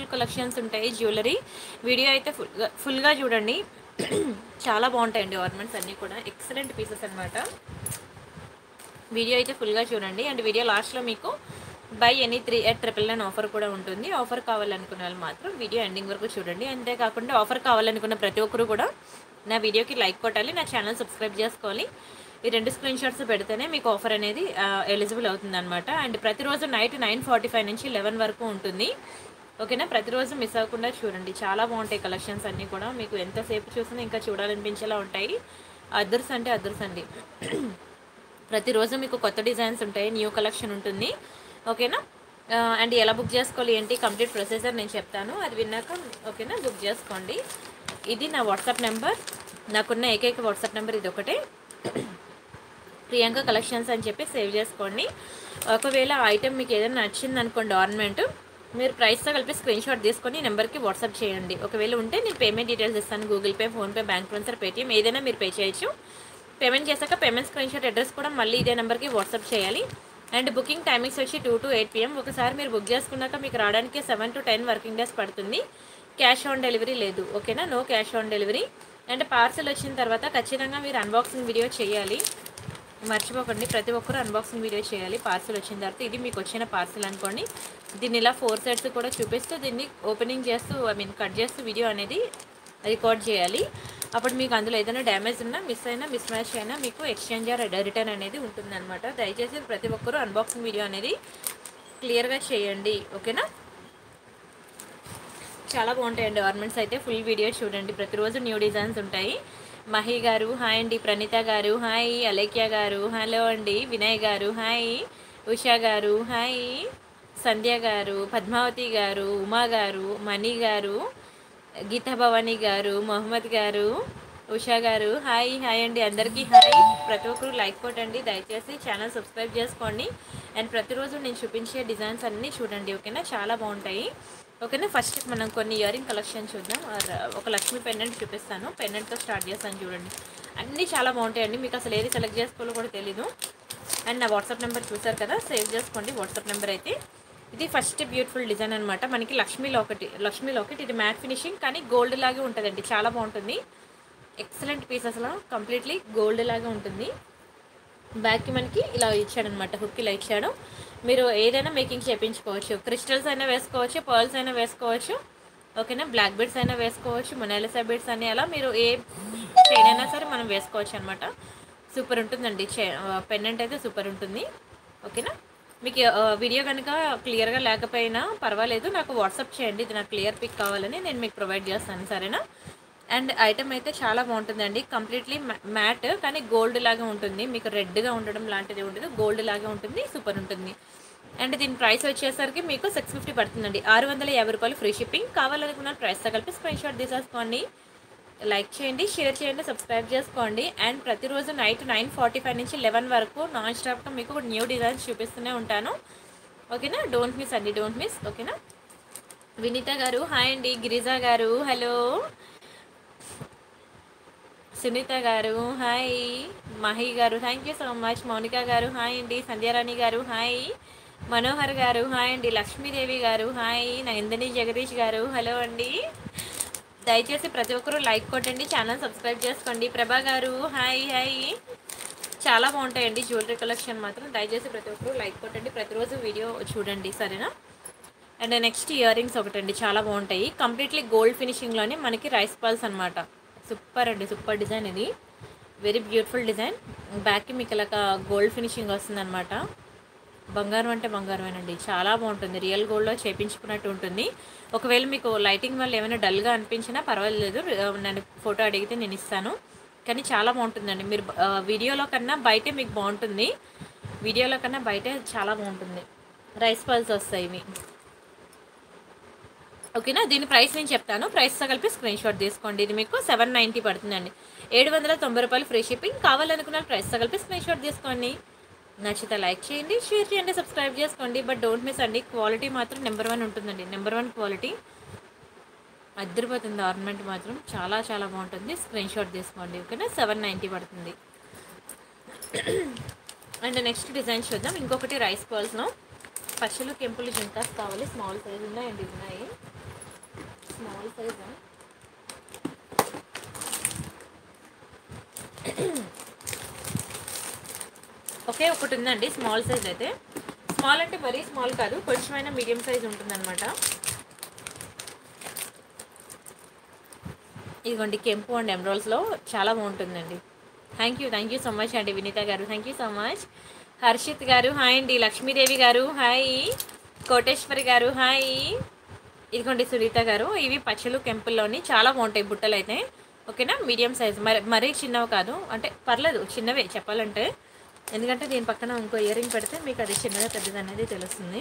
Collections ఉంటాయి jewellery video అయితే ఫుల్గా ఫుల్గా చూడండి చాలా బాగుంటాయండి ఆర్నమెంట్స్ అన్నీ కూడా ఎక్సలెంట్ పీసెస్ అన్నమాట వీడియో అయితే ఫుల్గా చూడండి అండ్ వీడియో లాస్ట్లో మీకు buy any three at triple nine offer కూడా ఉంటుంది ఆఫర్ కావాలనుకున్న వాళ్ళు మాత్రం వీడియో ఎండింగ్ వరకు చూడండి అంతేకాకుండా ఆఫర్ కావాలనుకున్న ప్రతి ఒక్కరు కూడా నా వీడియోకి లైక్ కొట్టాలి నా ఛానల్ సబ్స్క్రైబ్ చేసుకోవాలి ఈ రెండు స్క్రీన్ షాట్స్ పెడితేనే మీకు ఆఫర్ అనేది ఎలిజిబుల్ అవుతుంది అనమాట అండ్ ప్రతిరోజు నైట్ నైన్ ఫార్టీ ఫైవ్ నుంచి లెవెన్ వరకు ఉంటుంది ఓకేనా ప్రతిరోజు మిస్ అవ్వకుండా చూడండి చాలా బాగుంటాయి కలెక్షన్స్ అన్నీ కూడా మీకు ఎంతసేపు చూసినా ఇంకా చూడాలనిపించేలా ఉంటాయి అదర్స్ అంటే అదర్స్ అండి ప్రతిరోజు మీకు కొత్త డిజైన్స్ ఉంటాయి న్యూ కలెక్షన్ ఉంటుంది ఓకేనా ఆ, అండ్ ఎలా బుక్ చేసుకోవాలి ఏంటి కంప్లీట్ ప్రొసెసర్ నేను చెప్తాను అది విన్నాక ఓకేనా బుక్ చేసుకోండి ఇది నా వాట్సాప్ నెంబర్ నాకున్న ఏకైక వాట్సాప్ నెంబర్ ఇది ఒకటే ప్రియాంక కలెక్షన్స్ అని చెప్పి సేవ్ చేసుకోండి ఒకవేళ ఐటెం మీకు ఏదైనా నచ్చింది అనుకోండి ఆర్నమెంట్ మీరు ప్రైస్తో కలిపి స్క్రీన్ షాట్ తీసుకొని నెంబర్కి వాట్సాప్ చేయండి ఒకవేళ ఉంటే నేను పేమెంట్ డీటెయిల్స్ ఇస్తాను Google Pay PhonePe bank transfer Paytm ఏదైనా మీరు పే చేయొచ్చు పేమెంట్ చేశాక పేమెంట్ స్క్రీన్ షాట్ అడ్రస్ కూడా మళ్ళీ ఇదే నెంబర్కి వాట్సాప్ చేయాలి అండ్ బుకింగ్ టైమింగ్స్ వచ్చి టూ టు ఎయిట్ పిఎం ఒకసారి మీరు బుక్ చేసుకున్నాక మీకు రావడానికి seven to ten working days పడుతుంది క్యాష్ ఆన్ డెలివరీ లేదు ఓకేనా no cash on delivery and parcel వచ్చిన తర్వాత ఖచ్చితంగా మీరు అన్బాక్సింగ్ వీడియో చేయాలి మర్చిపోకండి ప్రతి ఒక్కరు అన్బాక్సింగ్ వీడియో చేయాలి పార్సల్ వచ్చిన తర్వాత ఇది మీకు వచ్చిన పార్సల్ అనుకోండి దీన్ని ఇలా ఫోర్ సైడ్స్ కూడా చూపిస్తూ దీన్ని ఓపెనింగ్ చేస్తూ ఐ మీన్ కట్ చేస్తూ వీడియో అనేది రికార్డ్ చేయాలి అప్పుడు మీకు అందులో ఏదైనా డ్యామేజ్ ఉన్నా మిస్ అయినా మిస్ మ్యాచ్ అయినా మీకు ఎక్స్చేంజ్ ఆర్ రిటర్న్ అనేది ఉంటుందన్నమాట దయచేసి ప్రతి ఒక్కరూ అన్బాక్సింగ్ వీడియో అనేది క్లియర్గా చేయండి ఓకేనా చాలా బాగుంటాయండి ఆర్నమెంట్స్ అయితే ఫుల్ వీడియో చూడండి ప్రతిరోజు న్యూ డిజైన్స్ ఉంటాయి మహి గారు హాయ్ అండి ప్రణీత గారు హాయ్ అలేఖ్య గారు హలో అండి వినయ్ గారు హాయ్ ఉషా గారు హాయ్ సంధ్య గారు పద్మావతి గారు ఉమా గారు మణి గారు గీతా భవాని గారు మొహమ్మద్ గారు ఉషా గారు హాయ్ హాయ్ అండి అందరికీ హాయ్ ప్రతి ఒక్కరు లైక్ కొట్టండి దయచేసి ఛానల్ సబ్స్క్రైబ్ చేసుకోండి అండ్ ప్రతిరోజు నేను చూపించే డిజైన్స్ అన్నీ చూడండి ఓకేనా చాలా బాగుంటాయి ఓకేనా ఫస్ట్ మనం కొన్ని ఇయరింగ్ కలెక్షన్ చూద్దాం ఆర్ ఒక లక్ష్మీ పెండెంట్ చూపిస్తాను పెండెంట్తో స్టార్ట్ చేస్తాను చూడండి అన్నీ చాలా బాగుంటాయండి మీకు అసలు ఏది సెలెక్ట్ చేసుకోవాలో కూడా తెలీదు అండ్ నా వాట్సాప్ నెంబర్ చూసారు కదా సేవ్ చేసుకోండి వాట్సాప్ నెంబర్ అయితే ఇది ఫస్ట్ బ్యూటిఫుల్ డిజైన్ అనమాట మనకి లక్ష్మీలో ఒకటి లక్ష్మీలో ఒకటి ఇది మ్యాట్ ఫినిషింగ్ కానీ గోల్డ్ లాగే ఉంటుందండి చాలా బాగుంటుంది ఎక్సలెంట్ పీస్ అసలు కంప్లీట్లీ గోల్డ్ లాగా ఉంటుంది బ్యాక్కి మనకి ఇలా ఇచ్చాడనమాట హుక్ ఇలా ఇచ్చాడు మీరు ఏదైనా మేకింగ్ చేయించుకోవచ్చు క్రిస్టల్స్ అయినా వేసుకోవచ్చు పర్ల్స్ అయినా వేసుకోవచ్చు ఓకేనా బ్లాక్ బీడ్స్ అయినా వేసుకోవచ్చు మొనాలిసా బీడ్స్ అని అలా మీరు ఏ చైన్ అయినా సరే మనం వేసుకోవచ్చు అనమాట సూపర్ ఉంటుందండి చే పెండెంట్ అయితే సూపర్ ఉంటుంది ఓకేనా మీకు ఆ, వీడియో కనుక క్లియర్గా లేకపోయినా పర్వాలేదు నాకు వాట్సాప్ చేయండి ఇది నాకు క్లియర్ పిక్ కావాలని నేను మీకు ప్రొవైడ్ చేస్తాను సరేనా అండ్ ఐటమ్ అయితే చాలా బాగుంటుందండి కంప్లీట్లీ మ్యాట్ కానీ గోల్డ్ లాగా ఉంటుంది మీకు రెడ్గా ఉండడం లాంటిది ఉండదు గోల్డ్ లాగా ఉంటుంది సూపర్ ఉంటుంది అండ్ దీని ప్రైస్ వచ్చేసరికి మీకు సిక్స్ ఫిఫ్టీ పడుతుందండి ఆరు వందల యాభై రూపాయలు ఫ్రీ షిప్పింగ్ కావాలనుకున్న ప్రైస్తో కలిపి స్క్రీన్ షాట్ తీసేసుకోండి లైక్ చేయండి షేర్ చేయండి సబ్స్క్రైబ్ చేసుకోండి అండ్ ప్రతిరోజు నైట్ నైన్ ఫార్టీ ఫైవ్ నుంచి లెవెన్ వరకు నాన్ స్టాప్గా మీకు న్యూ డిజైన్స్ చూపిస్తూనే ఉంటాను ఓకేనా డోంట్ మిస్ అండి డోంట్ మిస్ ఓకేనా వినీత గారు హాయ్ అండి గిరిజా గారు హలో సునీత గారు hi Mahi garu thank you so much Mounika garu hi అండి సంధ్యారాణి గారు హాయ్ మనోహర్ గారు హాయ్ అండి లక్ష్మీదేవి గారు హాయ్ నందిని జగదీష్ గారు హలో అండి దయచేసి ప్రతి ఒక్కరూ లైక్ కొట్టండి ఛానల్ సబ్స్క్రైబ్ చేసుకోండి ప్రభా గారు హాయ్ హాయ్ చాలా బాగుంటాయండి జ్యువెలరీ కలెక్షన్ మాత్రం దయచేసి ప్రతి ఒక్కరూ లైక్ కొట్టండి ప్రతిరోజు వీడియో చూడండి సరేనా అండ్ నెక్స్ట్ ఇయర్ రింగ్స్ ఒకటండి చాలా బాగుంటాయి కంప్లీట్లీ గోల్డ్ ఫినిషింగ్లోనే మనకి రైస్ పాల్స్ అనమాట సూపర్ అండి సూపర్ డిజైన్ ఇది వెరీ బ్యూటిఫుల్ డిజైన్ బ్యాక్కి మీకు ఇలా గోల్డ్ ఫినిషింగ్ వస్తుందన్నమాట బంగారం అంటే బంగారమేనండి చాలా బాగుంటుంది రియల్ గోల్డ్లో చేపించుకున్నట్టు ఉంటుంది ఒకవేళ మీకు లైటింగ్ వల్ల ఏమైనా డల్గా అనిపించినా పర్వాలేదు నేను ఫోటో అడిగితే నేను ఇస్తాను కానీ చాలా బాగుంటుందండి మీరు ఆ, వీడియోలో కన్నా బయటే మీకు బాగుంటుంది వీడియోలో కన్నా బయటే చాలా బాగుంటుంది రైస్ పల్స్ వస్తాయి ఇవి ఓకేనా దీని ప్రైస్ నేను చెప్తాను ప్రైస్తో కలిపి స్క్రీన్ షాట్ తీసుకోండి ఇది మీకు సెవెన్ నైంటీ పడుతుందండి ఏడు వందల తొంభై రూపాయలు ఫ్రీ షిప్పింగ్ కావాలనుకున్న ప్రైస్తో కలిపి స్క్రీన్ షాట్ తీసుకోండి నచ్చితే లైక్ చేయండి షేర్ చేయండి సబ్స్క్రైబ్ చేసుకోండి బట్ డోంట్ మిస్ అండి క్వాలిటీ మాత్రం నెంబర్ వన్ ఉంటుందండి నెంబర్ వన్ క్వాలిటీ అద్దరిపోతుంది ఆర్నమెంట్ మాత్రం చాలా చాలా బాగుంటుంది స్క్రీన్ షాట్ తీసుకోండి ఓకేనా సెవెన్ నైంటీ పడుతుంది అండ్ నెక్స్ట్ డిజైన్ చూద్దాం ఇంకొకటి రైస్ బాల్స్లో పచ్చలు కెంపులు జింకాస్ కావాలి స్మాల్ సైజ్ ఉన్నాయండి ఉన్నాయి సైజా ఒకే ఒకటి ఉందండి స్మాల్ సైజ్ అయితే స్మాల్ అంటే మరీ స్మాల్ కాదు కొంచెమైనా మీడియం సైజ్ ఉంటుందన్నమాట ఇదిగోండి కెంపు అండ్ ఎమరాల్స్లో చాలా బాగుంటుందండి thank you thank you so much అండి Vineetha garu thank you so much Harshith garu hi అండి లక్ష్మీదేవి గారు హాయ్ కోటేశ్వరి గారు హాయ్ ఇదిగోండి సునీత గారు ఇవి పచ్చలు కెంపుల్లోని చాలా బాగుంటాయి బుట్టలు అయితే ఓకేనా మీడియం సైజ్ మరి మరీ చిన్నవి కాదు అంటే పర్లేదు చిన్నవే చెప్పాలంటే ఎందుకంటే దీని పక్కన ఇంకో ఇయర్ రింగ్ పెడితే మీకు అది చిన్నదా పెద్దది అనేది తెలుస్తుంది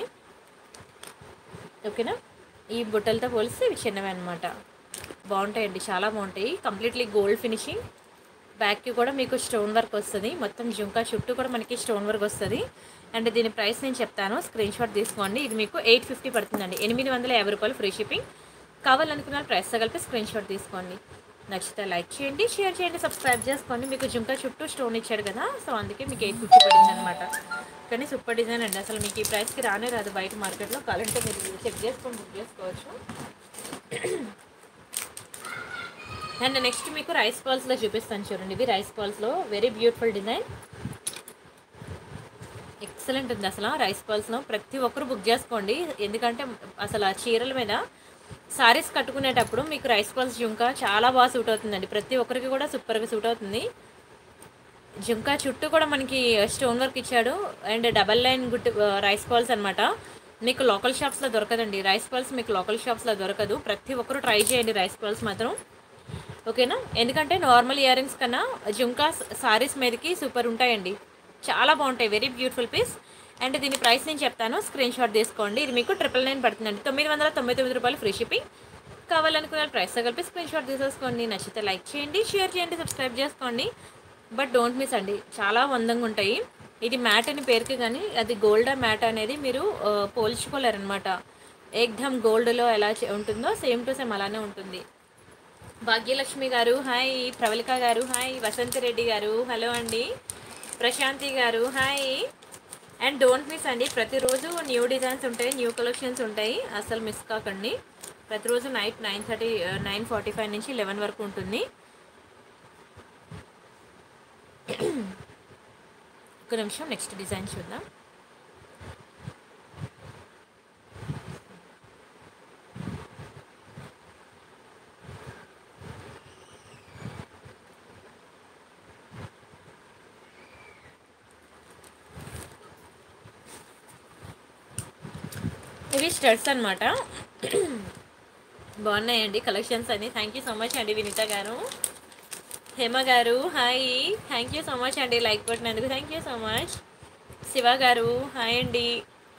ఓకేనా ఈ బుట్టలతో పోలిస్తే ఇవి చిన్నవే అనమాట బాగుంటాయండి చాలా బాగుంటాయి కంప్లీట్లీ గోల్డ్ ఫినిషింగ్ బ్యాక్కి కూడా మీకు స్టోన్ వర్క్ వస్తుంది మొత్తం జుంకా చుట్టూ కూడా మనకి స్టోన్ వర్క్ వస్తుంది అండ్ దీని ప్రైస్ నేను చెప్తాను స్క్రీన్ షాట్ తీసుకోండి ఇది మీకు ఎయిట్ ఫిఫ్టీ పడుతుందండి ఎనిమిది వందల యాభై రూపాయలు ఫ్రీ షిప్పింగ్ కావాలనుకున్న ప్రైస్తో కలిపి స్క్రీన్ షాట్ తీసుకోండి నచ్చితే లైక్ చేయండి షేర్ చేయండి సబ్స్క్రైబ్ చేసుకోండి మీకు జుంకా చుట్టూ స్టోన్ ఇచ్చాడు కదా సో అందుకే మీకు ఎయిట్ ఫిఫ్టీ పడింది అనమాట కానీ సూపర్ డిజైన్ అండి అసలు మీకు ఈ ప్రైస్కి రానే రాదు బయట మార్కెట్లో కావాలంటే మీరు చెక్ చేసుకొని బుక్ చేసుకోవచ్చు అండ్ నెక్స్ట్ మీకు రైస్ బాల్స్లో చూపిస్తాను చూడండి ఇది రైస్ బాల్స్లో వెరీ బ్యూటిఫుల్ డిజైన్ ఎక్సలెంట్ ఉంది అసలు రైస్ బాల్స్లో ప్రతి ఒక్కరు బుక్ చేసుకోండి ఎందుకంటే అసలు ఆ చీరల మీద సారీస్ కట్టుకునేటప్పుడు మీకు రైస్ బాల్స్ జుంకా చాలా బాగా సూట్ అవుతుందండి ప్రతి ఒక్కరికి కూడా సూపర్గా సూట్ అవుతుంది జుంకా చుట్టూ కూడా మనకి స్టోన్ వర్క్ ఇచ్చాడు అండ్ డబల్ లైన్ గుట్టు రైస్ బాల్స్ అనమాట మీకు లోకల్ షాప్స్లో దొరకదండి రైస్ బాల్స్ మీకు లోకల్ షాప్స్లో దొరకదు ప్రతి ఒక్కరు ట్రై చేయండి రైస్ బాల్స్ మాత్రం ఓకేనా ఎందుకంటే నార్మల్ ఇయర్ రింగ్స్ కన్నా జుంకా సారీస్ మీదకి సూపర్ ఉంటాయండి చాలా బాగుంటాయి వెరీ బ్యూటిఫుల్ పీస్ అండ్ దీని ప్రైస్ నేను చెప్తాను స్క్రీన్ షాట్ తీసుకోండి ఇది మీకు ట్రిపుల్ నైన్ పడుతుందండి తొమ్మిది వందల తొంభై తొమ్మిది రూపాయలు ఫ్రీ షిప్పింగ్ కావాలనుకున్న ప్రైస్తో కలిపి స్క్రీన్ షాట్ తీసేసుకోండి నచ్చితే లైక్ చేయండి షేర్ చేయండి సబ్స్క్రైబ్ చేసుకోండి బట్ డోంట్ మిస్ అండి చాలా అందంగా ఉంటాయి ఇది మ్యాట్ అని పేరుకి కానీ అది గోల్డ్ మ్యాట్ అనేది మీరు ఆ, పోల్చుకోలేరనమాట ఏకదమ్ గోల్డ్లో ఎలా చే- ఉంటుందో సేమ్ టు సేమ్ అలానే ఉంటుంది భాగ్యలక్ష్మి గారు హాయ్ ప్రవళిక గారు హాయ్ వసంత్ రెడ్డి గారు హలో అండి ప్రశాంతి గారు హాయ్ అండ్ డోంట్ మిస్ అండి ప్రతిరోజు న్యూ డిజైన్స్ ఉంటాయి న్యూ కలెక్షన్స్ ఉంటాయి అసలు మిస్ కాకండి ప్రతిరోజు night nine thirty nine forty five నుంచి లెవెన్ వరకు ఉంటుంది ఒక నిమిషం నెక్స్ట్ డిజైన్ చూద్దాం ఇవి స్టడ్స్ అనమాట బాగున్నాయండి కలెక్షన్స్ అన్ని థ్యాంక్ యూ సో మచ్ అండి Vineetha garu Hema garu hi thank you so much అండి లైక్ కొట్టినందుకు thank you so much Shiva garu hi అండి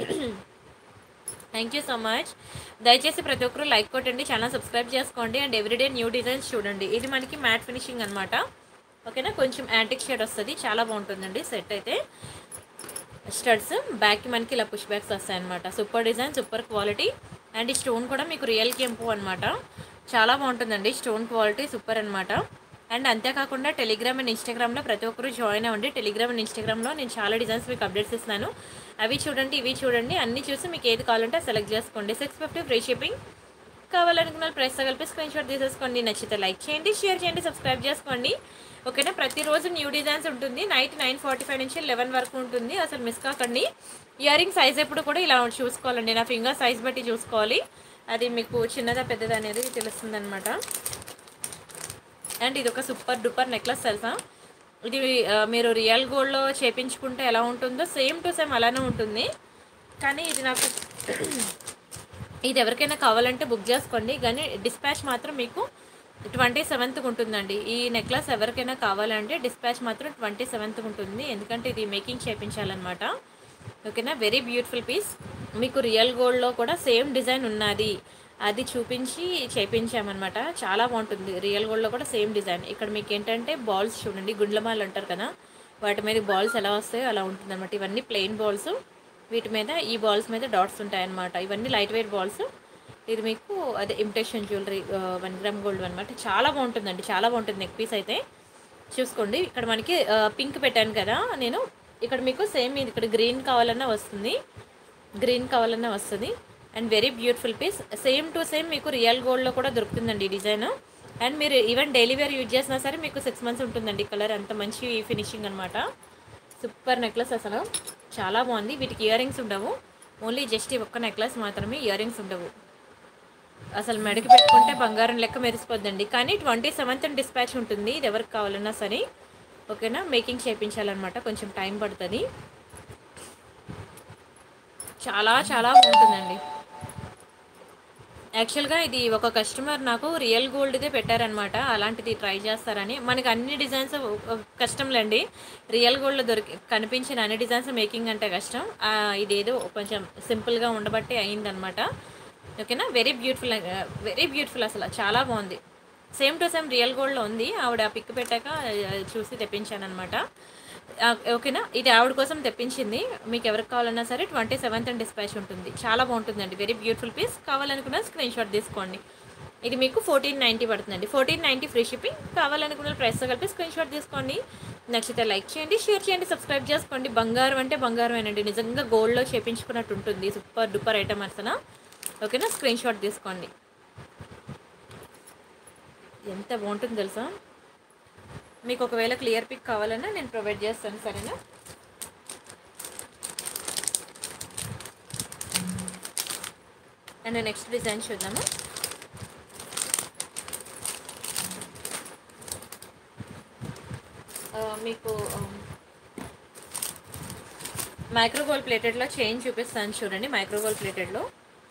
థ్యాంక్ యూ సో మచ్ దయచేసి ప్రతి ఒక్కరు లైక్ కొట్టండి ఛానల్ సబ్స్క్రైబ్ చేసుకోండి అండ్ ఎవ్రీడే న్యూ డిజైన్స్ చూడండి ఇది మనకి మ్యాట్ ఫినిషింగ్ అనమాట ఓకేనా కొంచెం యాంటిక్ షేడ్ వస్తుంది చాలా బాగుంటుందండి సెట్ అయితే స్టడ్స్ బ్యాక్కి మనకి ఇలా పుష్ బ్యాక్స్ వస్తాయి అనమాట super design super quality and ఈ స్టోన్ కూడా మీకు రియల్ కెంపు అనమాట చాలా బాగుంటుందండి స్టోన్ క్వాలిటీ సూపర్ అనమాట అండ్ అంతేకాకుండా టెలిగ్రామ్ అండ్ ఇన్స్టాగ్రామ్లో ప్రతి ఒక్కరు జాయిన్ అవ్వండి టెలిగ్రామ్ అండ్ ఇన్స్టాగ్రామ్లో నేను చాలా డిజైన్స్ మీకు అప్డేట్స్ ఇస్తున్నాను అవి చూడండి ఇవి చూడండి అన్నీ చూసి మీకు ఏది కావాలంటే సెలెక్ట్ చేసుకోండి సిక్స్ ఫిఫ్టీ ఫ్రీ షిప్పింగ్ కావాలనుకున్న ప్రైస్తో కలిపి స్క్రీన్ షాట్ తీసేసుకోండి నచ్చితే లైక్ చేయండి షేర్ చేయండి సబ్స్క్రైబ్ చేసుకోండి ఓకేనా ప్రతిరోజు న్యూ డిజైన్స్ ఉంటుంది నైట్ నైన్ ఫార్టీ ఫైవ్ నుంచి లెవెన్ వరకు ఉంటుంది అసలు మిస్ కాకండి ఇయర్ రింగ్ సైజ్ ఎప్పుడు కూడా ఇలా చూసుకోవాలండి నా ఫింగర్ సైజ్ బట్టి చూసుకోవాలి అది మీకు చిన్నదా పెద్దదా అనేది తెలుస్తుంది అనమాట అండ్ ఇది ఒక సూపర్ డూపర్ నెక్లెస్ తెలుసా ఇది ఆ, మీరు రియల్ గోల్డ్లో చేపించుకుంటే ఎలా ఉంటుందో సేమ్ టు సేమ్ అలానే ఉంటుంది కానీ ఇది నాకు ఇది ఎవరికైనా కావాలంటే బుక్ చేసుకోండి కానీ డిస్పాచ్ మాత్రం మీకు ట్వంటీ సెవెంత్కి ఉంటుందండి ఈ నెక్లెస్ ఎవరికైనా కావాలంటే డిస్పాచ్ మాత్రం ట్వంటీ సెవెంత్కి ఉంటుంది ఎందుకంటే ఇది మేకింగ్ చేయించాలన్నమాట ఓకేనా వెరీ బ్యూటిఫుల్ పీస్ మీకు రియల్ గోల్డ్లో కూడా సేమ్ డిజైన్ ఉన్నది అది చూపించి చేయించామన్నమాట చాలా బాగుంటుంది రియల్ గోల్డ్లో కూడా సేమ్ డిజైన్ ఇక్కడ మీకు ఏంటంటే బాల్స్ చూడండి గుండ్లమాలు అంటారు కదా వాటి మీద బాల్స్ ఎలా వస్తాయో అలా ఉంటుంది అనమాట ఇవన్నీ ప్లెయిన్ బాల్స్ వీటి మీద ఈ బాల్స్ మీద డాట్స్ ఉంటాయన్నమాట ఇవన్నీ లైట్ వెయిట్ బాల్స్ ఇది మీకు అదే imitation jewellery one gram gold అనమాట చాలా బాగుంటుందండి చాలా బాగుంటుంది నెక్ పీస్ అయితే చూసుకోండి ఇక్కడ మనకి పింక్ పెట్టాను కదా నేను ఇక్కడ మీకు సేమ్ ఇది ఇక్కడ గ్రీన్ కావాలన్నా వస్తుంది గ్రీన్ కావాలన్నా వస్తుంది and very beautiful piece same to same మీకు రియల్ గోల్డ్లో కూడా దొరుకుతుందండి ఈ డిజైన్ అండ్ మీరు ఈవెన్ డైలీ వేర్ యూజ్ చేసినా సరే మీకు సిక్స్ మంత్స్ ఉంటుందండి కలర్ అంత మంచి ఫినిషింగ్ అనమాట సూపర్ నెక్లెస్ అసలు చాలా బాగుంది వీటికి ఇయర్ రింగ్స్ ఉండవు ఓన్లీ జస్ట్ ఈ ఒక్క నెక్లెస్ మాత్రమే ఇయర్ రింగ్స్ ఉండవు అసలు మెడకి పెట్టుకుంటే బంగారం లెక్క మెరిసిపోద్దండి కానీ ట్వంటీ సెవెంత్ డిస్పాచ్ ఉంటుంది ఇది ఎవరికి కావాలన్నా సరే ఓకేనా మేకింగ్ చేయించాలన్నమాట కొంచెం టైం పడుతుంది చాలా చాలా బాగుంటుందండి యాక్చువల్గా ఇది ఒక కస్టమర్ నాకు రియల్ గోల్డ్దే పెట్టారనమాట అలాంటిది ట్రై చేస్తారని మనకి అన్ని డిజైన్స్ కష్టంలేండి రియల్ గోల్డ్ దొరికి కనిపించిన అన్ని డిజైన్స్ మేకింగ్ అంటే కష్టం ఆ, ఇదేదో కొంచెం సింపుల్గా ఉండబట్టి అయిందనమాట ఓకేనా వెరీ బ్యూటిఫుల్ వెరీ బ్యూటిఫుల్ అసలు చాలా బాగుంది సేమ్ టు సేమ్ రియల్ గోల్డ్లో ఉంది ఆవిడ పిక్ పెట్టాక ఆ, చూసి తెప్పించాను అనమాట ఓకేనా ఇది ఆవిడ కోసం తెప్పించింది మీకు ఎవరికి కావాలన్నా సరే ట్వంటీ సెవెంత్ అండ్ డిస్పాచ్ ఉంటుంది చాలా బాగుంటుందండి వెరీ బ్యూటిఫుల్ పీస్ కావాలనుకున్న స్క్రీన్ షాట్ తీసుకోండి ఇది మీకు ఫోర్టీన్ నైంటీ పడుతుందండి ఫోర్టీన్ నైంటీ ఫ్రీ షిప్పింగ్ కావాలనుకున్న ప్రైస్తో కలిపి స్క్రీన్ షాట్ తీసుకోండి నచ్చితే లైక్ చేయండి షేర్ చేయండి సబ్స్క్రైబ్ చేసుకోండి బంగారం అంటే బంగారమేనండి నిజంగా గోల్డ్లో చేపించుకున్నట్టు ఉంటుంది సూపర్ డూపర్ ఐటమ్ అసలు ఓకేనా స్క్రీన్ షాట్ తీసుకోండి ఎంత బాగుంటుంది తెలుసా మీకు ఒకవేళ క్లియర్ పిక్ కావాలన్నా నేను ప్రొవైడ్ చేస్తాను సరేనా అండ్ నెక్స్ట్ డిజైన్ చూద్దాము ఆ, మీకు మైక్రోగోల్ ప్లేటెడ్లో చైన్ చూపిస్తాను చూడండి మైక్రోగోల్ ప్లేటెడ్లో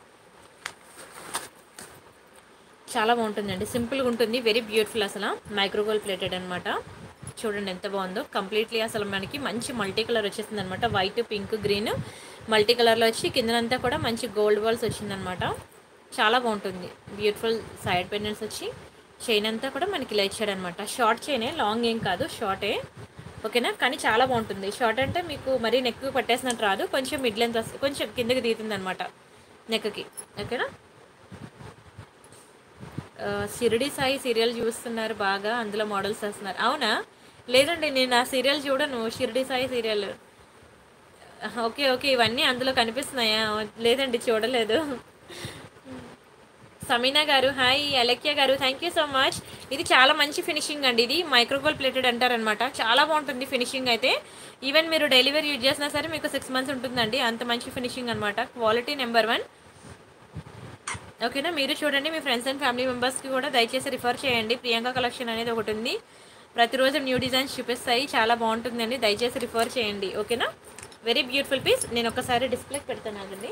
చాలా బాగుంటుందండి సింపుల్గా ఉంటుంది వెరీ బ్యూటిఫుల్ అసలు మైక్రోగోల్ ప్లేటెడ్ అనమాట చూడండి ఎంత బాగుందో కంప్లీట్లీ అసలు మనకి మంచి మల్టీ కలర్ వచ్చేసింది అనమాట వైట్ పింక్ గ్రీన్ మల్టీ కలర్లో వచ్చి కిందనంతా కూడా మంచి గోల్డ్ బాల్స్ వచ్చిందనమాట చాలా బాగుంటుంది బ్యూటిఫుల్ సైడ్ పెండెంట్స్ వచ్చి చైన్ అంతా కూడా మనకి ఇలా ఇచ్చాడనమాట షార్ట్ చైనే లాంగ్ ఏం కాదు షార్టే ఓకేనా కానీ చాలా బాగుంటుంది షార్ట్ అంటే మీకు మరీ నెక్ పట్టేసినట్టు రాదు కొంచెం మిడ్ లెంత్ వస్తుంది కొంచెం కిందకి దిగుతుంది అనమాట నెక్కి ఓకేనా ఆ, షిరిడి సాయి సీరియల్ చూస్తున్నారు బాగా అందులో మోడల్స్ వస్తున్నారు అవునా లేదండి నేను ఆ సీరియల్ చూడను Shirdi Sai serial okay okay ఇవన్నీ అందులో కనిపిస్తున్నాయా లేదండి చూడలేదు సమీనా గారు హాయ్ అలెక్య గారు థ్యాంక్ యూ సో మచ్ ఇది చాలా మంచి ఫినిషింగ్ అండి ఇది మైక్రోగోల్ ప్లేటెడ్ అంటారనమాట చాలా బాగుంటుంది ఫినిషింగ్ అయితే ఈవెన్ మీరు డెలివరీ యూజ్ చేసినా సరే మీకు సిక్స్ మంత్స్ ఉంటుందండి అంత మంచి ఫినిషింగ్ అనమాట క్వాలిటీ నెంబర్ వన్ ఓకేనా మీరు చూడండి మీ ఫ్రెండ్స్ అండ్ ఫ్యామిలీ మెంబర్స్కి కూడా దయచేసి రిఫర్ చేయండి ప్రియాంక కలెక్షన్ అనేది ఒకటి ఉంది ప్రతిరోజు న్యూ డిజైన్స్ చూపిస్తాయి చాలా బాగుంటుందండి దయచేసి రిఫర్ చేయండి ఓకేనా వెరీ బ్యూటిఫుల్ పీస్ నేను ఒకసారి డిస్ప్లేకి పెడతాను ఆగండి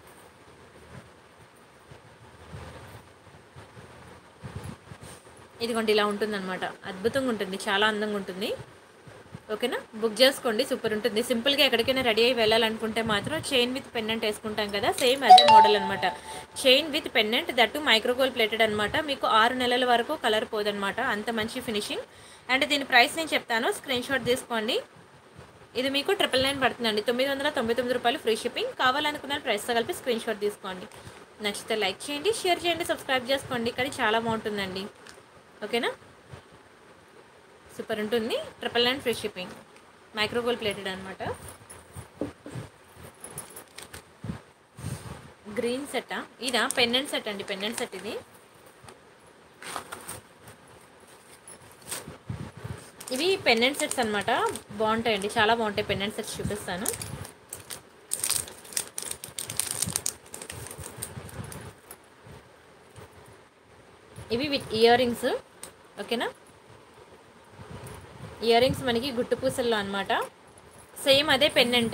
ఇదిగోండి ఇలా ఉంటుందన్నమాట అద్భుతంగా ఉంటుంది చాలా అందంగా ఉంటుంది ఓకేనా బుక్ చేసుకోండి సూపర్ ఉంటుంది సింపుల్గా ఎక్కడికైనా రెడీ అయ్యి వెళ్ళాలనుకుంటే మాత్రం చైన్ విత్ పెండెంట్ వేసుకుంటాం కదా సేమ్ అదే మోడల్ అనమాట chain with pendant that micro gold plated అనమాట మీకు ఆరు నెలల వరకు కలర్ పోదనమాట అంత మంచి ఫినిషింగ్ అండ్ దీని ప్రైస్ నేను చెప్తాను స్క్రీన్ షాట్ తీసుకోండి ఇది మీకు ట్రిపుల్ నైన్ పడుతుందండి తొమ్మిది వందల తొంభై తొమ్మిది రూపాయలు ఫ్రీ షిప్పింగ్ కావాలనుకున్న ప్రైస్తో కలిపి స్క్రీన్ షాట్ తీసుకోండి నచ్చితే లైక్ చేయండి షేర్ చేయండి సబ్స్క్రైబ్ చేసుకోండి కానీ చాలా బాగుంటుందండి ఓకేనా సూపర్ ఉంటుంది triple nine free shipping micro gold plated అనమాట గ్రీన్ సెట్టా ఇదా పెండెంట్ సెట్ అండి పెండెంట్ సెట్ ఇది ఇవి పెండెంట్ సెట్స్ అనమాట బాగుంటాయండి చాలా బాగుంటాయి పెండెంట్ సెట్స్ చూపిస్తాను ఇవి విత్ ఇయర్ రింగ్స్ ఓకేనా ఇయర్ రింగ్స్ మనకి గుట్టు పూసల్లో అనమాట సేమ్ అదే పెండెంట్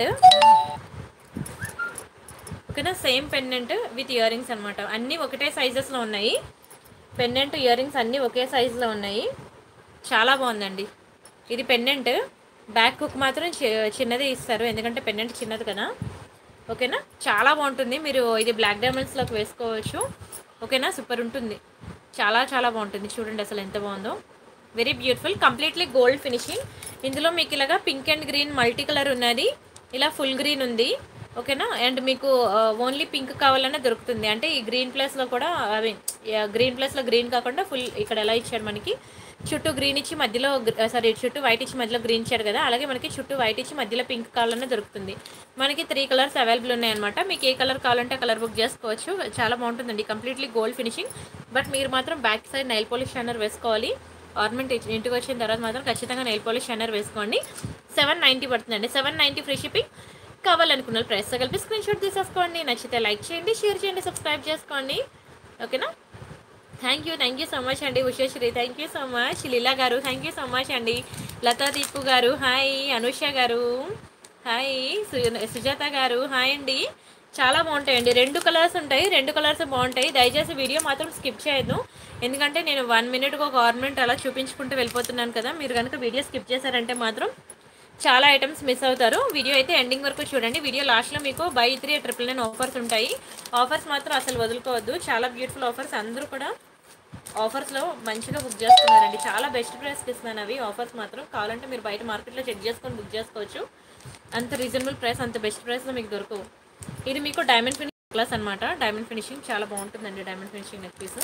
ఓకేనా same pendant with ear rings అనమాట అన్నీ ఒకటే సైజెస్లో ఉన్నాయి పెండెంట్ ఇయర్ రింగ్స్ అన్నీ ఒకే సైజులో ఉన్నాయి చాలా బాగుందండి ఇది పెండెంట్ బ్యాక్ కుక్ మాత్రం చి- చిన్నదే ఇస్తారు ఎందుకంటే పెండెంట్ చిన్నది కదా ఓకేనా చాలా బాగుంటుంది మీరు ఇది బ్లాక్ డైమండ్స్లోకి వేసుకోవచ్చు ఓకేనా సూపర్ ఉంటుంది చాలా చాలా బాగుంటుంది చూడండి అసలు ఎంత బాగుందో very beautiful completely gold finishing ఇందులో మీకు ఇలాగా pink and green multi colour ఉన్నది ఇలా ఫుల్ గ్రీన్ ఉంది ఓకేనా అండ్ మీకు ఓన్లీ పింక్ కావాలన్నా దొరుకుతుంది అంటే ఈ గ్రీన్ ప్లస్లో కూడా అవి గ్రీన్ ప్లస్లో గ్రీన్ కాకుండా ఫుల్ ఇక్కడ ఎలా ఇచ్చాడు మనకి చుట్టూ గ్రీన్ ఇచ్చి మధ్యలో సారీ చుట్టూ వైట్ ఇచ్చి మధ్యలో గ్రీన్ ఇచ్చాడు కదా అలాగే మనకి చుట్టూ వైట్ ఇచ్చి మధ్యలో పింక్ కావాలన్నా దొరుకుతుంది మనకి త్రీ కలర్స్ అవైలబుల్ ఉన్నాయన్నమాట మీకు ఏ కలర్ కావాలంటే కలర్ బుక్ చేసుకోవచ్చు చాలా బాగుంటుందండి కంప్లీట్లీ గోల్డ్ ఫినిషింగ్ బట్ మీరు మాత్రం back side nail polish shiner వేసుకోవాలి ఆర్నమెంట్ ఇంటికి వచ్చిన తర్వాత మాత్రం ఖచ్చితంగా నెయిల్ పాలిష్ షైనర్ వేసుకోండి సెవెన్ నైంటీ పడుతుందండి సెవెన్ నైంటీ ఫ్రీ షిప్పింగ్ కావాలనుకున్న ప్రైస్ కలిపి స్క్రీన్ షాట్ తీసేసుకోండి నచ్చితే లైక్ చేయండి షేర్ చేయండి సబ్స్క్రైబ్ చేసుకోండి ఓకేనా thank you thank you so much అండి Ushasri thank you so much Leela garu thank you so much అండి లతా దీపు గారు హాయ్ అనుష గారు హాయ్ సు- సుజాత గారు హాయ్ అండి చాలా బాగుంటాయండి రెండు కలర్స్ ఉంటాయి రెండు కలర్స్ బాగుంటాయి దయచేసి వీడియో మాత్రం స్కిప్ చేయొద్దు ఎందుకంటే నేను వన్ మినిట్కి ఒక ఆర్నమెంట్ అలా చూపించుకుంటూ వెళ్ళిపోతున్నాను కదా మీరు కనుక వీడియో స్కిప్ చేశారంటే మాత్రం చాలా ఐటమ్స్ మిస్ అవుతారు వీడియో అయితే ఎండింగ్ వరకు చూడండి వీడియో లాస్ట్లో మీకు buy three triple nine offers ఉంటాయి ఆఫర్స్ మాత్రం అసలు వదులుకోవద్దు చాలా బ్యూటిఫుల్ ఆఫర్స్ అందరూ కూడా ఆఫర్స్లో మంచిగా బుక్ చేస్తున్నారండి చాలా బెస్ట్ ప్రైస్కి ఇస్తున్నాను అవి ఆఫర్స్ మాత్రం కావాలంటే మీరు బయట మార్కెట్లో చెక్ చేసుకొని బుక్ చేసుకోవచ్చు అంత రీజనబుల్ ప్రైస్ అంత బెస్ట్ ప్రైస్లో మీకు దొరకవు ఇది మీకు డైమండ్ ఫినిషింగ్ క్లాస్ అనమాట డైమండ్ ఫినిషింగ్ చాలా బాగుంటుందండి diamond finishing neck piece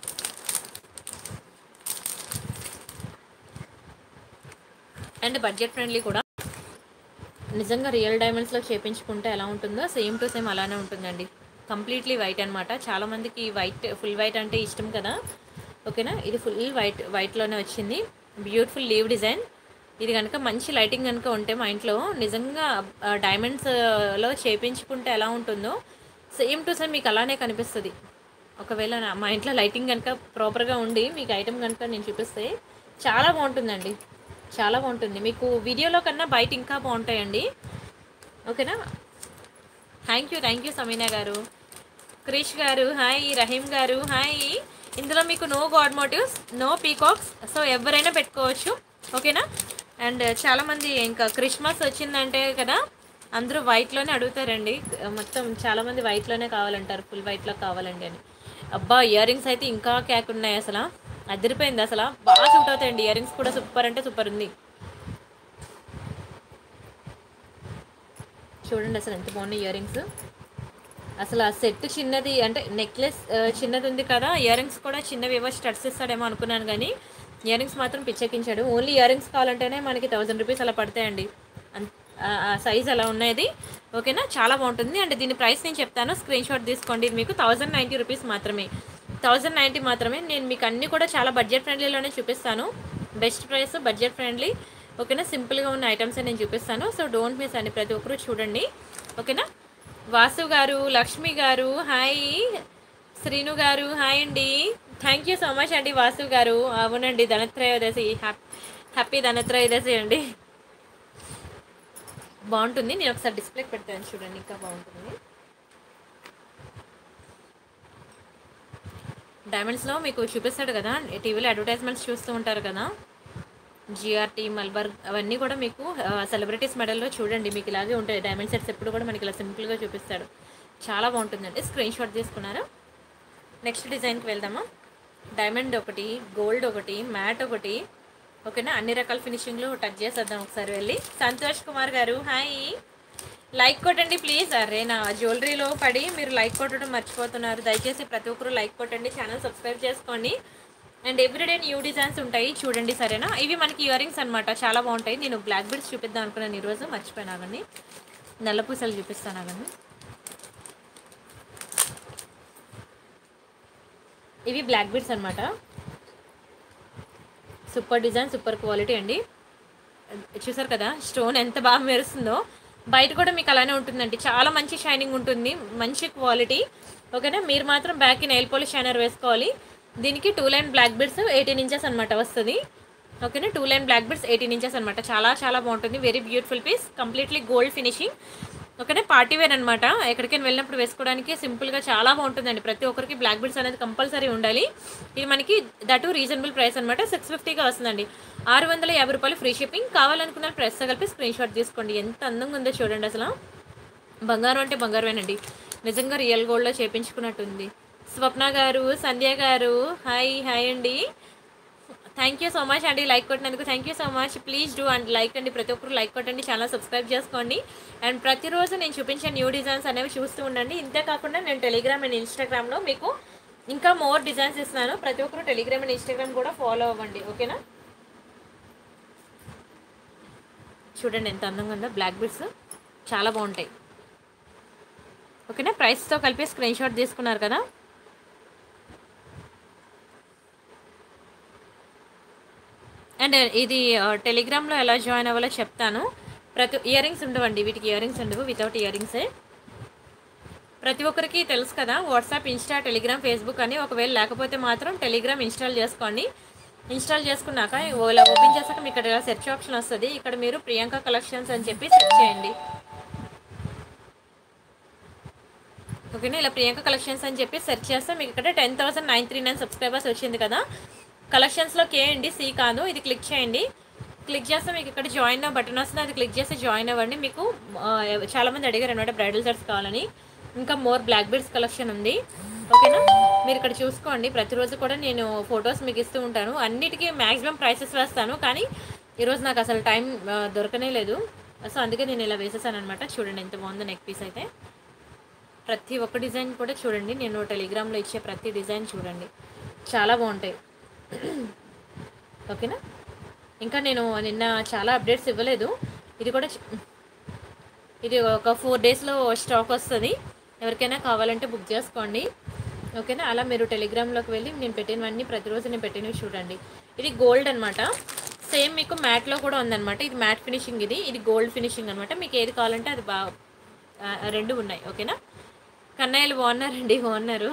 and budget friendly కూడా నిజంగా రియల్ డైమండ్స్లో చేపించుకుంటే ఎలా ఉంటుందో సేమ్ టు సేమ్ అలానే ఉంటుందండి కంప్లీట్లీ వైట్ అనమాట చాలామందికి వైట్ ఫుల్ వైట్ అంటే ఇష్టం కదా ఓకేనా ఇది ఫుల్ వైట్ వైట్లోనే వచ్చింది బ్యూటిఫుల్ లీవ్ డిజైన్ ఇది కనుక మంచి లైటింగ్ కనుక ఉంటే మా ఇంట్లో నిజంగా డైమండ్స్లో చేపించుకుంటే ఎలా ఉంటుందో సేమ్ టు సేమ్ మీకు అలానే కనిపిస్తుంది ఒకవేళ నా- మా ఇంట్లో లైటింగ్ కనుక ప్రాపర్గా ఉండి మీకు ఐటమ్ కనుక నేను చూపిస్తే చాలా బాగుంటుందండి చాలా బాగుంటుంది మీకు వీడియోలో కన్నా బయట ఇంకా బాగుంటాయండి ఓకేనా thank you thank you Sameena garu Krish garu hi Rahim garu hi ఇందులో మీకు no god motives no peacocks so ఎవరైనా పెట్టుకోవచ్చు ఓకేనా అండ్ చాలామంది ఇంకా క్రిస్మస్ వచ్చిందంటే కదా అందరూ వైట్లోనే అడుగుతారండి మొత్తం చాలామంది వైట్లోనే కావాలంటారు ఫుల్ వైట్లో కావాలండి అని అబ్బా ఇయర్ రింగ్స్ అయితే ఇంకా క్యాక్ ఉన్నాయి అసలు అదిరిపోయింది అసలు బాగా సూట్ అవుతాయండి ఇయర్ రింగ్స్ కూడా సూపర్ అంటే సూపర్ ఉంది చూడండి అసలు ఎంత బాగున్నాయి ఇయర్ రింగ్స్ అసలు ఆ సెట్ చిన్నది అంటే నెక్లెస్ చిన్నది ఉంది కదా ఇయర్ రింగ్స్ కూడా చిన్నవి ఏవో స్టడ్స్ ఇస్తాడేమో అనుకున్నాను కానీ ఇయర్ రింగ్స్ మాత్రం పిచ్చెక్కించాడు ఓన్లీ ఇయర్ రింగ్స్ కావాలంటేనే మనకి థౌజండ్ రూపీస్ అలా పడతాయండి అన్- ఆ- ఆ సైజ్ అలా ఉన్నది ఓకేనా చాలా బాగుంటుంది అండ్ దీని ప్రైస్ నేను చెప్తాను స్క్రీన్ షాట్ తీసుకోండి ఇది మీకు థౌజండ్ నైంటీ రూపీస్ మాత్రమే థౌజండ్ నైంటీ మాత్రమే నేను మీకు అన్నీ కూడా చాలా బడ్జెట్ ఫ్రెండ్లీలోనే చూపిస్తాను బెస్ట్ ప్రైస్ బడ్జెట్ ఫ్రెండ్లీ ఓకేనా సింపుల్గా ఉన్న ఐటమ్స్ నేను చూపిస్తాను సో డోంట్ మిస్ అండి ప్రతి ఒక్కరూ చూడండి ఓకేనా వాసు గారు లక్ష్మి గారు హాయ్ శ్రీను గారు హాయ్ అండి థ్యాంక్ యూ సో మచ్ అండి వాసు గారు అవునండి ధనత్రయోదశి హ్యాపీ హ్యాపీ ధనత్రయోదశి అండి బాగుంటుంది నేను ఒకసారి డిస్ప్లే పెడతాను చూడండి ఇంకా బాగుంటుంది డైమండ్స్లో మీకు చూపిస్తాడు కదా టీవీలో అడ్వర్టైజ్మెంట్స్ చూస్తూ ఉంటారు కదా జిఆర్టీ మల్బార్ అవన్నీ కూడా మీకు సెలబ్రిటీస్ మెడల్లో చూడండి మీకు ఇలాగే ఉంటాయి డైమండ్ సెట్స్ ఎప్పుడు కూడా మనకి ఇలా సింపుల్గా చూపిస్తాడు చాలా బాగుంటుందండి స్క్రీన్ షాట్ తీసుకున్నారా నెక్స్ట్ డిజైన్కి వెళ్దామా డైమండ్ ఒకటి గోల్డ్ ఒకటి మ్యాట్ ఒకటి ఓకేనా అన్ని రకాల ఫినిషింగ్లు టచ్ చేసేద్దాం ఒకసారి వెళ్ళి సంతోష్ కుమార్ గారు హాయ్ లైక్ కొట్టండి ప్లీజ్ అరే నా జ్యువెలరీలో పడి మీరు లైక్ కొట్టడం మర్చిపోతున్నారు దయచేసి ప్రతి ఒక్కరు లైక్ కొట్టండి ఛానల్ సబ్స్క్రైబ్ చేసుకోండి అండ్ ఎవ్రీడే న్యూ డిజైన్స్ ఉంటాయి చూడండి సరేనా ఇవి మనకి ఇయర్ రింగ్స్ అనమాట చాలా బాగుంటాయి నేను బ్లాక్ బీడ్స్ చూపిద్దాం అనుకున్నాను ఈరోజు మర్చిపోయినా కానీ నల్ల పూసలు చూపిస్తాను కానీ ఇవి బ్లాక్ బీడ్స్ అనమాట సూపర్ డిజైన్ సూపర్ క్వాలిటీ అండి చూసారు కదా స్టోన్ ఎంత బాగా మెరుస్తుందో బయట కూడా మీకు అలానే ఉంటుందండి చాలా మంచి షైనింగ్ ఉంటుంది మంచి క్వాలిటీ ఓకేనా మీరు మాత్రం బ్యాక్కి నెయిల్ పాలిష్ షైనర్ వేసుకోవాలి దీనికి two line black beads eighteen inches అనమాట వస్తుంది ఓకేనా two line black beads eighteen inches అనమాట చాలా చాలా బాగుంటుంది very beautiful piece completely gold finishing ఓకేనా పార్టీ వేర్ అనమాట ఎక్కడికైనా వెళ్ళినప్పుడు వేసుకోవడానికి సింపుల్గా చాలా బాగుంటుందండి ప్రతి ఒక్కరికి బ్లాక్ బిడ్స్ అనేది కంపల్సరీ ఉండాలి ఇది మనకి దటు రీజనబుల్ ప్రైస్ అనమాట సిక్స్ ఫిఫ్టీగా వస్తుందండి ఆరు వందల యాభై రూపాయలు ఫ్రీ షిప్పింగ్ కావాలనుకున్న ప్రైస్ కలిపి స్క్రీన్ షాట్ తీసుకోండి ఎంత అందంగా ఉందో చూడండి అసలు బంగారం అంటే బంగారమేనండి నిజంగా రియల్ గోల్డ్లో చేపించుకున్నట్టుంది స్వప్న గారు సంధ్య గారు హాయ్ హాయ్ అండి థ్యాంక్ యూ సో మచ్ అండి లైక్ కొట్టినందుకు thank you so much please do and like అండి ప్రతి ఒక్కరు లైక్ కొట్టండి ఛానల్ సబ్స్క్రైబ్ చేసుకోండి అండ్ ప్రతిరోజు నేను చూపించే న్యూ డిజైన్స్ అనేవి చూస్తూ ఉండండి ఇంతే కాకుండా నేను టెలిగ్రామ్ అండ్ ఇన్స్టాగ్రామ్లో మీకు ఇంకా మోర్ డిజైన్స్ ఇస్తున్నాను ప్రతి ఒక్కరు టెలిగ్రామ్ అండ్ ఇన్స్టాగ్రామ్ కూడా ఫాలో అవ్వండి ఓకేనా చూడండి ఎంత అందంగా ఉందో బ్లాక్ బిట్స్ చాలా బాగుంటాయి ఓకేనా ప్రైస్తో కలిపి స్క్రీన్ షాట్ తీసుకున్నారు కదా అండ్ ఇది ఆ, టెలిగ్రామ్లో ఎలా జాయిన్ అవ్వాలో చెప్తాను ప్రతి ఇయర్ రింగ్స్ ఉండవండి వీటికి ఇయర్ రింగ్స్ ఉండవు వితౌట్ ఇయర్ రింగ్సే ప్రతి ఒక్కరికి తెలుసు కదా వాట్సాప్ ఇన్స్టా టెలిగ్రామ్ ఫేస్బుక్ అని ఒకవేళ లేకపోతే మాత్రం టెలిగ్రామ్ ఇన్స్టాల్ చేసుకోండి ఇన్స్టాల్ చేసుకున్నాక ఇలా ఓపెన్ చేశాక మీకు ఇక్కడ సెర్చ్ ఆప్షన్ వస్తుంది ఇక్కడ మీరు ప్రియాంక కలెక్షన్స్ అని చెప్పి సెర్చ్ చేయండి ఓకేనా ఇలా ప్రియాంక కలెక్షన్స్ అని చెప్పి సెర్చ్ చేస్తే మీకు ఇక్కడ ten thousand nine three nine subscribers వచ్చింది కదా కలెక్షన్స్లో కే అండి సి కాదు ఇది క్లిక్ చేయండి క్లిక్ చేస్తే మీకు ఇక్కడ జాయిన్ బటన్ వస్తుంది అది క్లిక్ చేస్తే జాయిన్ అవ్వండి మీకు ఆ, చాలామంది అడిగారు అనమాట బ్రైడల్ సెట్స్ కావాలని ఇంకా మోర్ బ్లాక్ బీడ్స్ కలెక్షన్ ఉంది ఓకేనా మీరు ఇక్కడ చూసుకోండి ప్రతిరోజు కూడా నేను ఫొటోస్ మీకు ఇస్తూ ఉంటాను అన్నిటికీ మ్యాక్సిమం ప్రైసెస్ వేస్తాను కానీ ఈరోజు నాకు అసలు టైం ఆ, దొరకనే లేదు సో అందుకే నేను ఇలా వేసేసాను అనమాట చూడండి ఎంత బాగుందో నెక్ పీస్ అయితే ప్రతి ఒక్క డిజైన్ కూడా చూడండి నేను టెలిగ్రామ్లో ఇచ్చే ప్రతి డిజైన్ చూడండి చాలా బాగుంటాయి ఓకేనా ఇంకా నేను నిన్న చాలా అప్డేట్స్ ఇవ్వలేదు ఇది కూడా చ- ఇది ఒక ఫోర్ డేస్లో స్టాక్ వస్తుంది ఎవరికైనా కావాలంటే బుక్ చేసుకోండి ఓకేనా అలా మీరు టెలిగ్రామ్లోకి వెళ్ళి నేను పెట్టినవన్నీ ప్రతిరోజు నేను పెట్టినవి చూడండి ఇది గోల్డ్ అనమాట సేమ్ మీకు మ్యాట్లో కూడా ఉందన్నమాట ఇది మ్యాట్ ఫినిషింగ్ ఇది ఇది గోల్డ్ ఫినిషింగ్ అనమాట మీకు ఏది కావాలంటే అది బాగా ఆ, రెండు ఉన్నాయి ఓకేనా కన్నయ్యలు బాగున్నారండి బాగున్నారు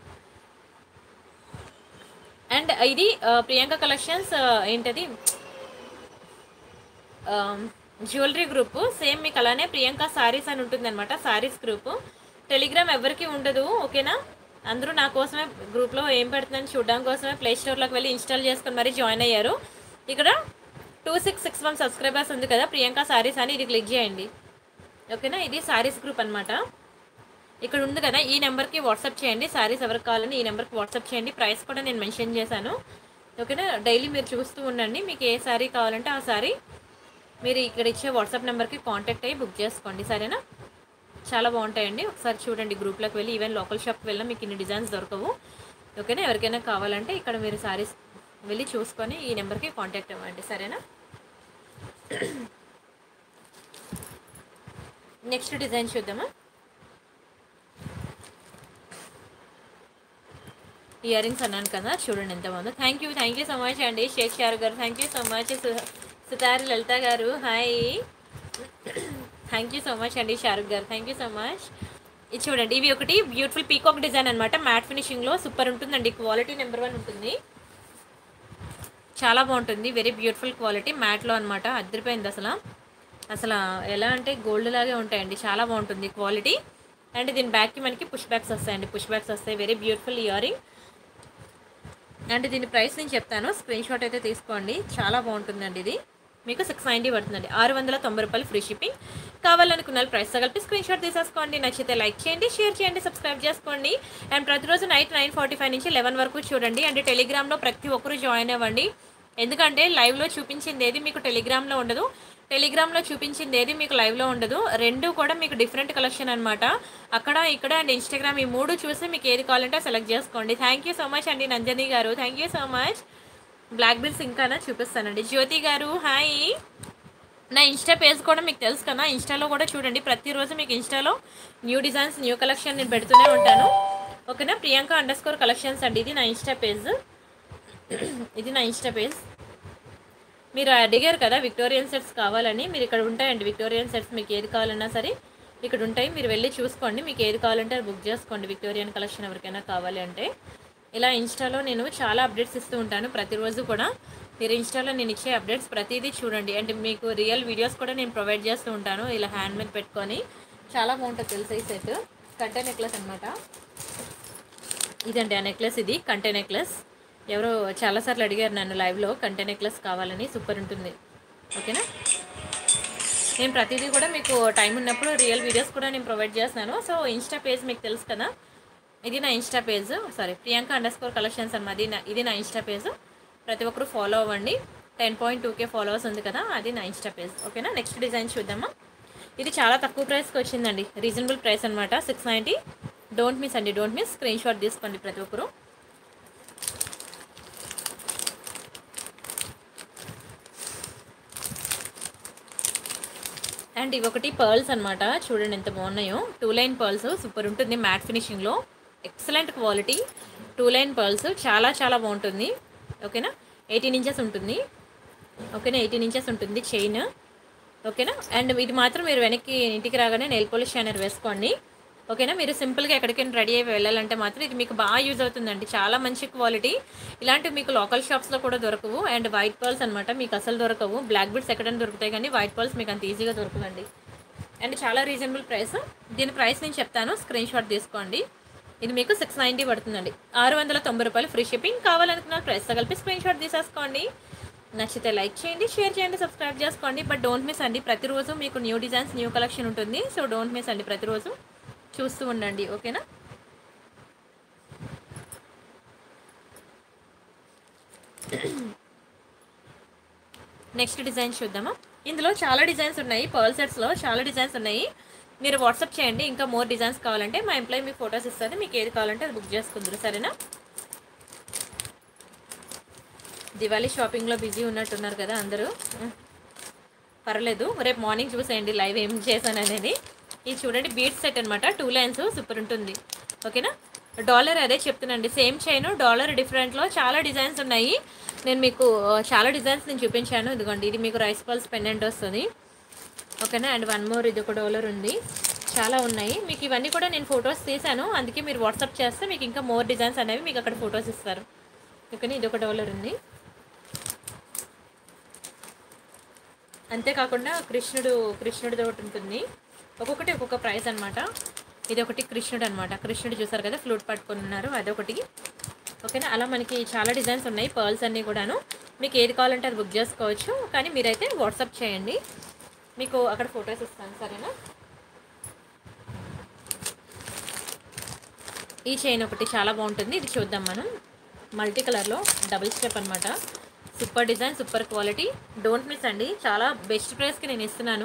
అండ్ ఇది ఆ, ప్రియాంక కలెక్షన్స్ ఆ, ఏంటది జ్యువెలరీ గ్రూప్ సేమ్ మీకు అలానే ప్రియాంక సారీస్ అని ఉంటుంది అనమాట సారీస్ గ్రూప్ టెలిగ్రామ్ ఎవరికి ఉండదు ఓకేనా అందరూ నా కోసమే గ్రూప్లో ఏం పెడుతుందని చూడడం కోసమే ప్లే స్టోర్లోకి వెళ్ళి ఇన్స్టాల్ చేసుకొని మరీ జాయిన్ అయ్యారు ఇక్కడ two six six one subscribers ఉంది కదా ప్రియాంక సారీస్ అని ఇది క్లిక్ చేయండి ఓకేనా ఇది సారీస్ గ్రూప్ అనమాట ఇక్కడ ఉంది కదా ఈ నెంబర్కి వాట్సాప్ చేయండి సారీస్ ఎవరికి కావాలని ఈ నెంబర్కి వాట్సాప్ చేయండి ప్రైస్ కూడా నేను మెన్షన్ చేశాను ఓకేనా డైలీ మీరు చూస్తూ ఉండండి మీకు ఏ సారీ కావాలంటే ఆ సారీ మీరు ఇక్కడ ఇచ్చే వాట్సాప్ నెంబర్కి కాంటాక్ట్ అయ్యి బుక్ చేసుకోండి సరేనా చాలా బాగుంటాయండి ఒకసారి చూడండి గ్రూప్లోకి వెళ్ళి ఈవెన్ లోకల్ షాప్కి వెళ్ళినా మీకు ఇన్ని డిజైన్స్ దొరకవు ఓకేనా ఎవరికైనా కావాలంటే ఇక్కడ మీరు సారీస్ వెళ్ళి చూసుకొని ఈ నెంబర్కి కాంటాక్ట్ అవ్వండి సరేనా నెక్స్ట్ డిజైన్ చూద్దామా ఇయర్ రింగ్స్ అన్నాను కదా చూడండి ఎంత బాగుందో thank you thank you so much అండి Sheikh Sharu garu thank you so much Sutari Lalitha garu hi thank you so much అండి షారుఖ్ గారు థ్యాంక్ యూ సో మచ్ ఇది చూడండి ఇవి ఒకటి బ్యూటిఫుల్ పీకాక్ డిజైన్ అనమాట మ్యాట్ ఫినిషింగ్లో సూపర్ ఉంటుందండి క్వాలిటీ నెంబర్ వన్ ఉంటుంది చాలా బాగుంటుంది వెరీ బ్యూటిఫుల్ క్వాలిటీ మ్యాట్లో అనమాట అద్దరిపోయింది అసలు అసలు ఎలా అంటే గోల్డ్ లాగే ఉంటాయండి చాలా బాగుంటుంది క్వాలిటీ అండ్ దీని బ్యాక్కి మనకి పుష్ బ్యాక్స్ వస్తాయండి పుష్ బ్యాక్స్ వస్తాయి వెరీ బ్యూటిఫుల్ ఇయరింగ్ అండ్ దీని ప్రైస్ నేను చెప్తాను స్క్రీన్ షాట్ అయితే తీసుకోండి చాలా బాగుంటుందండి ఇది మీకు సిక్స్ నైంటీ పడుతుందండి ఆరు వందల తొంభై రూపాయలు ఫ్రీ షిప్పింగ్ కావాలనుకున్న వాళ్ళు ప్రైస్ కలిపి స్క్రీన్ షాట్ తీసేసుకోండి నచ్చితే లైక్ చేయండి షేర్ చేయండి సబ్స్క్రైబ్ చేసుకోండి అండ్ ప్రతిరోజు నైట్ నైన్ ఫార్టీ ఫైవ్ నుంచి లెవెన్ వరకు చూడండి అండ్ టెలిగ్రామ్లో ప్రతి ఒక్కరూ జాయిన్ అవ్వండి ఎందుకంటే లైవ్లో చూపించింది ఏది మీకు టెలిగ్రామ్లో ఉండదు టెలిగ్రామ్లో చూపించింది ఏది మీకు లైవ్లో ఉండదు రెండు కూడా మీకు డిఫరెంట్ కలెక్షన్ అనమాట అక్కడ ఇక్కడ అండ్ ఇన్స్టాగ్రామ్ ఈ మూడు చూసి మీకు ఏది కావాలంటే సెలెక్ట్ చేసుకోండి థ్యాంక్ యూ సో మచ్ అండి Nanjani garu thank you so much black beads ఇంకా చూపిస్తానండి జ్యోతి గారు హాయ్ నా ఇన్స్టా పేజ్ కూడా మీకు తెలుసు కదా ఇన్స్టాలో కూడా చూడండి ప్రతిరోజు మీకు ఇన్స్టాలో న్యూ డిజైన్స్ న్యూ కలెక్షన్ నేను పెడుతూనే ఉంటాను ఓకేనా ప్రియాంక అండర్ స్కోర్ కలెక్షన్స్ అండి ఇది నా ఇన్స్టా పేజ్ ఇది నా ఇన్స్టా పేజ్ మీరు అడిగారు కదా విక్టోరియన్ సెట్స్ కావాలని మీరు ఇక్కడ ఉంటాయండి విక్టోరియన్ సెట్స్ మీకు ఏది కావాలన్నా సరే ఇక్కడ ఉంటాయి మీరు వెళ్ళి చూసుకోండి మీకు ఏది కావాలంటే అది బుక్ చేసుకోండి విక్టోరియన్ కలెక్షన్ ఎవరికైనా కావాలి అంటే ఇలా ఇన్స్టాలో నేను చాలా అప్డేట్స్ ఇస్తూ ఉంటాను ప్రతిరోజు కూడా మీరు ఇన్స్టాలో నేను ఇచ్చే అప్డేట్స్ ప్రతిదీ చూడండి అంటే మీకు రియల్ వీడియోస్ కూడా నేను ప్రొవైడ్ చేస్తూ ఉంటాను ఇలా హ్యాండ్ మీద పెట్టుకొని చాలా బాగుంటుంది తెలుసా ఈ సెట్ కంటే నెక్లెస్ అనమాట ఇదండి ఆ నెక్లెస్ ఇది కంటే నెక్లెస్ ఎవరో చాలాసార్లు అడిగారు నన్ను లైవ్లో కంటే నెక్లెస్ కావాలని సూపర్ ఉంటుంది ఓకేనా నేను ప్రతిదీ కూడా మీకు టైం ఉన్నప్పుడు రియల్ వీడియోస్ కూడా నేను ప్రొవైడ్ చేస్తున్నాను సో ఇన్స్టా పేజ్ మీకు తెలుసు కదా ఇది నా Insta page sorry Priyanka underscore collections అన్నమాట ఇది నా ఇది నా ఇన్స్టా పేజ్ ప్రతి ఒక్కరు ఫాలో అవ్వండి ten point two K followers ఉంది కదా అది నా ఇన్స్టా పేజ్ ఓకేనా నెక్స్ట్ డిజైన్ చూద్దామా ఇది చాలా తక్కువ ప్రైస్కి వచ్చిందండి రీజనబుల్ ప్రైస్ అనమాట సిక్స్ నైంటీ డోంట్ మిస్ అండి డోంట్ మిస్ స్క్రీన్ షాట్ తీసుకోండి ప్రతి ఒక్కరు అండ్ ఇవి ఒకటి పర్ల్స్ అనమాట చూడండి ఎంత బాగున్నాయో టూ లైన్ పర్ల్స్ సూపర్ ఉంటుంది మ్యాట్ ఫినిషింగ్లో excellent quality two line pearls చాలా చాలా బాగుంటుంది ఓకేనా ఎయిటీన్ ఇంచెస్ ఉంటుంది ఓకేనా ఎయిటీన్ ఇంచెస్ ఉంటుంది చైన్ ఓకేనా అండ్ ఇది మాత్రం మీరు వెనక్కి ఇంటికి రాగానే నెయిల్ పాలిష్ షైనర్ వేసుకోండి ఓకేనా మీరు సింపుల్గా ఎక్కడికైనా రెడీ అయ్యి వెళ్ళాలంటే మాత్రం ఇది మీకు బాగా యూజ్ అవుతుందండి చాలా మంచి క్వాలిటీ ఇలాంటివి మీకు లోకల్ షాప్స్లో కూడా దొరకవు అండ్ వైట్ పర్ల్స్ అనమాట మీకు అసలు దొరకవు బ్లాక్ బిడ్స్ ఎక్కడైనా దొరుకుతాయి కానీ వైట్ పర్ల్స్ మీకు అంత ఈజీగా దొరకదండి అండ్ చాలా రీజనబుల్ ప్రైస్ దీని ప్రైస్ నేను చెప్తాను స్క్రీన్ షాట్ తీసుకోండి ఇది మీకు సిక్స్ నైంటీ పడుతుందండి ఆరు వందల తొంభై రూపాయలు ఫ్రీ షిప్పింగ్ కావాలనుకున్న ప్రైస్ కలిపి స్క్రీన్ షాట్ తీసేసుకోండి నచ్చితే లైక్ చేయండి షేర్ చేయండి సబ్స్క్రైబ్ చేసుకోండి బట్ డోంట్ మిస్ అండి ప్రతిరోజు మీకు న్యూ డిజైన్స్ న్యూ కలెక్షన్ ఉంటుంది సో డోంట్ మిస్ అండి ప్రతిరోజు చూస్తూ ఉండండి ఓకేనా నెక్స్ట్ డిజైన్ చూద్దామా ఇందులో చాలా డిజైన్స్ ఉన్నాయి పర్ల్ సెట్స్లో చాలా డిజైన్స్ ఉన్నాయి మీరు వాట్సాప్ చేయండి ఇంకా మోర్ డిజైన్స్ కావాలంటే మా ఎంప్లాయీ మీకు ఫొటోస్ ఇస్తుంది మీకు ఏది కావాలంటే అది బుక్ చేసుకుందరు సరేనా దివాళీ షాపింగ్లో బిజీ ఉన్నట్టున్నారు కదా అందరూ ఉం. పర్లేదు రేపు మార్నింగ్ చూసేయండి లైవ్ ఏం చేశాను అనేది ఇది చూడండి బీట్ సెట్ అనమాట టూ లైన్స్ సూపర్ ఉంటుంది ఓకేనా డాలర్ అదే చెప్తున్నాండి సేమ్ చైన్ డాలర్ డిఫరెంట్లో చాలా డిజైన్స్ ఉన్నాయి నేను మీకు ఆ, చాలా డిజైన్స్ నేను చూపించాను ఇదిగోండి ఇది మీకు రైస్ పల్స్ పెండెంట్ వస్తుంది ఓకేనా అండ్ వన్ మోర్ ఇది ఒక డాలర్ ఉంది చాలా ఉన్నాయి మీకు ఇవన్నీ కూడా నేను ఫొటోస్ తీసాను అందుకే మీరు వాట్సాప్ చేస్తే మీకు ఇంకా మోర్ డిజైన్స్ అనేవి మీకు అక్కడ ఫొటోస్ ఇస్తారు ఓకేనా ఇది ఒక డాలర్ ఉంది అంతేకాకుండా కృష్ణుడు కృష్ణుడిది ఒకటి ఉంటుంది ఒక్కొక్కటి ఒక్కొక్క ప్రైస్ అనమాట ఇది ఒకటి కృష్ణుడు అనమాట కృష్ణుడు చూసారు కదా ఫ్లూట్ పట్టుకొని ఉన్నారు అదొకటి ఓకేనా అలా మనకి చాలా డిజైన్స్ ఉన్నాయి పర్ల్స్ అన్నీ కూడాను మీకు ఏది కావాలంటే అది బుక్ చేసుకోవచ్చు కానీ మీరైతే వాట్సాప్ చేయండి మీకు అక్కడ ఫొటోస్ ఇస్తాను సరేనా ఈ చైన్ ఒకటి చాలా బాగుంటుంది ఇది చూద్దాం మనం మల్టీ కలర్లో డబుల్ స్టెప్ అనమాట super design super quality don't miss అండి చాలా బెస్ట్ ప్రైస్కి నేను ఇస్తున్నాను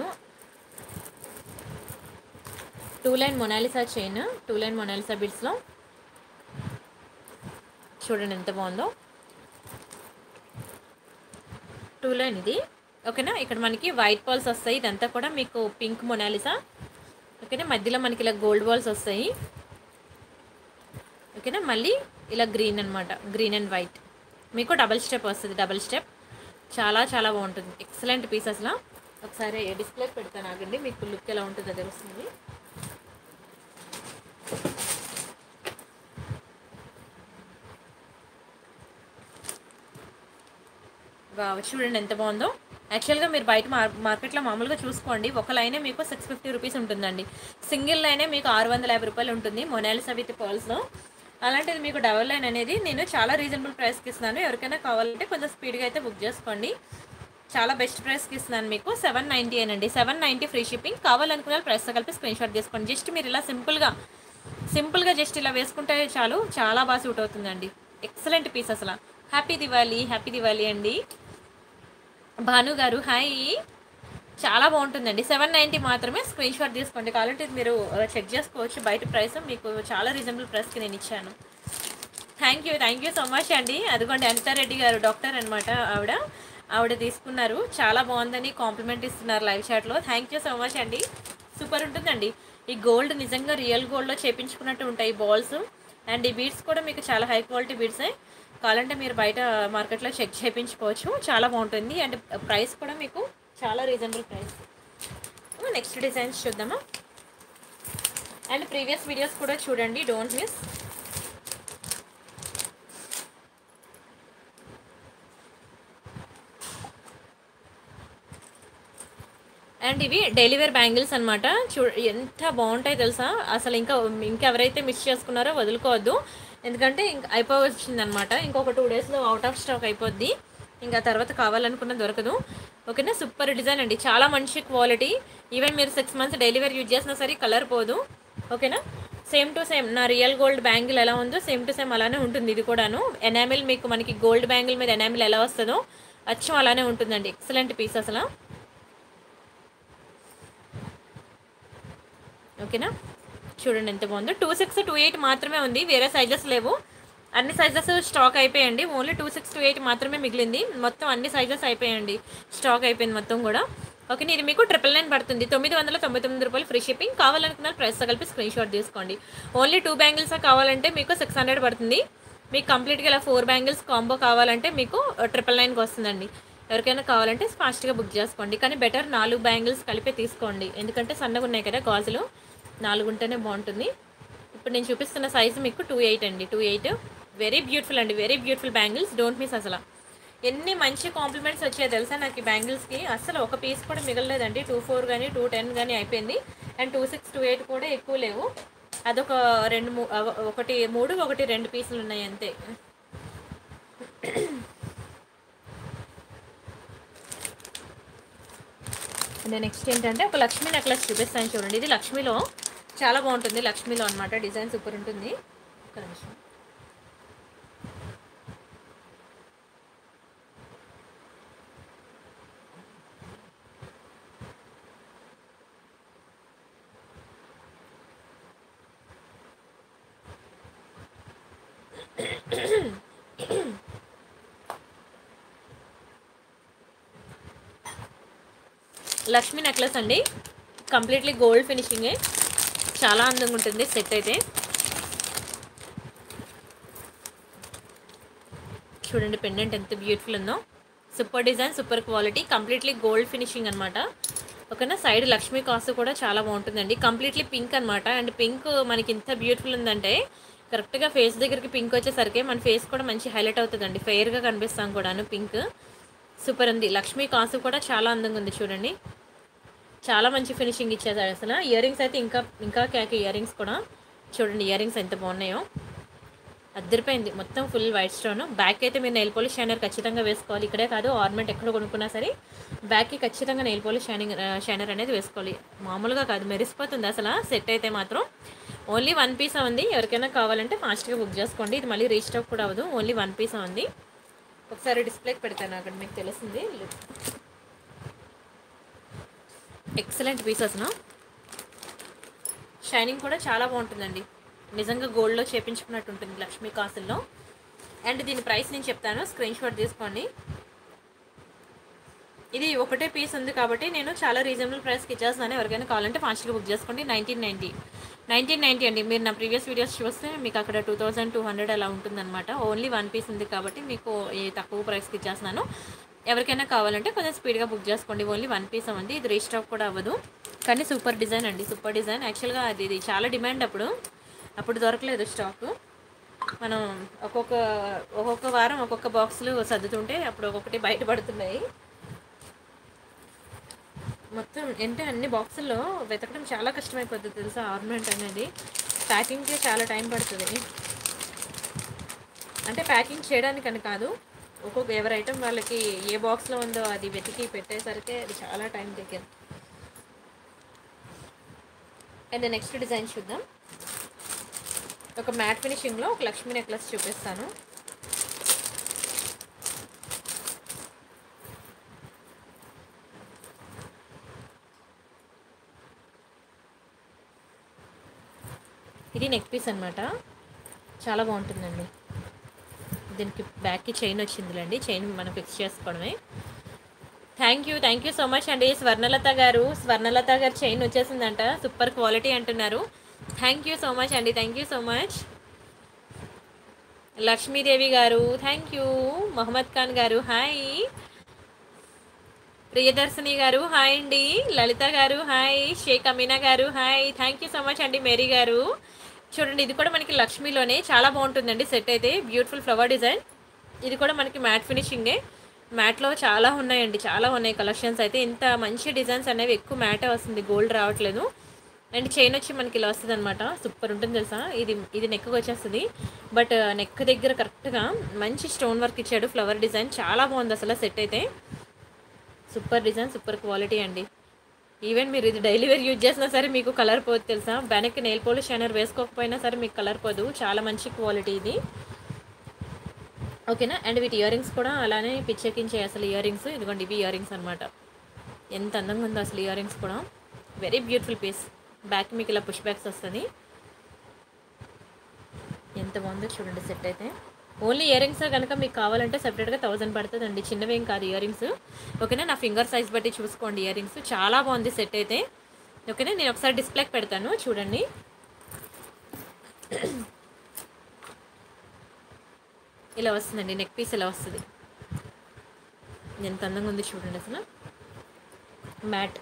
two line Mona Lisa chain two line Mona Lisa బిడ్స్లో చూడండి ఎంత బాగుందో టూ లైన్ ఇది ఓకేనా ఇక్కడ మనకి వైట్ బాల్స్ వస్తాయి ఇదంతా కూడా మీకు పింక్ మొనాలిసా ఓకేనా మధ్యలో మనకి ఇలా గోల్డ్ బాల్స్ వస్తాయి ఓకేనా మళ్ళీ ఇలా గ్రీన్ అనమాట గ్రీన్ అండ్ వైట్ మీకు డబల్ స్టెప్ వస్తుంది డబల్ స్టెప్ చాలా చాలా బాగుంటుంది ఎక్సలెంట్ పీసెస్లో ఒకసారి డిస్ప్లే పెడతాను ఆగండి మీకు లుక్ ఎలా ఉంటుందో తెలుస్తుంది వావ్, చూడండి ఎంత బాగుందో యాక్చువల్గా మీరు బయట మార్ మార్కెట్లో మామూలుగా చూసుకోండి ఒక లైనే మీకు సిక్స్ ఫిఫ్టీ రూపీస్ ఉంటుందండి సింగిల్ లైనే మీకు ఆరు వందల యాభై రూపాయలు ఉంటుంది మొనాలిసా విత్ పర్ల్స్లో అలాంటిది మీకు డబల్ లైన్ అనేది నేను చాలా రీజనబుల్ ప్రైస్కి ఇస్తున్నాను ఎవరికైనా కావాలంటే కొంచెం స్పీడ్గా అయితే బుక్ చేసుకోండి చాలా బెస్ట్ ప్రైస్కి ఇస్తున్నాను మీకు సెవెన్ నైంటీ అండి సెవెన్ నైంటీ ఫ్రీ షిప్పింగ్ కావాలనుకున్న ప్రైస్తో కలిపి స్క్రీన్ షాట్ తీసుకోండి జస్ట్ మీరు ఇలా సింపుల్గా సింపుల్గా జస్ట్ ఇలా వేసుకుంటే చాలు చాలా బాగా సూట్ అవుతుందండి ఎక్సలెంట్ పీస్ అసలు హ్యాపీ దివాళీ హ్యాపీ దివాళీ అండి భాను గారు హాయ్ చాలా బాగుంటుందండి సెవెన్ నైంటీ మాత్రమే స్క్రీన్ షాట్ తీసుకోండి కావాలంటే ఇది మీరు చెక్ చేసుకోవచ్చు బయట ప్రైస్ మీకు చాలా రీజనబుల్ ప్రైస్కి నేను ఇచ్చాను thank you thank you so much అండి అదిగోండి అనితారెడ్డి గారు డాక్టర్ అనమాట ఆవిడ ఆవిడ తీసుకున్నారు చాలా బాగుందని కాంప్లిమెంట్ ఇస్తున్నారు లైవ్ చాట్లో థ్యాంక్ యూ సో మచ్ అండి సూపర్ ఉంటుందండి ఈ గోల్డ్ నిజంగా రియల్ గోల్డ్లో చేపించుకున్నట్టు ఉంటాయి బాల్స్ అండ్ ఈ బీడ్స్ కూడా మీకు చాలా హై క్వాలిటీ బీడ్సే కావాలంటే మీరు బయట మార్కెట్లో చెక్ చేయించుకోవచ్చు చాలా బాగుంటుంది అండ్ ప్రైస్ కూడా మీకు చాలా రీజనబుల్ ప్రైస్ నెక్స్ట్ డిజైన్స్ చూద్దామా అండ్ ప్రీవియస్ వీడియోస్ కూడా చూడండి డోంట్ మిస్ అండ్ ఇవి డైలీ వేర్ బ్యాంగిల్స్ అనమాట చూ ఎంత బాగుంటాయి తెలుసా అసలు ఇంకా ఇంకెవరైతే మిస్ చేసుకున్నారో వదులుకోవద్దు ఎందుకంటే ఇంకా అయిపోవచ్చింది అనమాట ఇంకొక టూ డేస్లో అవుట్ ఆఫ్ స్టాక్ అయిపోద్ది ఇంకా తర్వాత కావాలనుకున్న దొరకదు ఓకేనా సూపర్ డిజైన్ అండి చాలా మంచి క్వాలిటీ ఈవెన్ మీరు six months daily wear use చేసినా సరే కలర్ పోదు ఓకేనా సేమ్ టు సేమ్ నా రియల్ గోల్డ్ బ్యాంగిల్ ఎలా ఉందో సేమ్ టు సేమ్ అలానే ఉంటుంది ఇది కూడాను ఎనామిల్ మీకు మనకి గోల్డ్ బ్యాంగిల్ మీద ఎనామిల్ ఎలా వస్తుందో అచ్చం అలానే ఉంటుందండి ఎక్సలెంట్ పీస్ అసలు ఓకేనా చూడండి ఎంత బాగుందో టూ సిక్స్ టూ ఎయిట్ మాత్రమే ఉంది వేరే సైజెస్ లేవు అన్ని సైజెస్ స్టాక్ అయిపోయండి only two six two eight మాత్రమే మిగిలింది మొత్తం అన్ని సైజెస్ అయిపోయండి స్టాక్ అయిపోయింది మొత్తం కూడా ఓకే ఇది మీకు ట్రిపుల్ నైన్ పడుతుంది తొమ్మిది వందల తొంభై తొమ్మిది రూపాయలు ఫ్రీ షిప్పింగ్ కావాలనుకున్న ప్రైస్ కలిపి స్క్రీన్ షాట్ తీసుకోండి ఓన్లీ టూ బ్యాంగిల్స్ కావాలంటే మీకు సిక్స్ హండ్రెడ్ పడుతుంది మీకు కంప్లీట్గా ఇలా ఫోర్ బ్యాంగిల్స్ కాంబో కావాలంటే మీకు ట్రిపుల్ నైన్కి వస్తుందండి ఎవరికైనా కావాలంటే ఫాస్ట్గా బుక్ చేసుకోండి కానీ బెటర్ నాలుగు బ్యాంగిల్స్ కలిపే తీసుకోండి ఎందుకంటే సన్నగా ఉన్నాయి కదా గాజులు నాలుగు ఉంటేనే బాగుంటుంది ఇప్పుడు నేను చూపిస్తున్న సైజు మీకు టూ ఎయిట్ అండి టూ ఎయిట్ వెరీ బ్యూటిఫుల్ అండి very beautiful bangles don't miss అసలు ఎన్ని మంచి కాంప్లిమెంట్స్ వచ్చాయో తెలుసా నాకు ఈ బ్యాంగిల్స్కి అసలు ఒక పీస్ కూడా మిగలలేదండి టూ ఫోర్ కానీ టూ టెన్ కానీ అయిపోయింది and two six two eight కూడా ఎక్కువ లేవు అదొక రెండు మూ అవ- ఒకటి మూడు ఒకటి రెండు పీసులు ఉన్నాయి అంతే అండ్ నెక్స్ట్ ఏంటంటే ఒక లక్ష్మీ నెక్లెస్ చూపిస్తాను చూడండి ఇది లక్ష్మీలో చాలా బాగుంటుంది లక్ష్మీలో అనమాట డిజైన్ సూపర్ ఉంటుంది ఒక నిమిషం లక్ష్మీ నెక్లెస్ అండి కంప్లీట్లీ గోల్డ్ ఫినిషింగే చాలా అందంగా ఉంటుంది సెట్ అయితే చూడండి పెండెంట్ ఎంత బ్యూటిఫుల్ ఉందో super design super quality completely gold finishing అనమాట ఓకేనా సైడ్ లక్ష్మీ కాస్ట్ కూడా చాలా బాగుంటుందండి కంప్లీట్లీ పింక్ అనమాట అండ్ పింక్ మనకి ఇంత బ్యూటిఫుల్ ఉందంటే కరెక్ట్గా ఫేస్ దగ్గరికి పింక్ వచ్చేసరికి మన ఫేస్ కూడా మంచి హైలైట్ అవుతుందండి ఫెయిర్గా కనిపిస్తాం కూడాను పింక్ సూపర్ ఉంది లక్ష్మీ కాసు కూడా చాలా అందంగా ఉంది చూడండి చాలా మంచి ఫినిషింగ్ ఇచ్చేది అసలు ఇయర్ రింగ్స్ అయితే ఇంకా ఇంకా కేక ఇయర్ రింగ్స్ కూడా చూడండి ఇయర్ రింగ్స్ ఎంత బాగున్నాయో అద్దరిపోయింది మొత్తం ఫుల్ వైట్ స్టోన్ బ్యాక్ అయితే మీరు నెయిల్ పాలిష్ షైనర్ ఖచ్చితంగా వేసుకోవాలి ఇక్కడే కాదు ఆర్నమెంట్ ఎక్కడ కొనుక్కున్నా సరే బ్యాక్కి ఖచ్చితంగా నెయిల్ పాలిష్ షైనింగ్ షైనర్ అనేది వేసుకోవాలి మామూలుగా కాదు మెరిసిపోతుంది అసలు సెట్ అయితే మాత్రం ఓన్లీ వన్ పీస్ ఉంది ఎవరికైనా కావాలంటే ఫాస్ట్గా బుక్ చేసుకోండి ఇది మళ్ళీ రీస్టాక్ కూడా అవ్వదు ఓన్లీ వన్ పీస్ ఉంది ఒకసారి డిస్ప్లేకి పెడతాను అక్కడ మీకు తెలిసింది ఎక్సలెంట్ పీసెస్ను షైనింగ్ కూడా చాలా బాగుంటుందండి నిజంగా గోల్డ్లో చేపించుకున్నట్టు ఉంటుంది లక్ష్మీ కాసుల్లో అండ్ దీని ప్రైస్ నేను చెప్తాను స్క్రీన్ షాట్ తీసుకోండి ఇది ఒకటే పీస్ ఉంది కాబట్టి నేను చాలా రీజనబుల్ ప్రైస్కి ఇచ్చేస్తున్నాను ఎవరికైనా కావాలంటే ఫాస్ట్గా బుక్ చేసుకోండి నైన్టీన్ నైంటీ నైన్టీన్ నైంటీ అండి మీరు నా ప్రీవియస్ వీడియోస్ చూస్తే మీకు అక్కడ టూ థౌజండ్ టూ హండ్రెడ్ అలా ఉంటుందన్నమాట ఓన్లీ వన్ పీస్ ఉంది కాబట్టి మీకు ఈ తక్కువ ప్రైస్కి ఇచ్చేస్తున్నాను ఎవరికైనా కావాలంటే కొంచెం స్పీడ్గా బుక్ చేసుకోండి ఓన్లీ వన్ పీస్ ఉంది ఇది రీస్టాక్ కూడా అవ్వదు కానీ సూపర్ డిజైన్ అండి సూపర్ డిజైన్ యాక్చువల్గా అది ఇది చాలా డిమాండ్ అప్పుడు అప్పుడు దొరకలేదు స్టాక్ మనం ఒక్కొక్క ఒక్కొక్క వారం ఒక్కొక్క బాక్సులు సర్దుతుంటే అప్పుడు ఒక్కొక్కటి బయటపడుతున్నాయి మొత్తం అంటే అన్ని బాక్సుల్లో వెతకడం చాలా కష్టమైపోతుంది తెలుసా ఆర్నమెంట్ అనేది ప్యాకింగ్కి చాలా టైం పడుతుంది అంటే ప్యాకింగ్ చేయడానికని కాదు ఒక్కొక్క ఎవరి ఐటమ్ వాళ్ళకి ఏ బాక్స్లో ఉందో అది వెతికి పెట్టేసరికి అది చాలా టైం దగ్గర అండ్ నెక్స్ట్ డిజైన్ చూద్దాం ఒక మ్యాట్ ఫినిషింగ్లో ఒక లక్ష్మీ నెక్లెస్ చూపిస్తాను ఇది నెక్ పీస్ అనమాట చాలా బాగుంటుందండి దీనికి బ్యాక్కి చైన్ వచ్చిందిలేండి చైన్ మనం ఫిక్స్ చేసుకోవడమే thank you thank you so much అండి స్వర్ణలత గారు స్వర్ణలత గారు చైన్ వచ్చేసిందంట సూపర్ క్వాలిటీ అంటున్నారు థ్యాంక్ యూ సో మచ్ అండి thank you so much Lakshmidevi garu thank you Mohammed Khan గారు హాయ్ ప్రియదర్శిని గారు హాయ్ అండి లలిత garu hi Sheikh Amina garu hi thank you so much అండి మేరీ గారు చూడండి ఇది కూడా మనకి లక్ష్మీలోనే చాలా బాగుంటుందండి సెట్ అయితే బ్యూటిఫుల్ ఫ్లవర్ డిజైన్ ఇది కూడా మనకి మ్యాట్ ఫినిషింగే మ్యాట్లో చాలా ఉన్నాయండి చాలా ఉన్నాయి కలెక్షన్స్ అయితే ఇంత మంచి డిజైన్స్ అనేవి ఎక్కువ మ్యాటే వస్తుంది గోల్డ్ రావట్లేదు అండ్ చైన్ వచ్చి మనకి ఇలా వస్తుంది అనమాట సూపర్ ఉంటుంది తెలుసా ఇది ఇది నెక్కి వచ్చేస్తుంది బట్ నెక్ దగ్గర కరెక్ట్గా మంచి స్టోన్ వర్క్ ఇచ్చాడు ఫ్లవర్ డిజైన్ చాలా బాగుంది అసలు సెట్ అయితే సూపర్ డిజైన్ సూపర్ క్వాలిటీ అండి ఈవెన్ మీరు ఇది డైలీ వేర్ యూజ్ చేసినా సరే మీకు కలర్ పోదు తెలుసా వెనక్కి నెయిల్ పోలిష్ షైనర్ వేసుకోకపోయినా సరే మీకు కలర్ పోదు చాలా మంచి క్వాలిటీ ఇది ఓకేనా అండ్ వీటి ఇయర్ రింగ్స్ కూడా అలానే పిచ్చెక్కించాయి అసలు ఇయర్ రింగ్స్ ఇదిగోండి ఇవి ఇయర్ రింగ్స్ అనమాట ఎంత అందంగా ఉందో అసలు ఇయర్ రింగ్స్ కూడా వెరీ బ్యూటిఫుల్ పీస్ బ్యాక్ మీకు ఇలా పుష్ బ్యాక్స్ వస్తుంది ఎంత బాగుందో చూడండి సెట్ అయితే ఓన్లీ ఇయర్ రింగ్స్ కనుక మీకు కావాలంటే సెపరేట్గా థౌసండ్ పడుతుందండి చిన్నవేం కాదు ఇయర్ రింగ్స్ ఓకేనా నా ఫింగర్ సైజ్ బట్టి చూసుకోండి ఇయర్ రింగ్స్ చాలా బాగుంది సెట్ అయితే ఓకేనా నేను ఒకసారి డిస్ప్లేకి పెడతాను చూడండి ఇలా వస్తుందండి నెక్ పీస్ ఇలా వస్తుంది ఎంత అందంగా ఉంది చూడండి అసలు మ్యాట్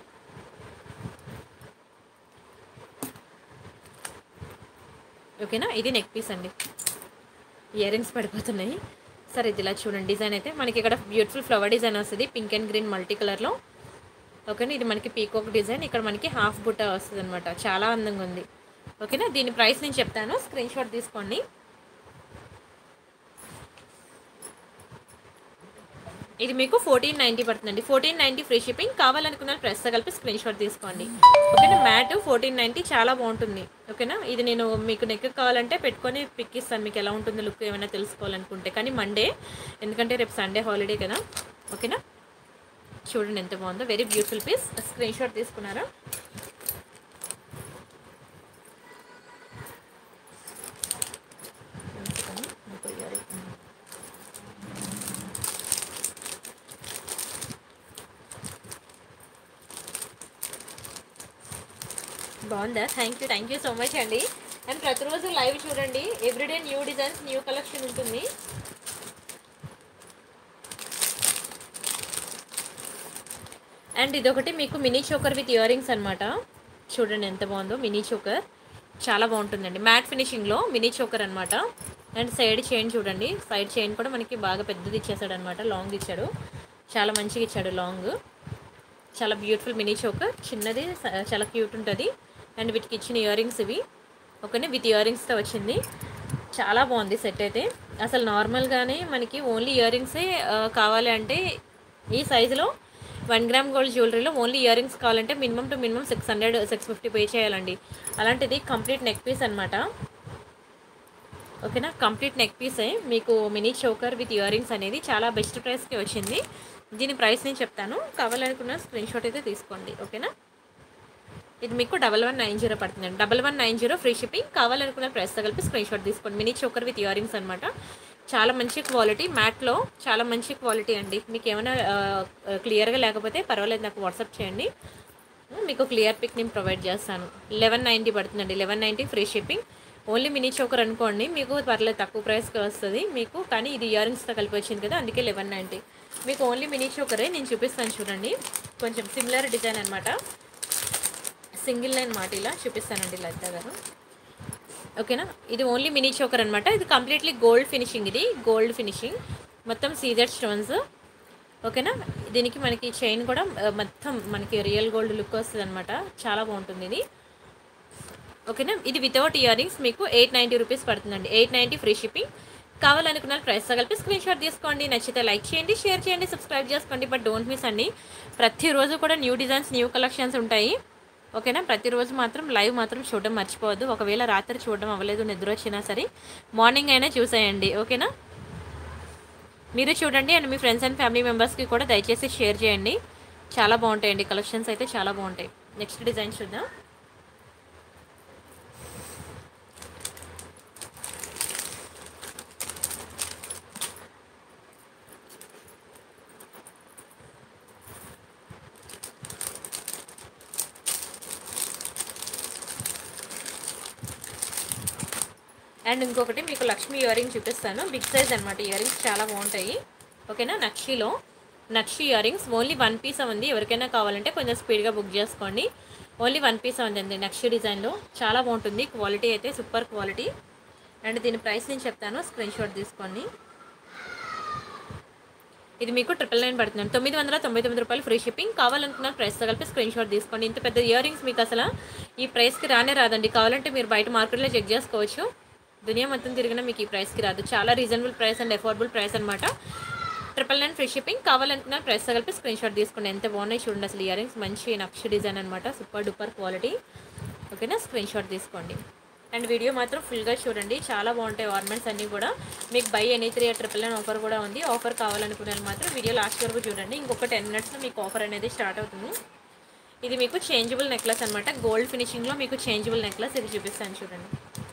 ఓకేనా ఇది నెక్ పీస్ అండి ఇయర్ రింగ్స్ పడిపోతున్నాయి సరే ఇది ఇలా చూడండి డిజైన్ అయితే మనకి ఇక్కడ బ్యూటిఫుల్ ఫ్లవర్ డిజైన్ వస్తుంది పింక్ అండ్ గ్రీన్ మల్టీ కలర్లో ఓకేనా ఇది మనకి పీకాక్ డిజైన్ ఇక్కడ మనకి హాఫ్ బుట్ట వస్తుంది అనమాట చాలా అందంగా ఉంది ఓకేనా దీని ప్రైస్ నేను చెప్తాను స్క్రీన్ షాట్ తీసుకోండి ఇది మీకు ఫోర్టీన్ నైంటీ పడుతుందండి ఫోర్టీన్ నైంటీ ఫ్రీ షిప్పింగ్ కావాలనుకున్న ప్రెస్ కలిపి స్క్రీన్ షాట్ తీసుకోండి ఓకేనా మ్యాట్ ఫోర్టీన్ నైంటీ చాలా బాగుంటుంది ఓకేనా ఇది నేను మీకు నెక్ కావాలంటే పెట్టుకొని పిక్ ఇస్తాను మీకు ఎలా ఉంటుంది లుక్ ఏమైనా తెలుసుకోవాలనుకుంటే కానీ మండే ఎందుకంటే రేపు సండే హాలిడే కదా ఓకేనా చూడండి ఎంత బాగుందో very beautiful piece screen shot తీసుకున్నారా బాగుందా thank you thank you so much అండి అండ్ ప్రతిరోజు లైవ్ చూడండి everyday new designs new collection ఉంటుంది అండ్ ఇదొకటి మీకు mini choker with ear rings అనమాట చూడండి ఎంత బాగుందో మినీ చోకర్ చాలా బాగుంటుందండి మ్యాట్ ఫినిషింగ్లో మినీ చోకర్ అనమాట అండ్ సైడ్ చైన్ చూడండి సైడ్ చైన్ కూడా మనకి బాగా పెద్దది ఇచ్చేసాడు అనమాట లాంగ్ ఇచ్చాడు చాలా మంచిగా ఇచ్చాడు లాంగ్ చాలా బ్యూటిఫుల్ మినీ చోకర్ చిన్నది స- చాలా క్యూట్ ఉంటుంది అండ్ వీటికి ఇచ్చిన ఇయర్ రింగ్స్ ఇవి ఓకేనే విత్ ఇయర్ రింగ్స్తో వచ్చింది చాలా బాగుంది సెట్ అయితే అసలు నార్మల్గానే మనకి ఓన్లీ ఇయర్ రింగ్సే కావాలి అంటే ఈ సైజులో వన్ గ్రామ్ గోల్డ్ జ్యువెలరీలో ఓన్లీ ఇయర్ రింగ్స్ కావాలంటే minimum to minimum six hundred six fifty pay చేయాలండి అలాంటిది కంప్లీట్ నెక్ పీస్ అనమాట ఓకేనా కంప్లీట్ నెక్ పీసే మీకు mini choker with year rings అనేది చాలా బెస్ట్ ప్రైస్కి వచ్చింది దీని ప్రైస్ నేను చెప్తాను కావాలనుకున్న స్క్రీన్ షాట్ అయితే తీసుకోండి ఓకేనా ఇది మీకు డబల్ వన్ నైన్ జీరో పడుతుందండి double one nine zero free shipping కావాలనుకున్న ప్రైస్తో కలిపి స్క్రీన్ షాట్ తీసుకోండి mini choker with ear rings అనమాట చాలా మంచి క్వాలిటీ మ్యాట్లో చాలా మంచి క్వాలిటీ అండి మీకు ఏమైనా క్లియర్గా లేకపోతే పర్వాలేదు నాకు వాట్సాప్ చేయండి మీకు క్లియర్ పిక్ నేను ప్రొవైడ్ చేస్తాను లెవెన్ నైంటీ పడుతుందండి eleven ninety free shipping only mini choker అనుకోండి మీకు పర్లేదు తక్కువ ప్రైస్కి వస్తుంది మీకు కానీ ఇది ఇయర్ రింగ్స్తో కలిపి వచ్చింది కదా అందుకే లెవెన్ నైంటీ మీకు ఓన్లీ మినీ చోకరే నేను చూపిస్తాను చూడండి కొంచెం సిమిలర్ డిజైన్ అనమాట సింగిల్ లైన్ మాట ఇలా చూపిస్తానండి లలిత గారు ఓకేనా ఇది ఓన్లీ మినీ చోకర్ అనమాట ఇది కంప్లీట్లీ గోల్డ్ ఫినిషింగ్ ఇది గోల్డ్ ఫినిషింగ్ మొత్తం సీజర్ స్టోన్స్ ఓకేనా దీనికి మనకి చైన్ కూడా ఆ, మొత్తం మనకి రియల్ గోల్డ్ లుక్ వస్తుంది అనమాట చాలా బాగుంటుంది ఇది ఓకేనా ఇది వితౌట్ ఇయర్ రింగ్స్ మీకు ఎయిట్ నైంటీ రూపీస్ పడుతుందండి ఎయిట్ నైంటీ ఫ్రీ షిప్పింగ్ కావాలనుకున్న ప్రైస్ కలిపి స్క్రీన్ షాట్ తీసుకోండి నచ్చితే లైక్ చేయండి షేర్ చేయండి సబ్స్క్రైబ్ చేసుకోండి బట్ డోంట్ మిస్ అండి ప్రతిరోజు కూడా న్యూ డిజైన్స్ న్యూ కలెక్షన్స్ ఉంటాయి ఓకేనా ప్రతిరోజు మాత్రం లైవ్ మాత్రం చూడడం మర్చిపోవద్దు ఒకవేళ రాత్రి చూడడం అవ్వలేదు నిద్ర వచ్చినా సరే మార్నింగ్ అయినా చూసేయండి ఓకేనా మీరు చూడండి అండ్ మీ ఫ్రెండ్స్ అండ్ ఫ్యామిలీ మెంబర్స్కి కూడా దయచేసి షేర్ చేయండి చాలా బాగుంటాయండి కలెక్షన్స్ అయితే చాలా బాగుంటాయి నెక్స్ట్ డిజైన్ చూద్దాం అండ్ ఇంకొకటి మీకు లక్ష్మీ ఇయర్ రింగ్ చూపిస్తాను బిగ్ సైజ్ అనమాట ఇయర్ రింగ్స్ చాలా బాగుంటాయి ఓకేనా నక్షిలో nakshi ear rings only one piece ఉంది ఎవరికైనా కావాలంటే కొంచెం స్పీడ్గా బుక్ చేసుకోండి ఓన్లీ వన్ పీస్ ఉందండి నక్షి డిజైన్లో చాలా బాగుంటుంది క్వాలిటీ అయితే సూపర్ క్వాలిటీ అండ్ దీని ప్రైస్ నేను చెప్తాను స్క్రీన్ షాట్ తీసుకోండి ఇది మీకు ట్రిపుల్ నైన్ పడుతుంది తొమ్మిది వందల తొంభై తొమ్మిది రూపాయలు ఫ్రీ షిప్పింగ్ కావాలనుకున్న ప్రైస్తో కలిపి స్క్రీన్ షాట్ తీసుకోండి ఇంత పెద్ద ఇయర్ రింగ్స్ మీకు అసలు ఈ ప్రైస్కి రానే రాదండి కావాలంటే మీరు బయట మార్కెట్లో చెక్ చేసుకోవచ్చు దునియా మొత్తం తిరిగినా మీకు ఈ ప్రైస్కి రాదు చాలా reasonable price and affordable price అనమాట ట్రిపుల్ నైన్ ఫ్రీ షిప్పింగ్ కావాలనుకున్న ప్రైస్ కలిపి స్క్రీన్ షాట్ తీసుకోండి ఎంత బాగున్నాయి చూడండి అసలు ఇయర్ రింగ్స్ మంచి నక్ష డిజైన్ అనమాట సూపర్ డూపర్ క్వాలిటీ ఓకేనా స్క్రీన్ షాట్ తీసుకోండి అండ్ వీడియో మాత్రం ఫుల్గా చూడండి చాలా బాగుంటాయి ఆర్నమెంట్స్ అన్నీ కూడా మీకు buy any three triple nine offer కూడా ఉంది ఆఫర్ కావాలనుకునే వాళ్ళు మాత్రం వీడియో లాస్ట్ వరకు చూడండి ఇంకొక టెన్ మినిట్స్లో మీకు ఆఫర్ అనేది స్టార్ట్ అవుతుంది ఇది మీకు చేంజబుల్ నెక్లెస్ అనమాట గోల్డ్ ఫినిషింగ్లో మీకు చేంజబుల్ నెక్లెస్ ఇది చూపిస్తాను చూడండి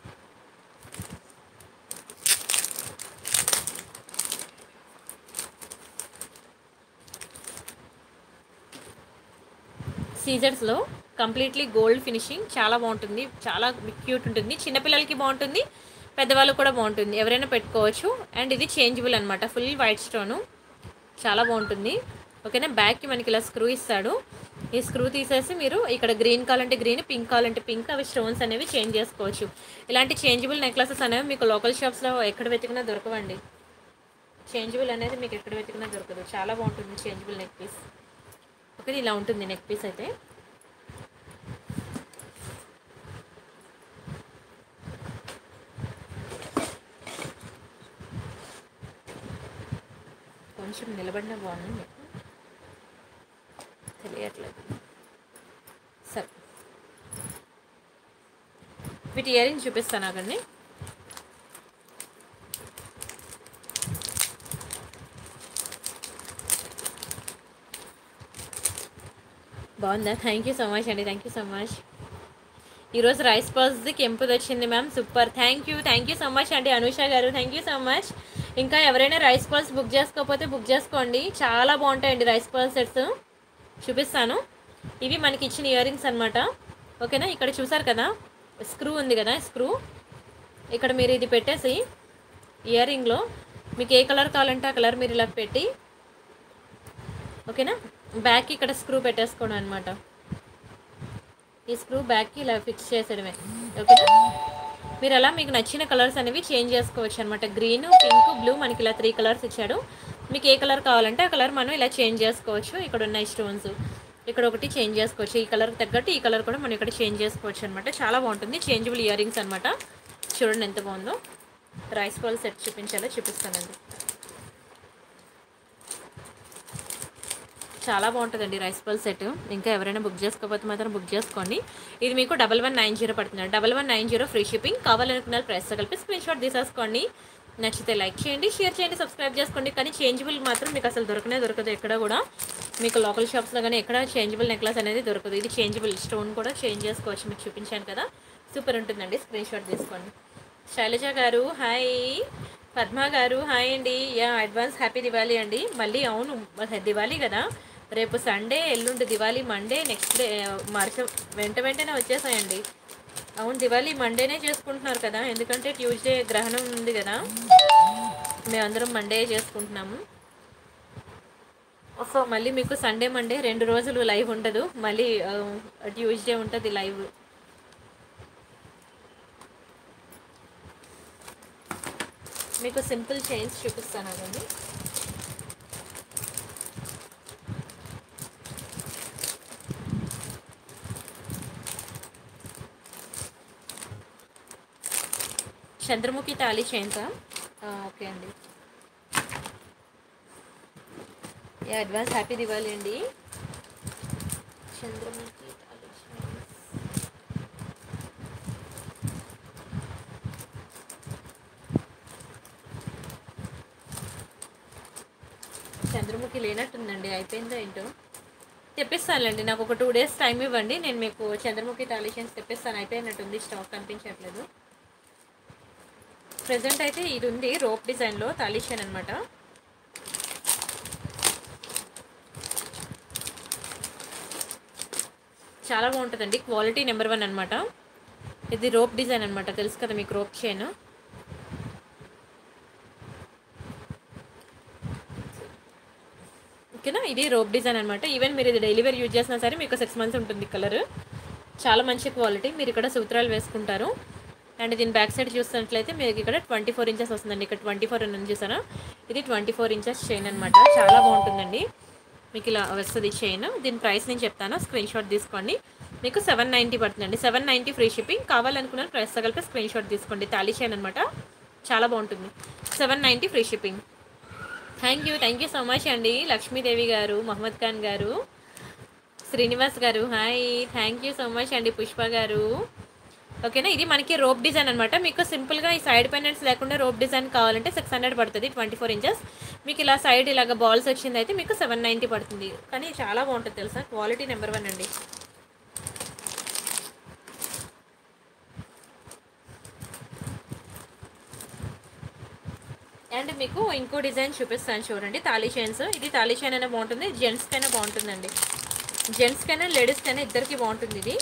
సీజర్స్లో కంప్లీట్లీ గోల్డ్ ఫినిషింగ్ చాలా బాగుంటుంది చాలా క్యూట్ ఉంటుంది చిన్నపిల్లలకి బాగుంటుంది పెద్దవాళ్ళకి కూడా బాగుంటుంది ఎవరైనా పెట్టుకోవచ్చు అండ్ ఇది చేంజబుల్ అనమాట ఫుల్ వైట్ స్టోను చాలా బాగుంటుంది ఓకేనా బ్యాక్కి మనకి ఇలా స్క్రూ ఇస్తాడు ఈ స్క్రూ తీసేసి మీరు ఇక్కడ గ్రీన్ కావాలంటే గ్రీన్ పింక్ కావాలంటే పింక్ అవి స్టోన్స్ అనేవి చేంజ్ చేసుకోవచ్చు ఇలాంటి చేంజబుల్ నెక్లెసెస్ అనేవి మీకు లోకల్ షాప్స్లో ఎక్కడ వెతికినా దొరకవండి చేంజబుల్ అనేది మీకు ఎక్కడ వెతికినా దొరకదు చాలా బాగుంటుంది చేంజబుల్ నెక్ పీస్ ఓకే ఇలా ఉంటుంది నెక్ పీస్ అయితే కొంచెం నిలబడిన బాగుంది మీకు తెలియట్లేదు సరే వీటి ఇయర్ రింగ్ చూపిస్తాను ఆగండి బాగుందా థ్యాంక్ యూ సో మచ్ అండి థ్యాంక్ యూ సో మచ్ ఈరోజు రైస్ పర్స్ది కెంపుది వచ్చింది ma'am super thank you thank you so much అండి అనుష గారు థ్యాంక్ యూ సో మచ్ ఇంకా ఎవరైనా రైస్ పర్స్ బుక్ చేసుకోకపోతే బుక్ చేసుకోండి చాలా బాగుంటాయండి రైస్ పర్స్ సెట్స్ చూపిస్తాను ఇవి మనకి ఇచ్చిన ఇయర్ రింగ్స్ అనమాట ఓకేనా ఇక్కడ చూసారు కదా స్క్రూ ఉంది కదా స్క్రూ ఇక్కడ మీరు ఇది పెట్టేసి ఇయర్ రింగ్లో మీకు ఏ కలర్ కావాలంటే ఆ కలర్ మీరు ఇలా పెట్టి ఓకేనా బ్యాక్ ఇక్కడ స్క్రూ పెట్టేసుకోవడం అనమాట ఈ స్క్రూ బ్యాక్కి ఇలా ఫిక్స్ చేసేయడమే ఓకేనా మీరు అలా మీకు నచ్చిన కలర్స్ అనేవి చేంజ్ చేసుకోవచ్చు అనమాట గ్రీన్ పింక్ బ్లూ మనకి ఇలా త్రీ కలర్స్ ఇచ్చాడు మీకు ఏ కలర్ కావాలంటే ఆ కలర్ మనం ఇలా చేంజ్ చేసుకోవచ్చు ఇక్కడ ఉన్నాయి స్టోన్స్ ఇక్కడ ఒకటి చేంజ్ చేసుకోవచ్చు ఈ కలర్ తగ్గట్టు ఈ కలర్ కూడా మనం ఇక్కడ చేంజ్ చేసుకోవచ్చు అనమాట చాలా బాగుంటుంది చేంజబుల్ ఇయర్ రింగ్స్ అనమాట చూడండి ఎంత బాగుందో రైస్ బాల్ సెట్ చూపించాలో చూపిస్తానండి చాలా బాగుంటుందండి రైస్ బాల్ సెట్ ఇంకా ఎవరైనా బుక్ చేసుకోకపోతే మాత్రం బుక్ చేసుకోండి ఇది మీకు డబల్ వన్ నైన్ జీరో పడుతుంది double one nine zero free shipping కావాలనుకున్న ప్రైస్ కలిపి స్క్రీన్ షాట్ తీసేసుకోండి నచ్చితే లైక్ చేయండి షేర్ చేయండి సబ్స్క్రైబ్ చేసుకోండి కానీ చేంజబుల్ మాత్రం మీకు అసలు దొరకనే దొరకదు ఎక్కడ కూడా మీకు లోకల్ షాప్స్లో కానీ ఎక్కడ చేంజబుల్ నెక్లెస్ అనేది దొరకదు ఇది చేంజబుల్ స్టోన్ కూడా చేంజ్ చేసుకోవచ్చు మీకు చూపించాను కదా సూపర్ ఉంటుందండి స్క్రీన్ షాట్ తీసుకోండి శైలజ గారు హాయ్ పద్మ గారు హాయ్ అండి యా అడ్వాన్స్ హ్యాపీ దివాళీ అండి మళ్ళీ అవును దివాళీ కదా రేపు సండే ఎల్లుండి దివాళీ మండే నెక్స్ట్ డే మార్చ వెంట వెంటనే వచ్చేసాయండి అవును దివాళీ మండేనే చేసుకుంటున్నారు కదా ఎందుకంటే ట్యూస్డే గ్రహణం ఉంది కదా మేమందరం మండే చేసుకుంటున్నాము సో మళ్ళీ మీకు సండే మండే రెండు రోజులు లైవ్ ఉండదు మళ్ళీ ఆ, ట్యూస్డే ఉంటుంది లైవ్ మీకు సింపుల్ చైన్స్ చూపిస్తాను అదండి చంద్రముఖి తాళి చైన్సా ఓకే అండి యా అడ్వాన్స్ హ్యాపీ దివాళీ అండి చంద్రముఖి తాళి చైన్స్ చంద్రముఖి లేనట్టుందండి అయిపోయిందో ఏంటో తెప్పిస్తానులేండి నాకు ఒక టూ డేస్ టైం ఇవ్వండి నేను మీకు చంద్రముఖి టాలిషన్స్ తెప్పిస్తాను అయిపోయినట్టుంది స్టాక్ కనిపించట్లేదు ప్రజెంట్ అయితే ఇది ఉంది రోప్ డిజైన్లో తాలిషన్ అనమాట చాలా బాగుంటుందండి క్వాలిటీ నెంబర్ వన్ అనమాట ఇది రోప్ డిజైన్ అనమాట తెలుసు కదా మీకు రోప్ చైన్ ఓకేనా ఇది రోప్ డిజైన్ అనమాట ఈవెన్ మీరు ఇది డైలీ వేర్ యూజ్ చేసినా సరే మీకు సిక్స్ మంత్స్ ఉంటుంది కలర్ చాలా మంచి క్వాలిటీ మీరు ఇక్కడ సూత్రాలు వేసుకుంటారు అండ్ దీని బ్యాక్ సైడ్ చూస్తున్నట్లయితే మీకు ఇక్కడ ట్వంటీ ఫోర్ ఇంచెస్ వస్తుందండి ఇక్కడ ట్వంటీ ఫోర్ అని చూసారా ఇది ట్వంటీ ఫోర్ ఇంచెస్ చైన్ అనమాట చాలా బాగుంటుందండి మీకు ఇలా వస్తుంది చైన్ దీని ప్రైస్ నేను చెప్తాను స్క్రీన్ షాట్ తీసుకోండి మీకు సెవెన్ నైంటీ పడుతుందండి సెవెన్ నైంటీ ఫ్రీ షిప్పింగ్ కావాలనుకున్న ప్రైస్ కలిపి స్క్రీన్ షాట్ తీసుకోండి తాళీ చైన్ అనమాట చాలా బాగుంటుంది seven ninety free shipping thank you thank you so much అండి Lakshmidevi garu Mohammed Khan garu Srinivas garu hi thank you so much అండి పుష్ప గారు ఓకేనా ఇది మనకి రోప్ డిజైన్ అనమాట మీకు సింపుల్గా ఈ సైడ్ పెండెంట్స్ లేకుండా రోప్ డిజైన్ కావాలంటే సిక్స్ హండ్రెడ్ పడుతుంది ట్వంటీ ఫోర్ ఇంచెస్ మీకు ఇలా సైడ్ ఇలాగ బాల్స్ వచ్చింది అయితే మీకు సెవెన్ నైంటీ పడుతుంది కానీ చాలా బాగుంటుంది తెలుసా క్వాలిటీ నెంబర్ వన్ అండి అండ్ మీకు ఇంకో డిజైన్ చూపిస్తాను చూడండి తాళీ చైన్స్ ఇది తాళీ చైన్ అయినా బాగుంటుంది జెంట్స్కి అయినా బాగుంటుందండి జెంట్స్కైనా లేడీస్కైనా ఇద్దరికి బాగుంటుంది ఇది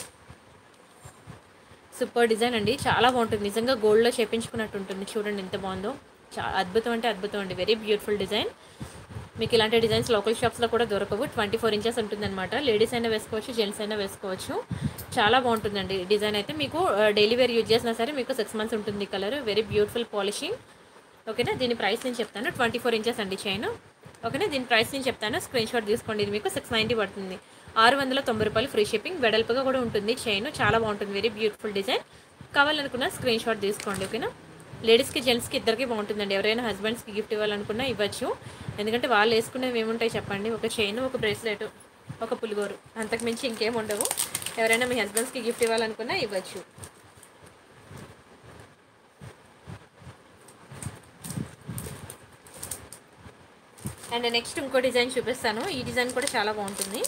సూపర్ డిజైన్ అండి చాలా బాగుంటుంది నిజంగా గోల్డ్లో చేపించుకున్నట్టు ఉంటుంది చూడండి ఎంత బాగుందో చాలా అద్భుతం అంటే అద్భుతం అండి వెరీ బ్యూటిఫుల్ డిజైన్ మీకు ఇలాంటి డిజైన్స్ లోకల్ షాప్స్లో కూడా దొరకవు ట్వంటీ ఫోర్ ఇంచెస్ ఉంటుందన్నమాట లేడీస్ అయినా వేసుకోవచ్చు జెంట్స్ అయినా వేసుకోవచ్చు చాలా బాగుంటుందండి డిజైన్ అయితే మీకు డైలీ వేర్ యూజ్ చేసినా సరే మీకు సిక్స్ మంత్స్ ఉంటుంది కలర్ వెరీ బ్యూటిఫుల్ పాలిషింగ్ ఓకేనా దీని ప్రైస్ నేను చెప్తాను ట్వంటీ ఫోర్ ఇంచెస్ అండి చైన్ ఓకేనా దీని ప్రైస్ నేను చెప్తాను స్క్రీన్ షాట్ తీసుకోండి ఇది మీకు సిక్స్ నైంటీ పడుతుంది ఆరు వందల తొంభై రూపాయలు ఫ్రీ షిప్పింగ్ వెడల్పుగా కూడా ఉంటుంది చైన్ చాలా బాగుంటుంది వెరీ బ్యూటిఫుల్ డిజైన్ కావాలనుకున్న స్క్రీన్ షాట్ తీసుకోండి ఓకేనా లేడీస్కి జెంట్స్కి ఇద్దరికి బాగుంటుందండి ఎవరైనా హస్బెండ్స్కి గిఫ్ట్ ఇవ్వాలనుకున్నా ఇవ్వచ్చు ఎందుకంటే వాళ్ళు వేసుకునేవి ఏముంటాయి చెప్పండి ఒక చైన్ ఒక బ్రేస్లెట్ ఒక పులిగోరు అంతకు మించి ఇంకేం ఉండవు ఎవరైనా మీ హస్బెండ్స్కి గిఫ్ట్ ఇవ్వాలనుకున్నా ఇవ్వచ్చు అండ్ నెక్స్ట్ ఇంకో డిజైన్ చూపిస్తాను ఈ డిజైన్ కూడా చాలా బాగుంటుంది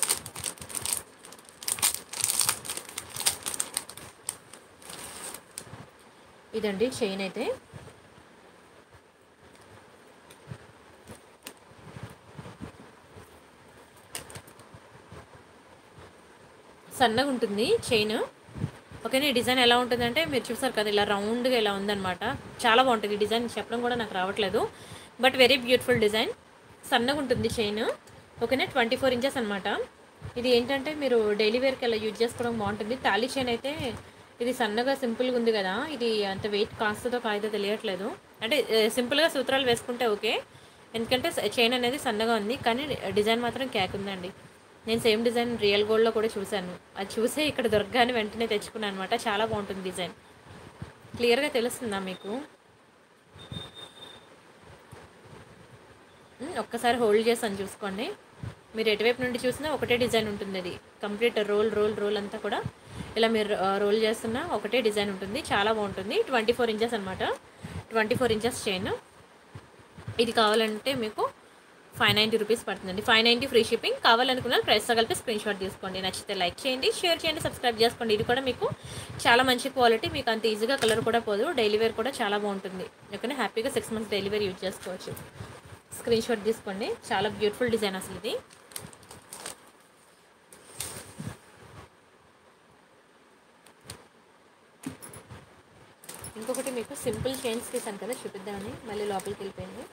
ఇదండి చైన్ అయితే సన్నగా ఉంటుంది చైన్ ఓకేనా ఈ డిజైన్ ఎలా ఉంటుందంటే మీరు చూసారు కదా ఇలా రౌండ్గా ఇలా ఉందన్నమాట చాలా బాగుంటుంది ఈ డిజైన్ చెప్పడం కూడా నాకు రావట్లేదు బట్ వెరీ బ్యూటిఫుల్ డిజైన్ సన్నగా ఉంటుంది చైన్ ఓకేనా ట్వంటీ ఫోర్ ఇంచెస్ అనమాట ఇది ఏంటంటే మీరు డైలీ వేర్కి అలా యూజ్ చేసుకోవడం బాగుంటుంది తాళీ చైన్ అయితే ఇది సన్నగా సింపుల్గా ఉంది కదా ఇది అంత వెయిట్ కాస్తుందో కాదో తెలియట్లేదు అంటే ఆ, సింపుల్గా సూత్రాలు వేసుకుంటే ఓకే ఎందుకంటే చైన్ అనేది సన్నగా ఉంది కానీ డిజైన్ మాత్రం క్యాక్ ఉందండి నేను సేమ్ డిజైన్ రియల్ గోల్డ్లో కూడా చూశాను అది చూసే ఇక్కడ దొరకగానే వెంటనే తెచ్చుకున్నాను అనమాట చాలా బాగుంటుంది డిజైన్ క్లియర్గా తెలుస్తుందా మీకు ఉమ్, ఒక్కసారి హోల్డ్ చేస్తాను చూసుకోండి మీరు ఎటువైపు నుండి చూసినా ఒకటే డిజైన్ ఉంటుంది అది కంప్లీట్ రోల్ రోల్ రోల్ అంతా కూడా ఇలా మీరు ఆ, రోల్ చేస్తున్నా ఒకటే డిజైన్ ఉంటుంది చాలా బాగుంటుంది ట్వంటీ ఫోర్ ఇంచెస్ అనమాట ట్వంటీ ఫోర్ ఇంచెస్ చైన్ ఇది కావాలంటే మీకు ఫైవ్ నైంటీ రూపీస్ పడుతుందండి ఫైవ్ నైంటీ ఫ్రీ షిప్పింగ్ కావాలనుకున్న ప్రైస్తో కలిపి స్క్రీన్ షాట్ తీసుకోండి నచ్చితే లైక్ చేయండి షేర్ చేయండి సబ్స్క్రైబ్ చేసుకోండి ఇది కూడా మీకు చాలా మంచి క్వాలిటీ మీకు అంత ఈజీగా కలర్ కూడా పోదు డైలీ వేర్ కూడా చాలా బాగుంటుంది ఓకేనా హ్యాపీగా six months daily wear use చేసుకోవచ్చు స్క్రీన్ షాట్ తీసుకోండి చాలా బ్యూటిఫుల్ డిజైన్ అసలు ఇది ఇంకొకటి మీకు సింపుల్ చైన్స్ తీసాను కదా చూపిద్దామని మళ్ళీ లోపలికి వెళ్ళిపోయింది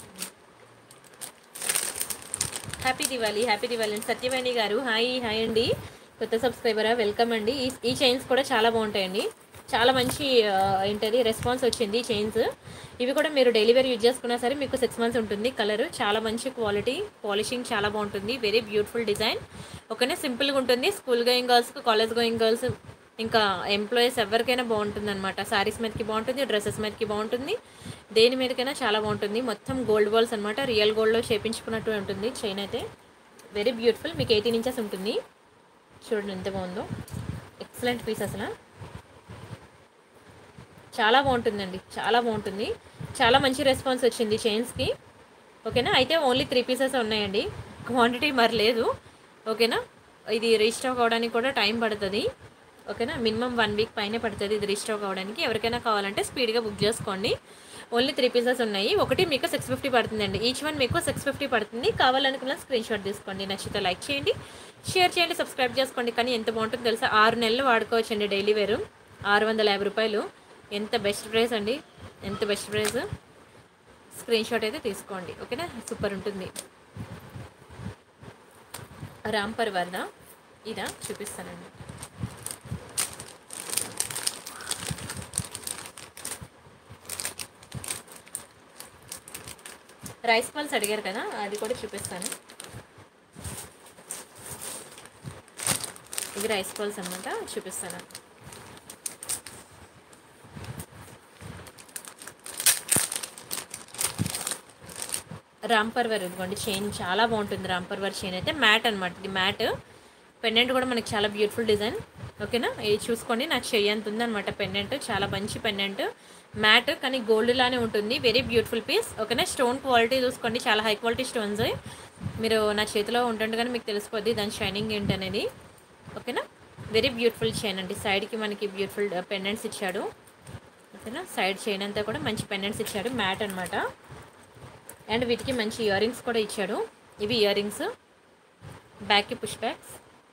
హ్యాపీ దివాళీ హ్యాపీ దివాళీ అండి సత్యవాణి గారు హాయ్ హాయ్ అండి కొత్త సబ్స్క్రైబరా వెల్కమ్ అండి ఈ ఈ చైన్స్ కూడా చాలా బాగుంటాయండి చాలా మంచి ఆ, ఏంటది రెస్పాన్స్ వచ్చింది ఈ చైన్స్ ఇవి కూడా మీరు డైలీ వేర్ యూజ్ చేసుకున్నా సరే మీకు సిక్స్ మంత్స్ ఉంటుంది కలర్ చాలా మంచి క్వాలిటీ పాలిషింగ్ చాలా బాగుంటుంది వెరీ బ్యూటిఫుల్ డిజైన్ ఒకనే సింపుల్గా ఉంటుంది స్కూల్ గోయింగ్ గర్ల్స్కి కాలేజ్ గోయింగ్ గర్ల్స్ ఇంకా ఎంప్లాయీస్ ఎవరికైనా బాగుంటుంది అనమాట శారీస్ మీదకి బాగుంటుంది డ్రెస్సెస్ మీదకి బాగుంటుంది దేని మీదకైనా చాలా బాగుంటుంది మొత్తం గోల్డ్ బాల్స్ అనమాట రియల్ గోల్డ్లో చేపించుకున్నట్టు ఉంటుంది చైన్ అయితే వెరీ బ్యూటిఫుల్ మీకు ఎయిటీన్ ఇంచెస్ ఉంటుంది చూడండి ఎంత బాగుందో ఎక్సలెంట్ పీస్ అసలు చాలా బాగుంటుందండి చాలా బాగుంటుంది చాలా మంచి రెస్పాన్స్ వచ్చింది చైన్స్కి ఓకేనా అయితే ఓన్లీ త్రీ పీసెస్ ఉన్నాయండి క్వాంటిటీ మరి లేదు ఓకేనా ఇది రీస్టాక్ అవడానికి కూడా టైం పడుతుంది ఓకేనా మినిమం వన్ వీక్ పైనే పడుతుంది ఇది రీస్టాక్ అవడానికి ఎవరికైనా కావాలంటే స్పీడ్గా బుక్ చేసుకోండి ఓన్లీ త్రీ పీసెస్ ఉన్నాయి ఒకటి మీకు సిక్స్ ఫిఫ్టీ పడుతుందండి ఈచ్ వన్ మీకు సిక్స్ ఫిఫ్టీ పడుతుంది కావాలనుకున్న స్క్రీన్ షాట్ తీసుకోండి నచ్చితే లైక్ చేయండి షేర్ చేయండి సబ్స్క్రైబ్ చేసుకోండి కానీ ఎంత బాగుంటుందో తెలుసా ఆరు నెలలు వాడుకోవచ్చండి డైలీ వేరు ఆరు వందల యాభై రూపాయలు ఎంత బెస్ట్ ప్రైస్ అండి ఎంత బెస్ట్ ప్రైస్ స్క్రీన్ షాట్ అయితే తీసుకోండి ఓకేనా సూపర్ ఉంటుంది రామ్ పరివార్దా ఇదా చూపిస్తానండి రైస్ బాల్స్ అడిగారు కదా అది కూడా చూపిస్తాను ఇవి రైస్ బాల్స్ అనమాట చూపిస్తాను రాంపర్ వర్ ఇదిగోండి చైన్ చాలా బాగుంటుంది రాంపర్ వర్ చైన్ అయితే మ్యాట్ అనమాట ఇది మ్యాట్ పెండెంట్ కూడా మనకి చాలా బ్యూటిఫుల్ డిజైన్ ఓకేనా ఇది చూసుకోండి నాకు చెయ్యి అంత ఉందన్నమాట పెండెంట్ చాలా మంచి పెండెంట్ మ్యాట్ కానీ గోల్డ్ లానే ఉంటుంది వెరీ బ్యూటిఫుల్ పీస్ ఓకేనా స్టోన్ క్వాలిటీ చూసుకోండి చాలా హై క్వాలిటీ స్టోన్స్ మీరు నా చేతిలో ఉంటుండగానే మీకు తెలిసిపోద్ది దాని షైనింగ్ ఏంటి అనేది ఓకేనా వెరీ బ్యూటిఫుల్ చైన్ అండి సైడ్కి మనకి బ్యూటిఫుల్ పెండెంట్స్ ఇచ్చాడు ఓకేనా సైడ్ చైన్ అంతా కూడా మంచి పెండెంట్స్ ఇచ్చాడు మ్యాట్ అనమాట అండ్ వీటికి మంచి ఇయర్ రింగ్స్ కూడా ఇచ్చాడు ఇవి ఇయర్ రింగ్స్ బ్యాక్కి పుష్ బ్యాక్స్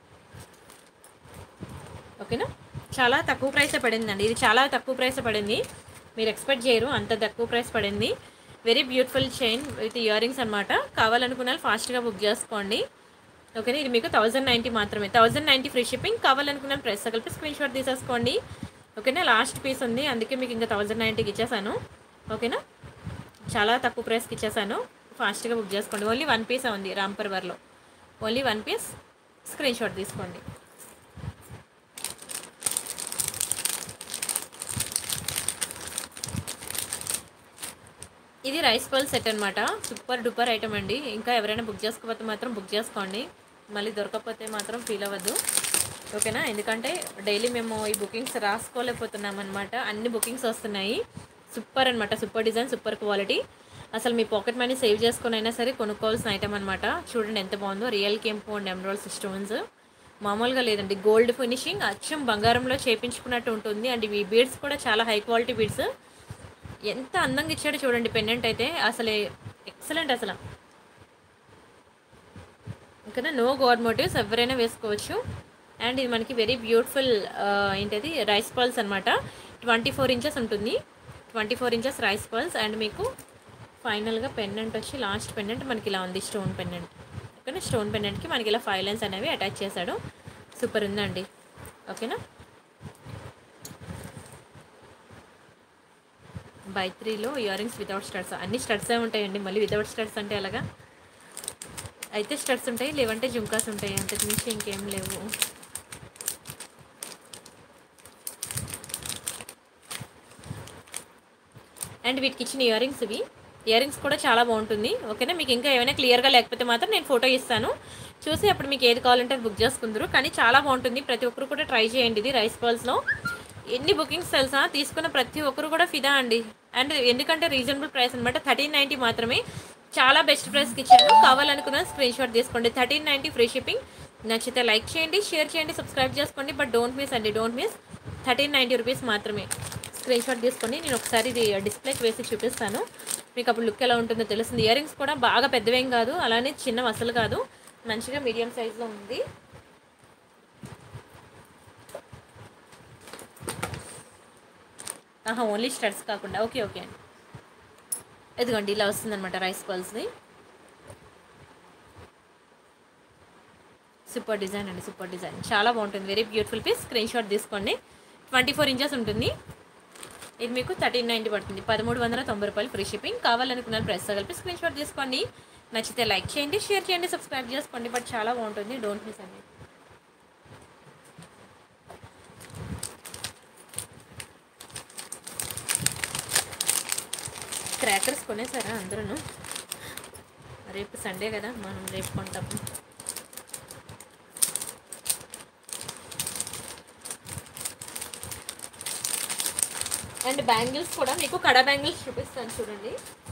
ఓకేనా చాలా తక్కువ ప్రైసే పడిందండి ఇది చాలా తక్కువ ప్రైసే పడింది మీరు ఎక్స్పెక్ట్ చేయరు అంత తక్కువ ప్రైస్ పడింది very beautiful chain with ear rings అనమాట కావాలనుకున్న వాళ్ళు ఫాస్ట్గా బుక్ చేసుకోండి ఓకేనా ఇది మీకు థౌజండ్ నైంటీ మాత్రమే థౌజండ్ నైంటీ ఫ్రీ షిప్పింగ్ కావాలనుకున్న ప్రైస్ కలిపి స్క్రీన్ షాట్ తీసేసుకోండి ఓకేనా లాస్ట్ పీస్ ఉంది అందుకే మీకు ఇంకా థౌజండ్ నైంటీకి ఇచ్చేసాను ఓకేనా చాలా తక్కువ ప్రైస్కి ఇచ్చేసాను ఫాస్ట్గా బుక్ చేసుకోండి ఓన్లీ వన్ పీస్ ఉంది రాంపర్ వర్లో only one piece screen shot తీసుకోండి ఇది రైస్ పల్ సెట్ అనమాట సూపర్ డూపర్ ఐటమ్ అండి ఇంకా ఎవరైనా బుక్ చేసుకోకపోతే మాత్రం బుక్ చేసుకోండి మళ్ళీ దొరకకపోతే మాత్రం ఫీల్ అవ్వద్దు ఓకేనా ఎందుకంటే డైలీ మేము ఈ బుకింగ్స్ రాసుకోలేకపోతున్నాం అనమాట అన్ని బుకింగ్స్ వస్తున్నాయి సూపర్ అనమాట సూపర్ డిజైన్ సూపర్ క్వాలిటీ అసలు మీ పాకెట్ మనీ సేవ్ చేసుకుని అయినా సరే కొనుక్కోవాల్సిన ఐటమ్ అనమాట చూడండి ఎంత బాగుందో రియల్ కెంపు అండ్ ఎమరాల్డ్ స్టోన్స్ మామూలుగా లేదండి గోల్డ్ ఫినిషింగ్ అచ్చం బంగారంలో చేపించుకున్నట్టు ఉంటుంది అండ్ ఈ బీడ్స్ కూడా చాలా హై క్వాలిటీ బీడ్స్ ఎంత అందంగా ఇచ్చాడో చూడండి పెండెంట్ అయితే అసలు ఎక్సలెంట్ అసలు ఇంకా నో గోడ్ మోటివ్స్ ఎవరైనా వేసుకోవచ్చు అండ్ ఇది మనకి వెరీ బ్యూటిఫుల్ ఏంటది రైస్ పర్ల్స్ అనమాట ట్వంటీ ఫోర్ ఇంచెస్ ఉంటుంది twenty four inches rice pearls and మీకు ఫైనల్గా పెండెంట్ వచ్చి లాస్ట్ పెండెంట్ మనకి ఇలా ఉంది స్టోన్ పెండెంట్ ఓకేనా స్టోన్ పెండెంట్కి మనకి ఇలా ఫైవ్ లైన్స్ అనేవి అటాచ్ చేశాడు సూపర్ ఉందండి ఓకేనా బై త్రీలో ఇయర్ రింగ్స్ వితౌట్ స్టడ్స్ అన్ని స్టడ్సే ఉంటాయండి మళ్ళీ వితౌట్ స్టడ్స్ అంటే అలాగా అయితే స్టడ్స్ ఉంటాయి లేవంటే జుంకాస్ ఉంటాయి అంతకు మించి ఇంకేం లేవు అండ్ వీటికి ఇచ్చిన ఇయర్ రింగ్స్ ఇవి ఇయర్ రింగ్స్ కూడా చాలా బాగుంటుంది ఓకేనా మీకు ఇంకా ఏమైనా క్లియర్గా లేకపోతే మాత్రం నేను ఫోటో ఇస్తాను చూసి అప్పుడు మీకు ఏది కావాలంటే అది బుక్ చేసుకుందరు కానీ చాలా బాగుంటుంది ప్రతి ఒక్కరు కూడా ట్రై చేయండి ఇది రైస్ పర్ల్స్లో ఎన్ని బుకింగ్స్ తెలుసా తీసుకున్న ప్రతి ఒక్కరు కూడా ఫిదా అండి అండ్ ఎందుకంటే రీజనబుల్ ప్రైస్ అనమాట థర్టీన్ నైంటీ మాత్రమే చాలా బెస్ట్ ప్రైస్కి ఇచ్చాను కావాలనుకున్న స్క్రీన్ షాట్ తీసుకోండి థర్టీన్ నైంటీ ఫ్రీ షిప్పింగ్ నచ్చితే లైక్ చేయండి షేర్ చేయండి సబ్స్క్రైబ్ చేసుకోండి బట్ డోంట్ మిస్ అండి don't miss thirteen ninety rupees మాత్రమే స్క్రీన్ షాట్ తీసుకోండి నేను ఒకసారి ఇది డిస్ప్లేకి వేసి చూపిస్తాను మీకు అప్పుడు లుక్ ఎలా ఉంటుందో తెలుస్తుంది ఇయర్ రింగ్స్ కూడా బాగా పెద్దవేం కాదు అలానే చిన్న అసలు కాదు మంచిగా మీడియం సైజులో ఉంది ఆహా ఓన్లీ స్టడ్స్ కాకుండా ఓకే ఓకే అండి ఇదిగోండి ఇలా వస్తుందన్నమాట రైస్ పల్స్ది సూపర్ డిజైన్ అండి సూపర్ డిజైన్ చాలా బాగుంటుంది very beautiful piece screen shot తీసుకోండి ట్వంటీ ఫోర్ ఇంచెస్ ఉంటుంది ఇది మీకు థర్టీన్ నైంటీ పడుతుంది పదమూడు వందల తొంభై రూపాయలు ఫ్రీ షిప్పింగ్ కావాలనుకున్న ప్రైస్ కలిపి స్క్రీన్ షాట్ తీసుకోండి నచ్చితే లైక్ చేయండి షేర్ చేయండి సబ్స్క్రైబ్ చేసుకోండి బట్ చాలా బాగుంటుంది డోంట్ మిస్ అండి క్రాకర్స్ కొనేసారా అందరూ రేపు సండే కదా మనం రేపు కొంటాము అండ్ బ్యాంగిల్స్ కూడా మీకు కడా బ్యాంగిల్స్ చూపిస్తాను చూడండి